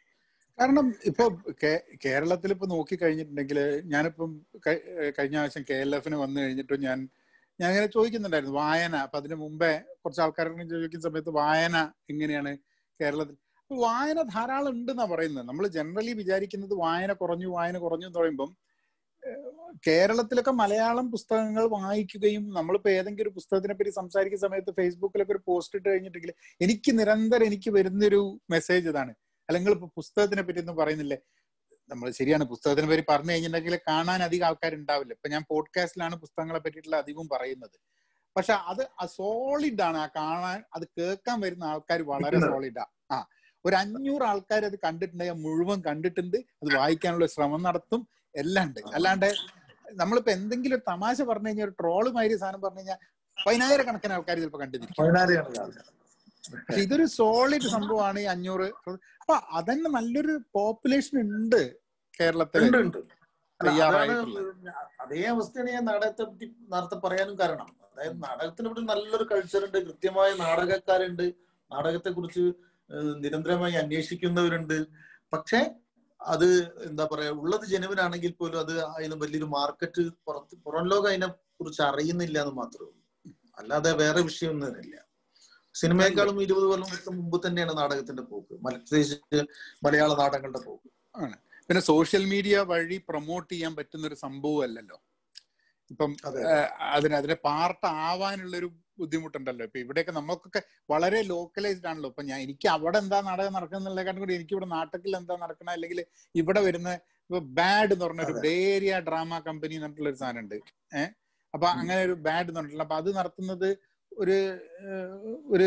കാരണം ഇപ്പൊ കേരളത്തിൽ ഇപ്പൊ നോക്കി കഴിഞ്ഞിട്ടുണ്ടെങ്കിൽ ഞാനിപ്പം കഴി- ഏഹ് കഴിഞ്ഞ ആവശ്യം കെ എൽ എഫിന് വന്നു കഴിഞ്ഞിട്ട് ഞാൻ ഞാൻ ഇങ്ങനെ ചോദിക്കുന്നുണ്ടായിരുന്നു വായന അപ്പൊ അതിന് മുമ്പേ കുറച്ച് ആൾക്കാരോട് ചോദിക്കുന്ന സമയത്ത് വായന എങ്ങനെയാണ് കേരളത്തിൽ അപ്പൊ വായന ധാരാളം ഉണ്ടെന്നാ പറയുന്നത് നമ്മൾ ജനറലി വിചാരിക്കുന്നത് വായന കുറഞ്ഞു വായന കുറഞ്ഞു എന്ന് പറയുമ്പം ഏഹ് കേരളത്തിലൊക്കെ മലയാളം പുസ്തകങ്ങൾ വായിക്കുകയും നമ്മളിപ്പോ ഏതെങ്കിലും ഒരു പുസ്തകത്തിനെ പറ്റി സംസാരിക്കുന്ന സമയത്ത് ഫേസ്ബുക്കിലൊക്കെ ഒരു പോസ്റ്റ് ഇട്ട് കഴിഞ്ഞിട്ടുണ്ടെങ്കിൽ എനിക്ക് നിരന്തരം എനിക്ക് വരുന്നൊരു മെസ്സേജ് ഇതാണ് അല്ലെങ്കിൽ ഇപ്പൊ പുസ്തകത്തിനെ പറ്റി ഒന്നും പറയുന്നില്ലേ നമ്മൾ ശരിയാണ് പുസ്തകത്തിനെ പറ്റി പറഞ്ഞു കഴിഞ്ഞിട്ടുണ്ടെങ്കിൽ കാണാൻ അധികം ആൾക്കാരുണ്ടാവില്ല ഇപ്പൊ ഞാൻ പോഡ്കാസ്റ്റിലാണ് പുസ്തകങ്ങളെ പറ്റിയിട്ടുള്ള അധികവും പറയുന്നത് പക്ഷെ അത് സോളിഡ് ആണ് ആ കാണാൻ അത് കേൾക്കാൻ വരുന്ന ആൾക്കാർ വളരെ സോളിഡാ ആ ഒരു അഞ്ഞൂറ് ആൾക്കാർ അത് കണ്ടിട്ടുണ്ടെങ്കിൽ മുഴുവൻ കണ്ടിട്ടുണ്ട് അത് വായിക്കാനുള്ള ശ്രമം നടത്തും എല്ലാം ഉണ്ട് അല്ലാണ്ട് നമ്മളിപ്പോ എന്തെങ്കിലും ഒരു തമാശ പറഞ്ഞു കഴിഞ്ഞാൽ ഒരു ട്രോള് മാതിരി സാധനം പറഞ്ഞു കഴിഞ്ഞാൽ പതിനായിരക്കണക്കിന് ആൾക്കാർ ചിലപ്പോൾ കണ്ടിരിക്കും പതിനായിരം പക്ഷെ ഇതൊരു സോളിഡ് സംഭവമാണ് ഈ അഞ്ഞൂറ് അപ്പൊ അതന്നെ നല്ലൊരു പോപ്പുലേഷൻ ഉണ്ട് കേരളത്തിൽ ഉണ്ട് ഉണ്ട് അല്ല, അതാണ് തയ്യാറായിട്ടുള്ള അതേ അവസ്ഥയാണ് ഞാൻ നാടകത്തെ പറ്റി നേരത്തെ പറയാനും കാരണം അതായത് നാടകത്തിന് ഇവിടെ നല്ലൊരു കൾച്ചർ ഉണ്ട് കൃത്യമായ നാടകക്കാരുണ്ട് നാടകത്തെ കുറിച്ച് നിരന്തരമായി അന്വേഷിക്കുന്നവരുണ്ട് പക്ഷെ അത് എന്താ പറയാ ഉള്ളത് ജനുവിനാണെങ്കിൽ പോലും അത് അതിന് വലിയൊരു മാർക്കറ്റ് പുറത്ത് പുറം ലോകം അതിനെ കുറിച്ച് അറിയുന്നില്ല എന്ന് മാത്രമേ ഉള്ളൂ അല്ലാതെ വേറെ വിഷയമൊന്നും ഇല്ല സിനിമയെക്കാളും ഇരുപത് കൊല്ലം മുമ്പ് തന്നെയാണ് നാടകത്തിന്റെ പോക്ക് മലപ്രദേശ് മലയാള നാടകങ്ങളുടെ പോക്ക് പിന്നെ സോഷ്യൽ മീഡിയ വഴി പ്രൊമോട്ട് ചെയ്യാൻ പറ്റുന്ന ഒരു സംഭവമല്ലല്ലോ ഇപ്പം അതെ ഏഹ്, അതിന് അതിന്റെ പാർട്ട് ആവാനുള്ള ഒരു ബുദ്ധിമുട്ടുണ്ടല്ലോ ഇപ്പൊ ഇവിടെയൊക്കെ നമുക്കൊക്കെ വളരെ ലോക്കലൈസ്ഡ് ആണല്ലോ ഇപ്പൊ ഞാൻ എനിക്ക് അവിടെ എന്താ നാടകം നടക്കുന്നുള്ളതിനെക്കാട്ടും കൂടി എനിക്ക് ഇവിടെ നാട്ടത്തിൽ എന്താ നടക്കണ അല്ലെങ്കിൽ ഇവിടെ വരുന്ന ഇപ്പൊ ബാഡ് എന്ന് പറഞ്ഞ ഒരു അതെ. ബേരിയ ഡ്രാമ കമ്പനി എന്ന് പറഞ്ഞിട്ടുള്ള ഒരു സാധനം ഉണ്ട് ഏഹ് അപ്പൊ ഉം. അങ്ങനെ ഒരു ബാഡ് എന്ന് പറഞ്ഞിട്ടുള്ള അപ്പൊ അത് നടത്തുന്നത് ഒരു ഏഹ്, ഒരു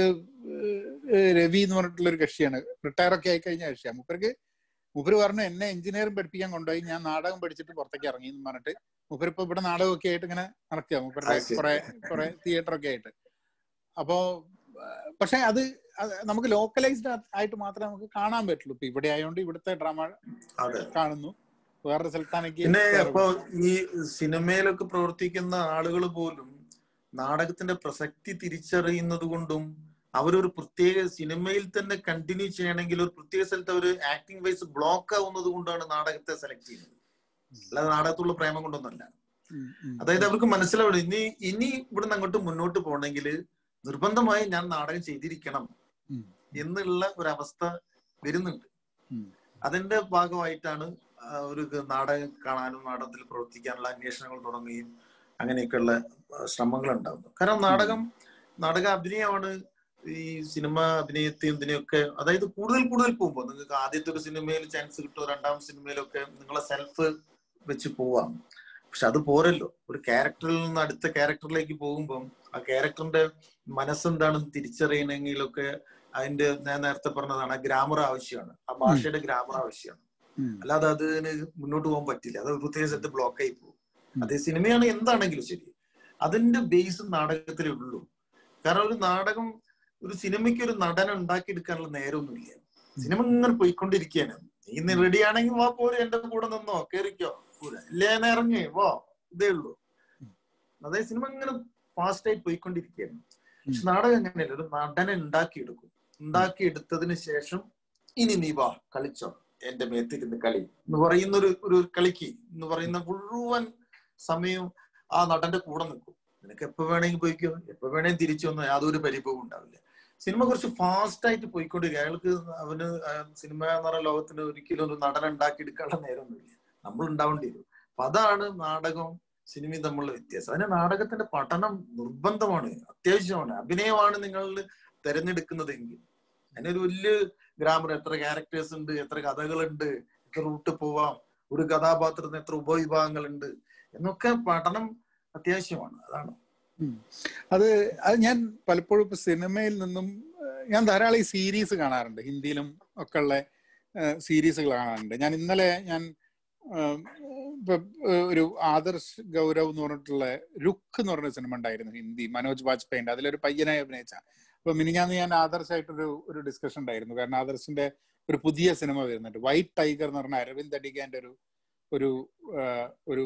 ഏഹ്, രവി എന്ന് പറഞ്ഞിട്ടുള്ള ഒരു കക്ഷിയാണ് റിട്ടയർ ഒക്കെ ആയി കഴിഞ്ഞ കക്ഷിയാണ് മൂപ്പർക്ക് മൂപ്പര് പറഞ്ഞു എന്നെ എഞ്ചിനീയറിംഗ് പഠിപ്പിക്കാൻ കൊണ്ടുപോയി ഞാൻ നാടകം പഠിച്ചിട്ട് പുറത്തേക്ക് ഇറങ്ങി എന്ന് പറഞ്ഞിട്ട് മൂപ്പര് ഇപ്പൊ ഇവിടെ നാടകമൊക്കെ ആയിട്ട് ഇങ്ങനെ നടക്കുക മൂപ്പരുടെ ആ, ശരി. കുറെ കുറെ തിയേറ്റർ ഒക്കെ ആയിട്ട് അപ്പോ ആ, പക്ഷെ അത് അത് നമുക്ക് ലോക്കലൈസ്ഡ് ആയിട്ട് മാത്രമേ നമുക്ക് കാണാൻ പറ്റുള്ളൂ ഇപ്പൊ ഇവിടെ ആയതുകൊണ്ട് ഇവിടുത്തെ ഡ്രാമ അതെ കാണുന്നു വേറൊരു സ്ഥലത്താണെങ്കിൽ പിന്നെ വേറെ അപ്പൊ ഈ സിനിമയിലൊക്കെ പ്രവർത്തിക്കുന്ന ആളുകൾ പോലും നാടകത്തിന്റെ പ്രസക്തി തിരിച്ചറിയുന്നത് കൊണ്ടും അവരൊരു പ്രത്യേക സിനിമയിൽ തന്നെ കണ്ടിന്യൂ ചെയ്യണമെങ്കിൽ ഒരു പ്രത്യേക സ്ഥലത്ത് അവർ ആക്ടിംഗ് വൈസ് ബ്ലോക്ക് ആവുന്നത് കൊണ്ടാണ് നാടകത്തെ സെലക്ട് ചെയ്യുന്നത് അല്ലാതെ നാടകത്തുള്ള പ്രേമം കൊണ്ടൊന്നല്ല ഉം, ഉം, അതായത് അവർക്ക് മനസ്സിലാവണം ഇനി ഇനി ഇവിടുന്ന് അങ്ങോട്ട് മുന്നോട്ട് പോകണമെങ്കിൽ നിർബന്ധമായി ഞാൻ നാടകം ചെയ്തിരിക്കണം ഉം, എന്നുള്ള ഒരു അവസ്ഥ വരുന്നുണ്ട് ഉം. അതിന്റെ ഭാഗമായിട്ടാണ് ആ, ഒരു നാടകം കാണാനും നാടകത്തിൽ പ്രവർത്തിക്കാനുള്ള അന്വേഷണങ്ങൾ തുടങ്ങുകയും അങ്ങനെയൊക്കെയുള്ള ആ, ശ്രമങ്ങൾ ഉണ്ടാകുന്നു കാരണം നാടകം നാടക അഭിനയമാണ് ഈ സിനിമ അഭിനയത്തെയും ഇതിനെയൊക്കെ അതായത് കൂടുതൽ കൂടുതൽ പോകുമ്പോൾ നിങ്ങൾക്ക് ആദ്യത്തെ ഒരു സിനിമയിൽ ചാൻസ് കിട്ടുമോ രണ്ടാം സിനിമയിലൊക്കെ നിങ്ങളെ സെൽഫ് വെച്ച് പോവാം പക്ഷെ അത് പോരല്ലോ ഒരു ക്യാരക്ടറിൽ നിന്ന് അടുത്ത ക്യാരക്ടറിലേക്ക് പോകുമ്പം ആ ക്യാരക്ടറിന്റെ മനസ്സെന്താണെന്ന് തിരിച്ചറിയണമെങ്കിലൊക്കെ അതിന്റെ ഞാൻ നേരത്തെ പറഞ്ഞതാണ് ആ ഗ്രാമർ ആവശ്യമാണ് ആ ഭാഷയുടെ ഗ്രാമർ ആവശ്യമാണ് ഉം. അല്ലാതെ അതിന് മുന്നോട്ട് പോകാൻ പറ്റില്ല അത് ഒരു പ്രത്യേക സ്ഥലത്ത് ബ്ലോക്ക് ആയി പോകും ഉം. അതേ സിനിമയാണ് എന്താണെങ്കിലും ശരി അതിന്റെ ബേസ് നാടകത്തിലേ ഉള്ളൂ കാരണം ഒരു നാടകം ഒരു സിനിമയ്ക്ക് ഒരു നടനം ഉണ്ടാക്കിയെടുക്കാനുള്ള നേരമൊന്നുമില്ല സിനിമ ഇങ്ങനെ പോയിക്കൊണ്ടിരിക്കുകയാണ് നീ ഇന്ന് റെഡി ആണെങ്കിൽ വാ പോരെ എന്റെ കൂടെ നിന്നോ കേറിക്കോ പോരെ. ഇല്ലേ ഞാൻ ഇറങ്ങി വാ ഇതേ ഉള്ളൂ അതായത് സിനിമ ഇങ്ങനെ ഫാസ്റ്റ് ആയി പോയിക്കൊണ്ടിരിക്കുകയാണ് പക്ഷെ നാടകം അങ്ങനെയല്ല ഒരു നടനെ ഉണ്ടാക്കിയെടുക്കും ഉണ്ടാക്കിയെടുത്തതിന് ശേഷം ഇനി നീ വാ കളിച്ചോ എന്റെ മേത്തിരുന്ന് കളി എന്ന് പറയുന്ന ഒരു ഒരു കളിക്ക് എന്ന് പറയുന്ന മുഴുവൻ സമയവും ആ നടന്റെ കൂടെ നിൽക്കും നിനക്ക് എപ്പോ വേണമെങ്കിൽ പോയിക്കോ എപ്പോ വേണമെങ്കിൽ തിരിച്ചു വന്നോ യാതൊരു പരിഭവം ഉണ്ടാവില്ല സിനിമ കുറച്ച് ഫാസ്റ്റ് ആയിട്ട് പോയിക്കൊണ്ടിരിക്കുക അയാൾക്ക് അവന് ആ സിനിമ എന്ന് പറയുന്ന ലോകത്തിന് ഒരിക്കലും ഒരു നടൻ ഉണ്ടാക്കി എടുക്കാനുള്ള നേരമൊന്നുമില്ല നമ്മൾ ഉണ്ടാവേണ്ടി വരും അപ്പൊ അതാണ് നാടകവും സിനിമയും തമ്മിലുള്ള വ്യത്യാസം അതിന് നാടകത്തിന്റെ പഠനം നിർബന്ധമാണ് അത്യാവശ്യമാണ് അഭിനയമാണ് നിങ്ങൾ തിരഞ്ഞെടുക്കുന്നതെങ്കിൽ അതിനൊരു വലിയ ഗ്രാമർ എത്ര ക്യാരക്ടേഴ്സ് ഉണ്ട് എത്ര കഥകളുണ്ട് എത്ര റൂട്ട് പോവാം ഒരു കഥാപാത്രത്തിന് എത്ര ഉപവിഭാഗങ്ങളുണ്ട് എന്നൊക്കെ പഠനം അത്യാവശ്യമാണ് അതാണ് അത് അത് ഞാൻ പലപ്പോഴും ഇപ്പൊ സിനിമയിൽ നിന്നും ഏഹ്, ഞാൻ ധാരാളം ഈ സീരീസ് കാണാറുണ്ട് ഹിന്ദിയിലും ഒക്കെ ഉള്ള സീരീസുകൾ കാണാറുണ്ട് ഞാൻ ഇന്നലെ ഞാൻ ഏഹ്, ഇപ്പൊ ഏഹ്, ഒരു ആദർശ് ഗൗരവ് എന്ന് പറഞ്ഞിട്ടുള്ള രുക്ക് എന്ന് പറഞ്ഞ സിനിമ ഉണ്ടായിരുന്നു ഹിന്ദി മനോജ് വാജ്പേയിന്റെ അതിലൊരു പയ്യനായി അഭിനയിച്ച അപ്പൊ മിനിഞ്ഞാന്ന് ഞാൻ ആദർശായിട്ടൊരു ഒരു ഡിസ്കഷൻ ഉണ്ടായിരുന്നു കാരണം ആദർശിന്റെ ഒരു പുതിയ സിനിമ വരുന്നുണ്ട് വൈറ്റ് ടൈഗർ എന്ന് പറഞ്ഞ അരവിന്ദ് അടികാന്റെ ഒരു ഒരു ഏഹ്, ഒരു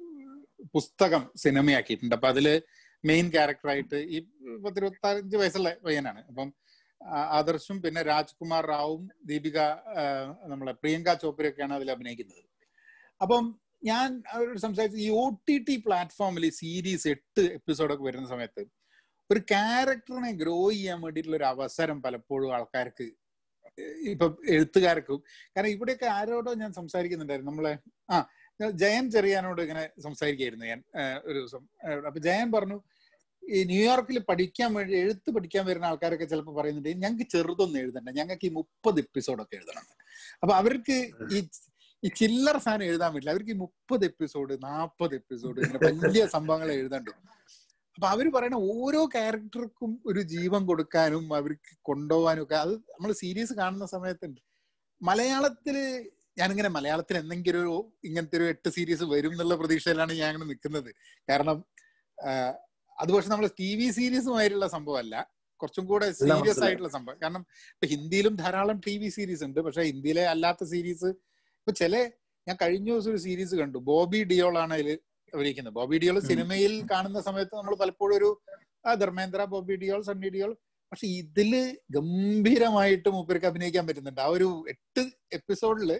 പുസ്തകം സിനിമയാക്കിയിട്ടുണ്ട് അപ്പൊ അതില് മെയിൻ ക്യാരക്ടറായിട്ട് ഈ പത്തിരുപത്തഞ്ച് വയസ്സുള്ള പയ്യനാണ് അപ്പം ആ, ആദർശും പിന്നെ രാജ്കുമാർ റാവും ദീപിക ആ, നമ്മളെ പ്രിയങ്ക ചോപ്രയൊക്കെയാണ് അതിൽ അഭിനയിക്കുന്നത് അപ്പം ഞാൻ അവരോട് സംസാരിച്ചു ഈ ഒ ടി ടി പ്ലാറ്റ്ഫോമിൽ ഈ സീരീസ് എട്ട് എപ്പിസോഡൊക്കെ വരുന്ന സമയത്ത് ഒരു ക്യാരക്ടറിനെ ഗ്രോ ചെയ്യാൻ വേണ്ടിയിട്ടുള്ള ഒരു അവസരം പലപ്പോഴും ആൾക്കാർക്ക് ഇപ്പൊ എഴുത്തുകാർക്കും കാരണം ഇവിടെയൊക്കെ ആരോടോ ഞാൻ സംസാരിക്കുന്നുണ്ടായിരുന്നു നമ്മളെ ആ ഞാൻ ജയൻ ചെറിയാനോട് ഇങ്ങനെ സംസാരിക്കായിരുന്നു ഞാൻ ആ, ഒരു ദിവസം ആ, അപ്പൊ ജയൻ പറഞ്ഞു ഈ ന്യൂയോർക്കിൽ പഠിക്കാൻ വേണ്ടി എഴുത്ത് പഠിക്കാൻ വരുന്ന ആൾക്കാരൊക്കെ ചിലപ്പോൾ പറയുന്നുണ്ട് ഞങ്ങൾക്ക് ചെറുതൊന്നും എഴുതണ്ട ഞങ്ങൾക്ക് ഈ മുപ്പത് എപ്പിസോഡൊക്കെ എഴുതണം അപ്പൊ അവർക്ക് ഈ ഈ ചില്ലറ സാധനം എഴുതാൻ പറ്റില്ല അവർക്ക് ഈ മുപ്പത് എപ്പിസോഡ് നാൽപ്പത് എപ്പിസോഡ് ഇങ്ങനെ വലിയ സംഭവങ്ങൾ എഴുതണ്ടു അപ്പൊ അവര് പറയുന്ന ഓരോ ക്യാരക്ടർക്കും ഒരു ജീവൻ കൊടുക്കാനും അവർക്ക് കൊണ്ടുപോകാനും ഒക്കെ അത് നമ്മൾ സീരീസ് കാണുന്ന സമയത്തുണ്ട് മലയാളത്തില് ഞാനിങ്ങനെ മലയാളത്തിൽ എന്തെങ്കിലും ഒരു ഇങ്ങനത്തെ ഒരു എട്ട് സീരീസ് വരും എന്നുള്ള പ്രതീക്ഷയിലാണ് ഞാൻ അങ്ങനെ നിൽക്കുന്നത് കാരണം ആഹ്, അത് പക്ഷെ നമ്മൾ ടി വി സീരീസുമായിട്ടുള്ള സംഭവമല്ല കുറച്ചും കൂടെ സീരിയസ് മനസ്സിലായി. ആയിട്ടുള്ള സംഭവം കാരണം ഇപ്പൊ ഹിന്ദിയിലും ധാരാളം ടി വി സീരീസ് ഉണ്ട് പക്ഷെ ഹിന്ദിയിലെ അല്ലാത്ത സീരീസ് ഇപ്പൊ ചില ഞാൻ കഴിഞ്ഞ ദിവസം ഒരു സീരീസ് കണ്ടു ബോബി ഡിയോൾ ആണ് അതിൽ അഭിനയിക്കുന്നത് ബോബി ഡിയോൾ ഉം. സിനിമയിൽ കാണുന്ന സമയത്ത് നമ്മൾ പലപ്പോഴും ഒരു ആ, ധർമ്മേന്ദ്ര ബോബി ഡിയോൾ സണ്ണി ഡിയോൾ പക്ഷെ ഇതില് ഗംഭീരമായിട്ട് മൂപ്പർക്ക് അഭിനയിക്കാൻ പറ്റുന്നുണ്ട് ആ ഒരു എട്ട് എപ്പിസോഡില്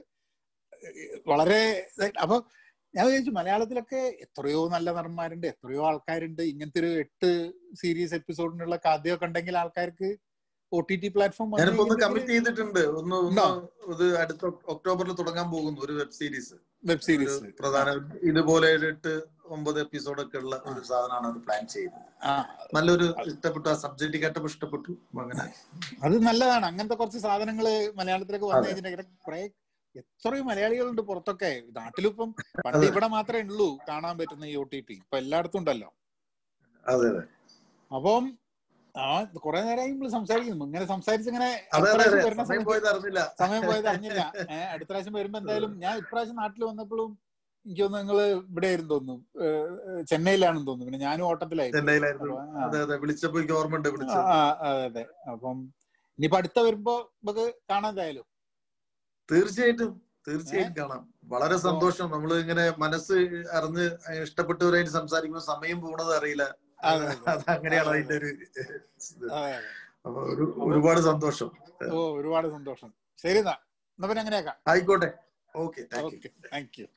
വളരെ ഇതായിട്ട് അപ്പൊ ഞാൻ വിചാരിച്ചു മലയാളത്തിലൊക്കെ എത്രയോ നല്ല നടന്മാരുണ്ട് എത്രയോ ആൾക്കാരുണ്ട് ഇങ്ങനത്തെ ഒരു എട്ട് സീരീസ് എപ്പിസോഡിനുള്ള കഥയൊക്കെ ഉണ്ടെങ്കിൽ ആൾക്കാർക്ക് ഒ ടി ടി പ്ലാറ്റ്ഫോം ഞാനിപ്പോ ഒന്ന് കമ്മിറ്റ് ചെയ്തിട്ടുണ്ട് ഒന്ന് ഒന്ന് ഉണ്ടോ? ഇത് അടുത്ത ഒക്ടോബറിൽ തുടങ്ങാൻ പോകുന്നു ഒരു വെബ് സീരീസ് വെബ് സീരീസ് ഒരു പ്രധാന ഇതുപോലെ ഒരു എട്ട് ഒമ്പത് എപ്പിസോഡൊക്കെ ഉള്ള ഒരു സാധനമാണ് അത് പ്ലാൻ ചെയ്യുന്നത് ആ നല്ലൊരു ഇഷ്ടപ്പെട്ടു ആ സബ്ജക്റ്റ് കേട്ടപ്പോ ഇഷ്ടപ്പെട്ടു അങ്ങനെ അത് നല്ലതാണ് അങ്ങനത്തെ കുറച്ച് സാധനങ്ങള് മലയാളത്തിലേക്ക് വന്നു അതെ. കഴിഞ്ഞിട്ടുണ്ടെങ്കിൽ കുറെ എത്രയോ മലയാളികളുണ്ട് പുറത്തൊക്കെ നാട്ടിലിപ്പം പണ്ട് അതെ. ഇവിടെ മാത്രമേ ഉള്ളൂ കാണാൻ പറ്റുന്ന ഈ ഒ ടി ടി ഇപ്പൊ എല്ലായിടത്തും ഉണ്ടല്ലോ അതെ അതെ അപ്പം ആ കുറെ നേരമായി നമ്മൾ സംസാരിക്കുന്നു ഇങ്ങനെ സംസാരിച്ച് ഇങ്ങനെ അതെ അടുത്ത അതെ പ്രാവശ്യം അതെ വരുന്ന സമയം സമയത്ത് പോയത് അറിഞ്ഞില്ല സമയം പോയത് അറിഞ്ഞില്ല ഏഹ് അടുത്ത പ്രാവശ്യം വരുമ്പോ എന്തായാലും ഞാൻ ഇപ്രാവശ്യം നാട്ടിൽ വന്നപ്പോഴും എനിക്ക് തോന്നുന്നു നിങ്ങള് ഇവിടെ ആയിരുന്നു തോന്നുന്നു ഏഹ് ചെന്നൈയിലാണെന്ന് തോന്നുന്നു പിന്നെ ഞാനും ഓട്ടത്തിലായിരുന്നു ചെന്നൈയിലായിരുന്നു അപ്പൊ, ആ, അതെ അതെ വിളിച്ചപ്പോ എനിക്ക് ഓർമ്മയുണ്ട് ആ, വിളിച്ചത് ആ, അതെ അതെ അപ്പം ഇനിയിപ്പോ അടുത്ത വരുമ്പോ നമുക്ക് കാണാൻ എന്തായാലും തീർച്ചയായിട്ടും തീർച്ചയായും കാണാം വളരെ സന്തോഷം നമ്മൾ ഇങ്ങനെ മനസ്സ് അറിഞ്ഞ് ഇഷ്ടപ്പെട്ടവരായിട്ട് സംസാരിക്കുമ്പോൾ സമയം പോണത് അറിയില്ല അതെ, അതെ. അത് അങ്ങനെയാണ് അതെ, അതിന്റെ ഒരു ഇത്. അതെ അതെ അപ്പൊ ഒരു ഒരുപാട് സന്തോഷം ഓ ഒരുപാട് സന്തോഷം ശരി എന്നാ എന്നാ പിന്നെ അങ്ങനെയാക്കാം ആയിക്കോട്ടെ okay thank you okay thank U